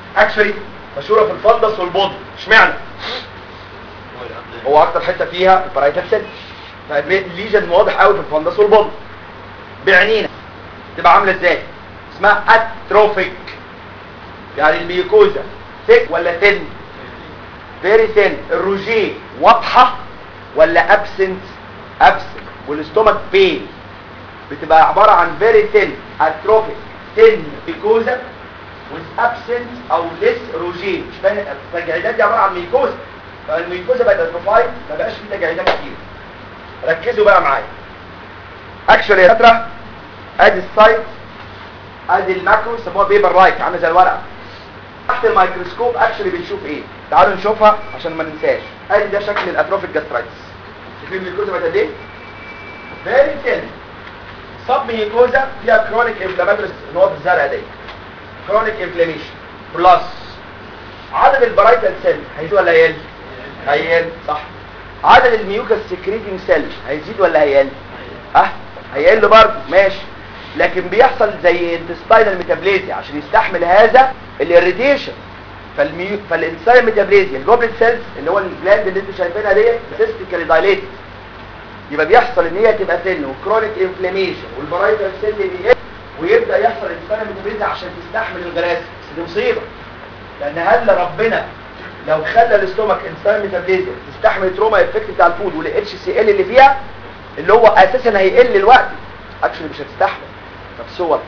اكشولي مشهوره في الفندس والبودي اشمعنى هو الأصل هو اكتر حته فيها البرايتال سيل فالليجن واضح قوي في الفندس والبودي بعنينا تبقى عامله ازاي اسمها اتروفيك يعني الميوكوزا ثيك ولا ثين فيري ثين الروجيه واضحه ولا ابسنت ابسنت والاستومك بين بتبقى عباره عن فيري ثين اتروفيك ثين ميوكوزا with absent او less روجيه مش فاهم التجاعيدات دي عباره عن ميوكوزا فالميوكوزا بقت اتروفايد ما بقاش فيه تجاعيدات كتير ركزوا بقى معايا اكشولي يا دكاتره ادي السايت ادي الماكرو يسموها بيبر رايت عامله زي الورقه تحت الميكروسكوب اكشولي بنشوف ايه تعالوا نشوفها عشان ما ننساش ادي ده شكل الاتروفيك جاسترايتس شايفين الميوكوزا بقت قد ايه فيري ثين سب ميوكوزا فيها كرونيك انفلاماتوري النقط الزرقاء دي كرونيك انفلاميشن بلس عدد البرايتال سيل هيزيد ولا هيقل هيقل صح عدد الميوكس سكريتنج سيل هيزيد ولا هيقل اه هيقل برضه ماشي لكن بيحصل زي انتستاينال ميتابليزيا عشان يستحمل هذا الاريتيشن فالميو فالانسايم ميتابليزيا الجوبلت سيلز اللي هو الجلاند اللي انتوا شايفينها ديت سيستيكالي دايليتد يبقى بيحصل ان هي تبقى ثن وكرونيك انفلاميشن والبرايتال سيل يقل ويبدا يحصل انسان ميتابوليزم عشان تستحمل الغراسه بس دي مصيبه لان هل ربنا لو خلى الاستومك انسان ميتابوليزم تستحمل تروما افكت بتاع الفود والاتش سي ال اللي فيها اللي هو اساسا هيقل الوقت اكشلي مش هتستحمل طب سوت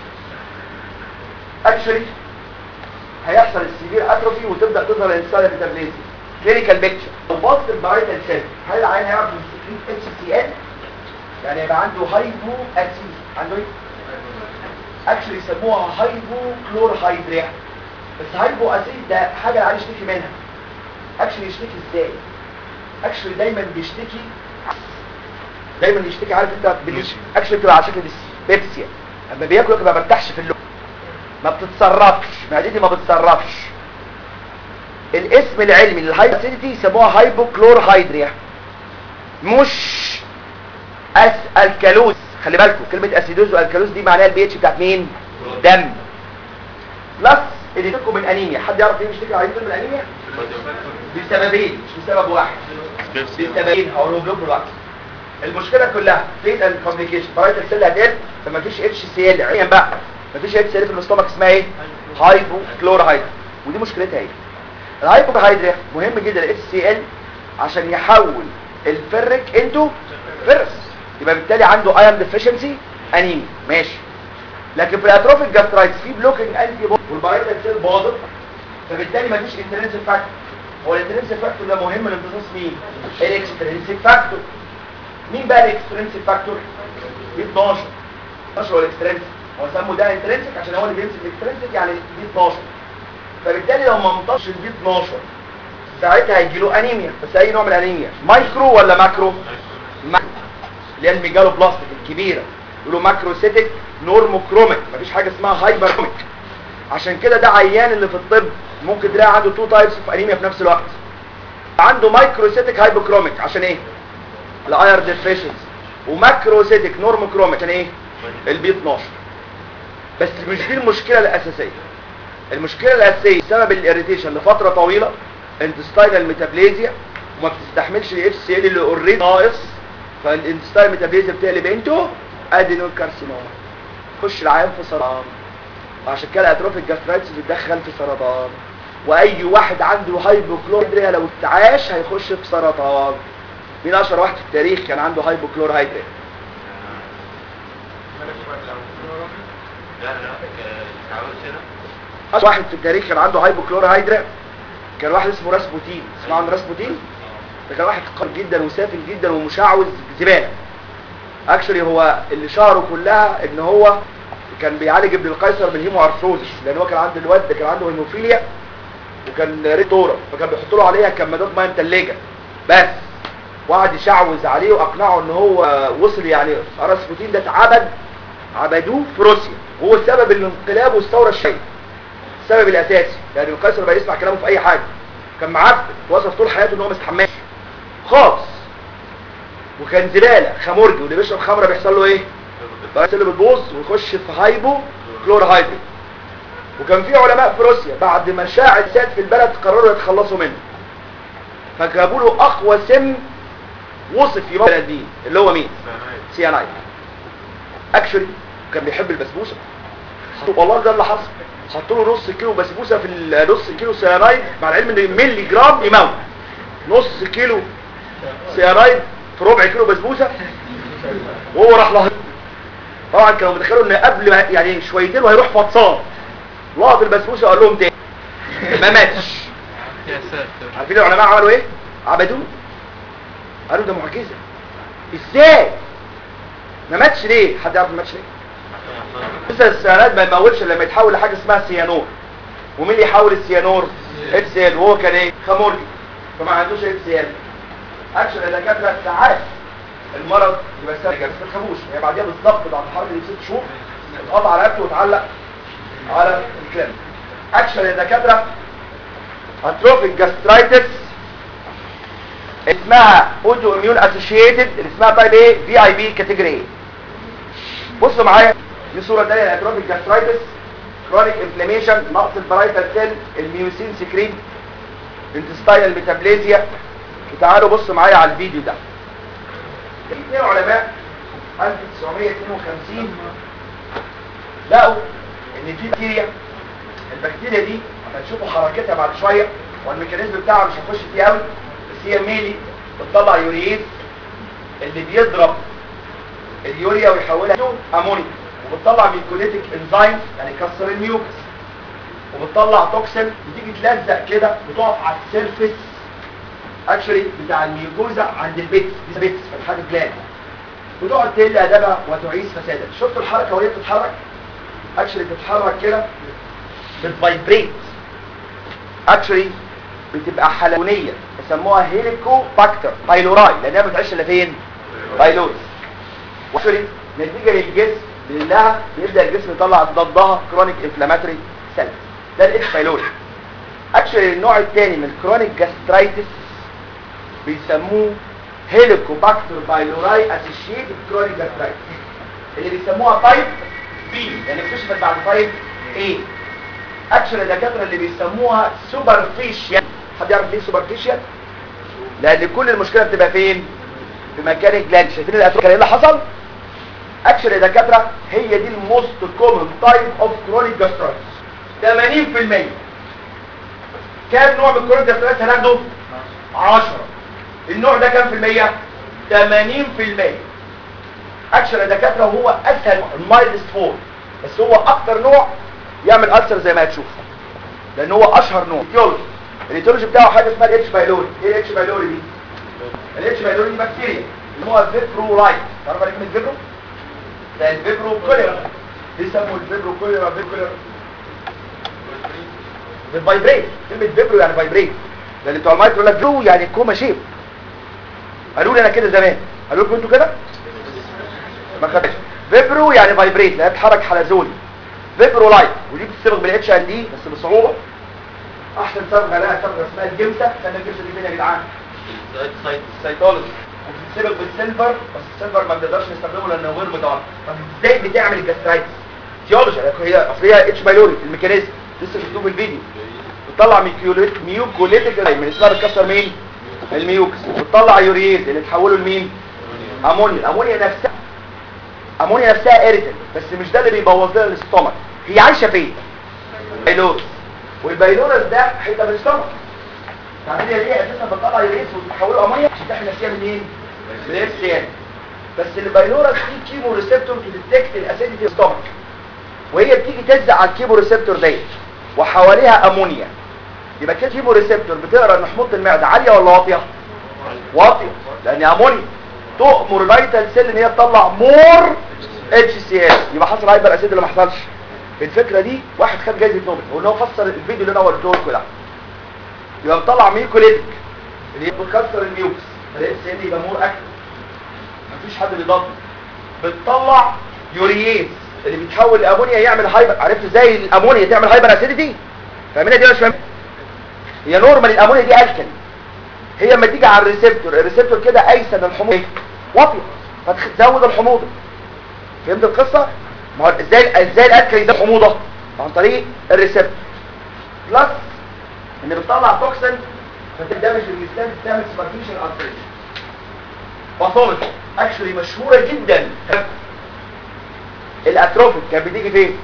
اكشلي هيحصل السيفير اتروفي وتبدا تظهر الانسان ميتابوليزم كلينيكال بيكتشر لو باظ البرايتال سيل هل العيان هيعرف يسكريت اتش سي ال يعني يبقى عنده هايبو اسيد عنده ايه اكشلي يسموها هايبو كلور هيدريا بس هايبو اسيد ده حاجه العيان يشتكي منها اكشلي يشتكي ازاي اكشلي دايما بيشتكي دايما يشتكي عارف انت بالش- اكشلي بتبقى على شكل بيبسيا اما بياكل ما برتاحش في اللقمه ما بتتصرفش معدتي ما بتتصرفش الاسم العلمي للهايبو اسيديتي يسموها هايبو كلور هيدريا مش اس الكالوز خلي بالكم كلمه اسيدوز والكالوز دي معناها البي اتش بتاعت مين دم بلس اللي يشتكوا من انيميا حد يعرف ليه بيشتكي عايز من انيميا بسببين مش بسبب واحد بسببين هقولهم لكم دلوقتي المشكله كلها فيت اند كومبليكيشن برايت السيل هتقل فما فيش اتش سي ال علميا بقى ما فيش اتش سي ال في الاستومك اسمها ايه هايبو كلورايد ودي مشكلتها ايه الهايبو هيدريا مهم جدا الاتش سي ال عشان يحول الفرك انتو فيرس يبقى بالتالي عنده ايرون ديفيشنسي انيميا ماشي لكن في الاتروفيك جاسترايتس في بلوكينج انتي بودي والبايتال سيل باظت فبالتالي مفيش انترنسيك فاكتور هو الانترنسيك فاكتور ده مهم لامتصاص مين الاكسترنسيك فاكتور مين بقى الاكسترنسيك فاكتور بي 12 12 هو الاكسترنسيك هو سموه ده انترنسيك عشان هو اللي بيمسك الاكسترنسيك يعني بي 12 فبالتالي لو ما انطش البي 12 ساعتها هيجي له انيميا بس اي نوع من الانيميا مايكرو ولا ماكرو ماكرو اللي هي الميجالو بلاستيك الكبيره يقولوا ماكروسيتك نورموكروميك مفيش حاجه اسمها هايبركروميك عشان كده ده عيان اللي في الطب ممكن تلاقي عنده تو تايبس اوف انيميا في نفس الوقت عنده مايكروسيتك هايبوكروميك عشان ايه الاير ديفيشنسي وماكروسيتك نورموكروميك عشان ايه البي 12 بس مش دي المشكله الاساسيه المشكله الاساسيه بسبب الاريتيشن لفتره طويله انتستاينال ميتابليزيا وما بتستحملش الاتش سي ال اللي اوريدي ناقص فالانتستاينال ميتابليزيا بتقلب انتو ادينو كارسينوما خش العيان في سرطان وعشان كده اتروفيك جاسترايتس بتدخل في سرطان واي واحد عنده هايبوكلورهيدريا لو اتعاش هيخش في سرطان مين اشهر واحد في التاريخ كان عنده هايبوكلورهيدريا لا لا تعود كده اشهر واحد في التاريخ كان عنده هايبوكلورهيدريا كان واحد اسمه راسبوتين اسمعوا عن راسبوتين ده كان واحد قوي جدا وسافل جدا ومشعوذ زباله اكشولي هو اللي شهره كلها ان هو كان بيعالج ابن القيصر من هيمو ارثروزس لان هو كان عنده الواد ده كان عنده هيموفيليا وكان ريتورا فكان بيحط له عليها كمادات ميه متلجه بس وقعد يشعوذ عليه واقنعه ان هو وصل يعني راسبوتين ده اتعبد عبدوه في روسيا وهو سبب الانقلاب والثوره الشيعيه السبب الاساسي يعني القيصر بقى يسمع كلامه في اي حاجه كان معفن وصف طول حياته ان هو ما استحملش خالص وكان زباله خمرجي واللي بيشرب خمره بيحصل له ايه بقى اللي بتبوظ ويخش في هايبو كلور هايدري وكان في علماء في روسيا بعد ما شاع الساد في البلد قرروا يتخلصوا منه فجابوا له اقوى سم وصف في البلد دي اللي هو مين سيانايد اكشولي كان بيحب البسبوسه والله ده اللي حصل حطوا له نص كيلو بسبوسه في ال- نص كيلو سيانايد مع العلم ان ملي جرام يموت نص كيلو سيانايد في ربع كيلو بسبوسه وهو راح له طبعا كانوا متخيلوا ان قبل ما يعني شويتين وهيروح فطسان لقط البسبوسه وقال لهم تاني ما ماتش يا ساتر عارفين العلماء عملوا ايه عبدوه قالوا ده معجزه ازاي ما ماتش ليه حد يعرف ما ماتش ليه لسه السيانات ما يموتش إلا لما يتحول لحاجه اسمها سيانور ومين اللي يحول السيانور اتش سي ال وهو كان ايه خموري فما عندوش اتش سي ال اكشن الدكاتره ساعات المرض يبقى سهل جدا ما تخافوش هي بعديها بالظبط بعد الحرب دي بست شهور اتقطع رقبته وتعلق على الكلام اكشن الدكاتره اتروفيك جاسترايتس اسمها اوتو اميون اسوشيتد اللي اسمها طيب ايه في اي بي كاتيجوري ايه بصوا معايا دي صوره تانية لاتروفيك جاسترايتس كرونيك انفلاميشن نقص البرايتال سيل الميوسين سكريت انتستاينال ميتابليزيا وتعالوا بصوا معايا على الفيديو ده اثنين علماء 1952 لقوا ان في بكتيريا البكتيريا دي هتشوفوا حركتها بعد شويه والميكانيزم بتاعها مش هنخش فيه قوي بس هي ميلي بتطلع يوريز اللي بيضرب اليوريا ويحولها امونيا وبتطلع ميكوليتيك انزيم يعني يكسر الميوكس وبتطلع توكسين بتيجي تلزق كده بتقف على السيرفيس اكشلي بتاع الميوكوزا عند البيتس دي بيتس فتحات الجلاند وتقعد تقل ادبها وتعيش فسادا شفتوا الحركه وهي بتتحرك اكشلي بتتحرك كده بتفايبريت اكشلي بتبقى حلوانيه يسموها هيليكو باكتر بايلوراي لانها ما بتعيش الا فين بايلورس وشري نتيجه للجسم لانها بيبدا الجسم يطلع ضدها كرونيك انفلاماتوري سيلز ده الاتش بايلوري اكشلي النوع الثاني من الكرونيك جاسترايتس بيسموه هيليكوباكتر بايلوراي اسوشيتد كرونيك جاسترايتس اللي بيسموها تايب بي يعني اكتشفت بعد تايب ايه اكشن الدكاتره اللي بيسموها سوبرفيشيال حد يعرف ليه سوبرفيشيال لان كل المشكله بتبقى فين في مكان الجلاند شايفين الاتروفيك ايه اللي حصل اكشن الدكاتره هي دي الموست كومن تايب اوف كرونيك جاسترايتس 80% كام نوع من الكرونيك جاسترايتس هناخده 10 النوع ده كام في المية 80% اكشن الدكاتره هو اسهل المايلست فور بس هو اكتر نوع يعمل ألسر زي ما هتشوف لان هو اشهر نوع ايتيولوجي الايتيولوجي بتاعه حاجه اسمها الاتش بايلوري ايه الاتش بايلوري دي الاتش بايلوري دي بكتيريا اللي هو الفيبرو لايت تعرف على كلمه فيبرو ده الفيبرو كوليرا بيسموا الفيبرو كوليرا فيبرو كوليرا بالفايبريت كلمه فيبرو يعني فايبريت لان بتوع المايك يقول لك فيبرو يعني كوما شيب قالوا لي انا كده زمان قالوا لكم انتوا كده ما خدش فيبرو يعني فايبريت لا بتحرك حلزوني فيبرو لايت ودي بتتصبغ بالاتش ان دي بس بصعوبه احسن صبغه لها صبغه اسمها الجمسه استنى الجمسه دي فين يا جدعان سايت السيتولوجي وبتتصبغ بالسيلفر بس السيلفر ما بنقدرش نستخدمه لانه غير متوفر طب ازاي بتعمل الجاسترايتس تيولوجي هي اصل هي اتش بايلوري الميكانيزم لسه شفتوه في الفيديو بتطلع ميكيوليت ميوكوليتيك من اسمها بتكسر مين الميوكس وتطلع يوريز اللي تحوله لمين امونيا الامونيا نفسها امونيا نفسها اريتل بس مش ده اللي بيبوظ لنا الاستومك هي عايشه فين بايلورس والبايلورس ده حته من الاستومك تعرفين هي ليه اساسا بتطلع يوريز وتحوله امونيا عشان تحمي نفسها من مين من الاف سي ان بس البايلورس فيه كيمو ريسبتور تديتكت الاسيديتي الاستومك وهي بتيجي تلزق على الكيمو ريسبتور ديت وحواليها امونيا يبقى كده كيمو ريسبتور بتقرا ان حموضه المعده عاليه ولا واطيه واطيه لان امونيا تؤمر الفيتال سيل ان هي تطلع مور اتش سي ال يبقى حصل هايبر اسيد اللي ما حصلش الفكره دي واحد خد جايزه نوبل وان هو فسر الفيديو اللي انا وريته لكم ده يبقى بتطلع ميكوليتيك اللي هي بتكسر الميوكس الاتش سي ال يبقى مور اكتف مفيش حد بيضاد بتطلع يورييز اللي بيتحول لامونيا يعمل هايبر عرفت ازاي الامونيا تعمل هايبر اسيديتي فاهمينها دي ولا مش فاهمين هي نورمال الامونيا دي الكل هي لما تيجي على الريسبتور الريسبتور كده ايسن الحموضه واطيه فتزود الحموضه فهمت القصه ما هو ازاي ازاي الالكل يزود الحموضه عن طريق الريسبتور بلس ان بتطلع توكسين فتدمج الجسم بتعمل سباركيشن التريشن باثولوجي اكشولي مشهوره جدا الاتروفيك كانت بتيجي فين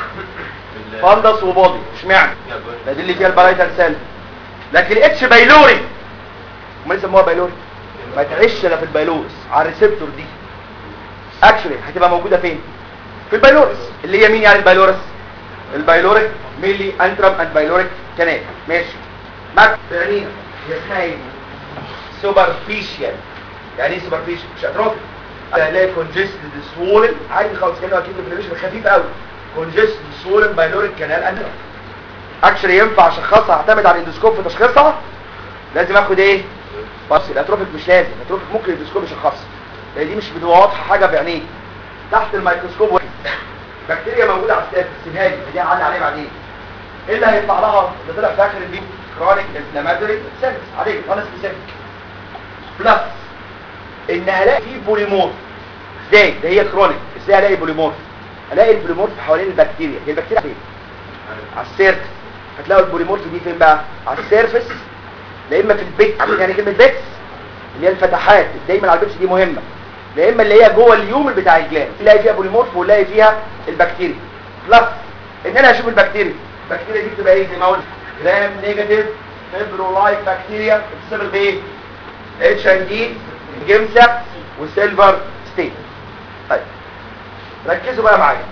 فندس وبودي اشمعنى ده دي اللي فيها البرايتال سيل لكن اتش بايلوري ما يسموها بايلوري ما تعيش الا في البايلورس على الريسبتور دي اكشولي هتبقى موجوده فين في البايلورس اللي هي مين يعني البايلورس البايلوريك ميلي انترم اند بايلوريك كانال ماشي ماك فيرانينا هي اسمها ايه سوبرفيشال يعني ايه سوبرفيشال مش اتروفيك هلاقي كونجستد سوولن عادي خالص كانه اكيد انفلاميشن خفيف قوي كونجستد سوولن بايلوريك كانال انترم اكشلي ينفع اشخصها اعتمد على الاندوسكوب في تشخيصها لازم اخد ايه بس الاتروفيك مش لازم الاتروفيك ممكن الاندوسكوب يشخصها لان دي مش بتبقى واضحه حاجه بعينيه تحت الميكروسكوب واحد بكتيريا موجوده على السيرفس سيبها لي دي هعلي عليه بعدين ايه اللي هيطلع لها اللي طلع في اخر الفيديو كرونيك انفلاماتوري سيرفس عليه انا سبيسيفيك بلس ان هلاقي فيه بوليمورف ازاي ده هي كرونيك ازاي هلاقي بوليمورف الاقي البوليمورف حوالين البكتيريا هي البكتيريا فين على السيرفس هتلاقوا البوليمورف دي فين بقى على السيرفس لا اما في البيكس عارفين يعني كلمه بيكس اللي هي الفتحات دايما على البيكس دي مهمه لا اما اللي هي جوه اليومن بتاع الجلاند تلاقي فيها بوليمورف ولاقي فيها البكتيريا بلس ان انا اشوف البكتيريا البكتيريا دي بتبقى ايه زي ما قلت جرام نيجاتيف فيبرولايك بكتيريا بتتصل بايه اتش ان دي جيمسا وسيلفر ستيت طيب ركزوا بقى معايا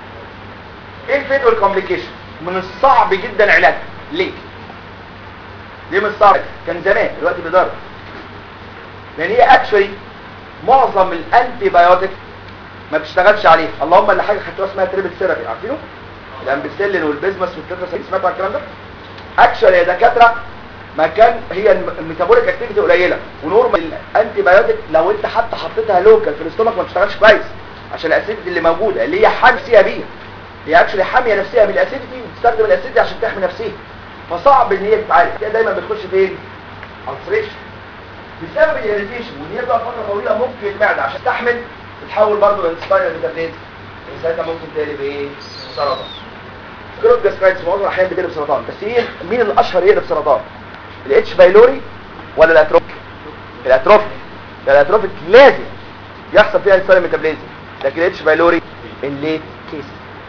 ايه الفيت والكومبليكيشن من الصعب جدا علاجها ليه ليه من الصعب كان زمان دلوقتي بيضرب لان هي اكشولي معظم الانتي بايوتيك ما بتشتغلش عليه اللهم اللي حاجه خدتوها اسمها تريبل ثيرابي عارفينه الامبيسيلين والبيزمس والتتراسايكلين سمعتوا عن الكلام ده اكشولي يا دكاتره ما كان هي الميتابوليك اكتيفيتي قليله ونورمال الانتي بايوتيك لو انت حتى حطيتها لوكال في الاستومك ما بتشتغلش كويس عشان الاسيديتي اللي موجوده اللي هي حاميه نفسيها بيها هي اكشولي حاميه نفسها بالاسيديتي بتستخدم الاسيديتي عشان تحمي نفسها فصعب ان هي تتعالج هي دايما بتخش فين الفريش بسبب الاريتيشن وان هي بقى فتره طويله ممكن المعده عشان تحمل تتحول برضه للسبايرال ميتابليزم ساعتها ممكن تقلب ايه سرطان كروت جاسترايتس معظم الاحيان بتقلب سرطان بس ايه مين الاشهر يقلب سرطان الاتش بايلوري ولا الاتروفيك الاتروفيك الاتروفيك لازم يحصل فيها السبايرال ميتابليزم لكن الاتش بايلوري الليت كيس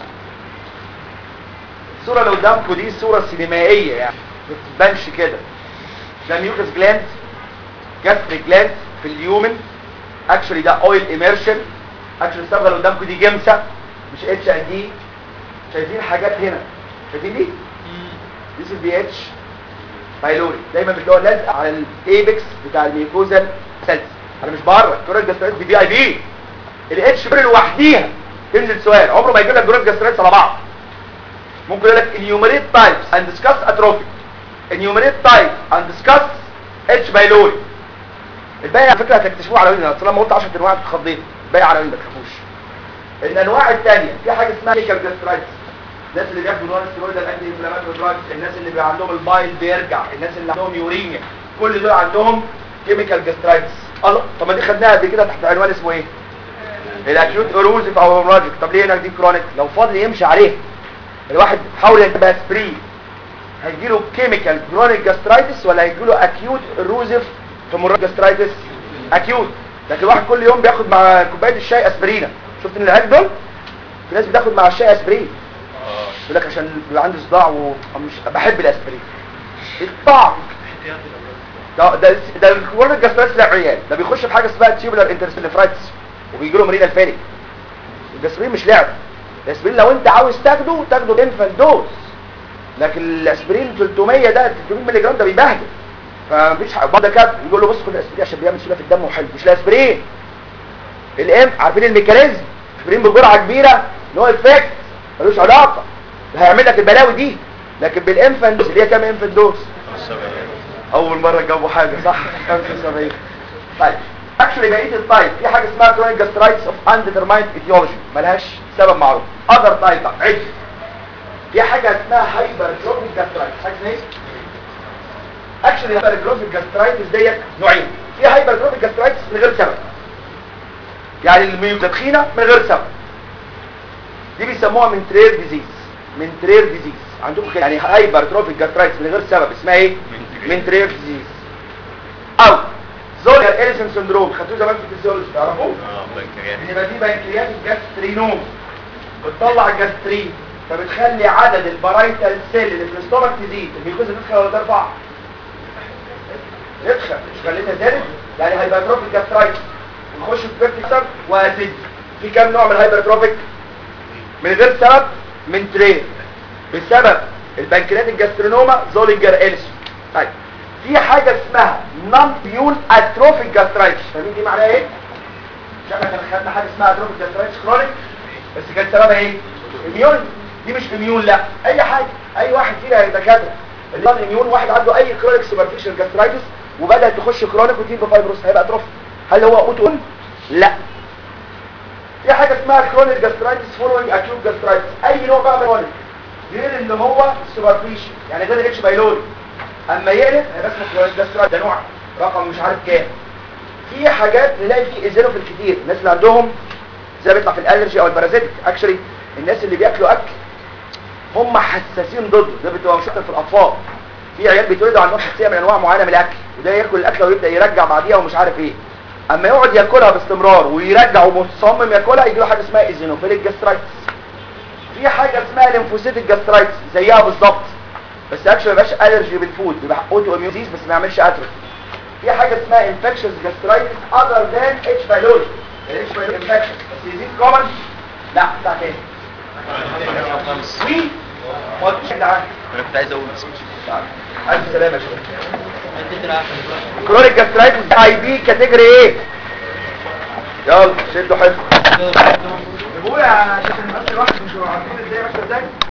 الصوره اللي قدامكم دي صوره سينمائيه يعني ما بتبانش كده ده ميوكس جلاند جاستريك جلاند في اليومن اكشولي ده اويل ايمرشن اكشولي الصبغه اللي قدامكم دي جمسه مش اتش ان دي شايفين حاجات هنا شايفين دي دي البي اتش بايلوري دايما بتلاقوها لازقه على الايبكس بتاع الميكوزال سيلز انا مش بره كورال جاستريت دي بي اي بي الاتش بير لوحديها تنزل سؤال عمره ما يجيب لك كورال جاستريت على بعض ممكن يقول لك enumerate types and discuss atrophic enumerate type and discuss H بايلوري الباقي على فكره هتكتشفوه على وين اصل لما قلت 10 انواع اتخضيت الباقي على وين ما تخافوش الانواع الثانيه في حاجه اسمها كيكال جاسترايتس الناس اللي بياخدوا نون ستيرويد الانتي انفلاماتوري دراجز الناس اللي بيبقى عندهم البايل بيرجع الناس اللي عندهم يوريميا كل دول عندهم كيميكال جاسترايتس الله طب ما دي خدناها قبل كده تحت عنوان اسمه ايه الاكيوت اروزيف او هيموراجيك طب ليه هنا دي كرونيك لو فاضل يمشي عليه الواحد حاول يبقى سبري هيجيله كيميكال كرونيك جاسترايتس ولا هيجيله اكيوت اروزيف هيموراجيك جاسترايتس اكيوت لكن الواحد كل يوم بياخد مع كوبايه الشاي اسبرينا شفت ان العيال دول في ناس بتاخد مع الشاي اسبرين يقول لك عشان بيبقى عندي صداع ومش بحب الاسبرين الطعم ده ده ده الكرونيك جاسترايتس للعيال ده بيخش في حاجه اسمها تيوبولار انترسليفرايتس وبيجي له مرينا الفالي الاسبرين مش لعب الاسبرين لو انت عاوز تاخده تاخده انفال دوز لكن الاسبرين 300 ده 300 مللي جرام ده بيبهدل فمفيش حاجه بعد كده يقول له بص خد الاسبرين عشان بيعمل سيوله في الدم وحلو مش الاسبرين الام عارفين الميكانيزم اسبرين بجرعه كبيره نو افكت ملوش علاقه ده هيعمل لك البلاوي دي لكن بالانفان دوز اللي هي كام انفان دوز اول مره جابوا حاجه صح 75 طيب اكشلي بقيه التايب في حاجه اسمها كرونيك جاسترايتس اوف انديترمايند ايتيولوجي ملهاش سبب معروف اذر تايب عد في حاجه اسمها هايبر جروفيك جاسترايتس حاجه اسمها ايه اكشلي هايبر جروفيك جاسترايتس ديت نوعين في هايبر جروفيك جاسترايتس من غير سبب يعني الميوكا تخينه من غير سبب دي بيسموها من ترير ديزيز منترير ديزيز عندكم كده يعني هايبرتروفيك جاسترايتس من غير سبب اسمها ايه منترير ديزيز او زولر اريسون سندروم خدتوه زمان في الفيزيولوجي تعرفوه اه بنكرياس يبقى دي بنكرياس الجاسترينوم بتطلع الجاسترين فبتخلي عدد البرايتال سيل اللي في الاستومك تزيد الميكوزا تدخل ولا ترفع تدخل مش خليتها زادت يعني هايبرتروفيك جاسترايتس ونخش في فيرتيكسر واسيد في كام نوع من الهايبرتروفيك من غير سبب من ترين بسبب البنكرياتيك جاسترينوما زولينجر إلسون طيب في حاجه اسمها نون بيون اتروفيك جاسترايتس فاهمين دي معناها ايه مش احنا كان خدنا حاجه اسمها اتروفيك جاسترايتس كرونيك بس كان سببها ايه اميون دي مش اميون لا اي حاجه اي واحد فينا يا دكاتره النون اميون واحد عنده اي كرونيك سوبرفيشال جاسترايتس وبدات تخش كرونيك وتيجي بفايبروس هيبقى اتروفي هل هو اوتو لا في حاجه اسمها كرونيك جاسترايتس فولوينج اكيوت جاسترايتس اي نوع بقى من الكرونيك غير اللي هو السوبرفيشال يعني غير الاتش بايلوري اما يقلب هيبقى اسمه كرونيك جاسترايتس ده نوع رقم مش عارف كام في حاجات نلاقي فيه ايزينوفيل كتير الناس اللي عندهم زي ما بيطلع في الالرجي او البارازيتك اكشلي الناس اللي بياكلوا اكل هم حساسين ضده ده بتبقى مشكله في الاطفال في عيال بيتولدوا عندهم حساسيه من انواع معينه من الاكل وده ياكل الاكله ويبدا يرجع بعديها ومش عارف ايه اما يقعد ياكلها باستمرار ويرجع ومصمم ياكلها يجي له حاجه اسمها ايزينوفيليك جاسترايتس في حاجه اسمها ليمفوسيتك جاسترايتس زيها بالظبط بس اكشلي ما بيبقاش الرجي بالفود بيبقى اوتو اميوزيز بس ما يعملش اتروفي في حاجه اسمها انفكشنز جاسترايتس اذر ذان اتش بايلوري الاتش بايلوري انفكشن بس يزيد كومن لا بتاع تاني وي ما تجيش يا جدعان انا كنت عايز اقول بس مش الف سلامه يا شباب كرونيك جاسترايتس اي بي كاتيجوري ايه يلا شدوا حلو جيبوا لي عشان نمثل واحد مش عارفين ازاي ماشيه ازاي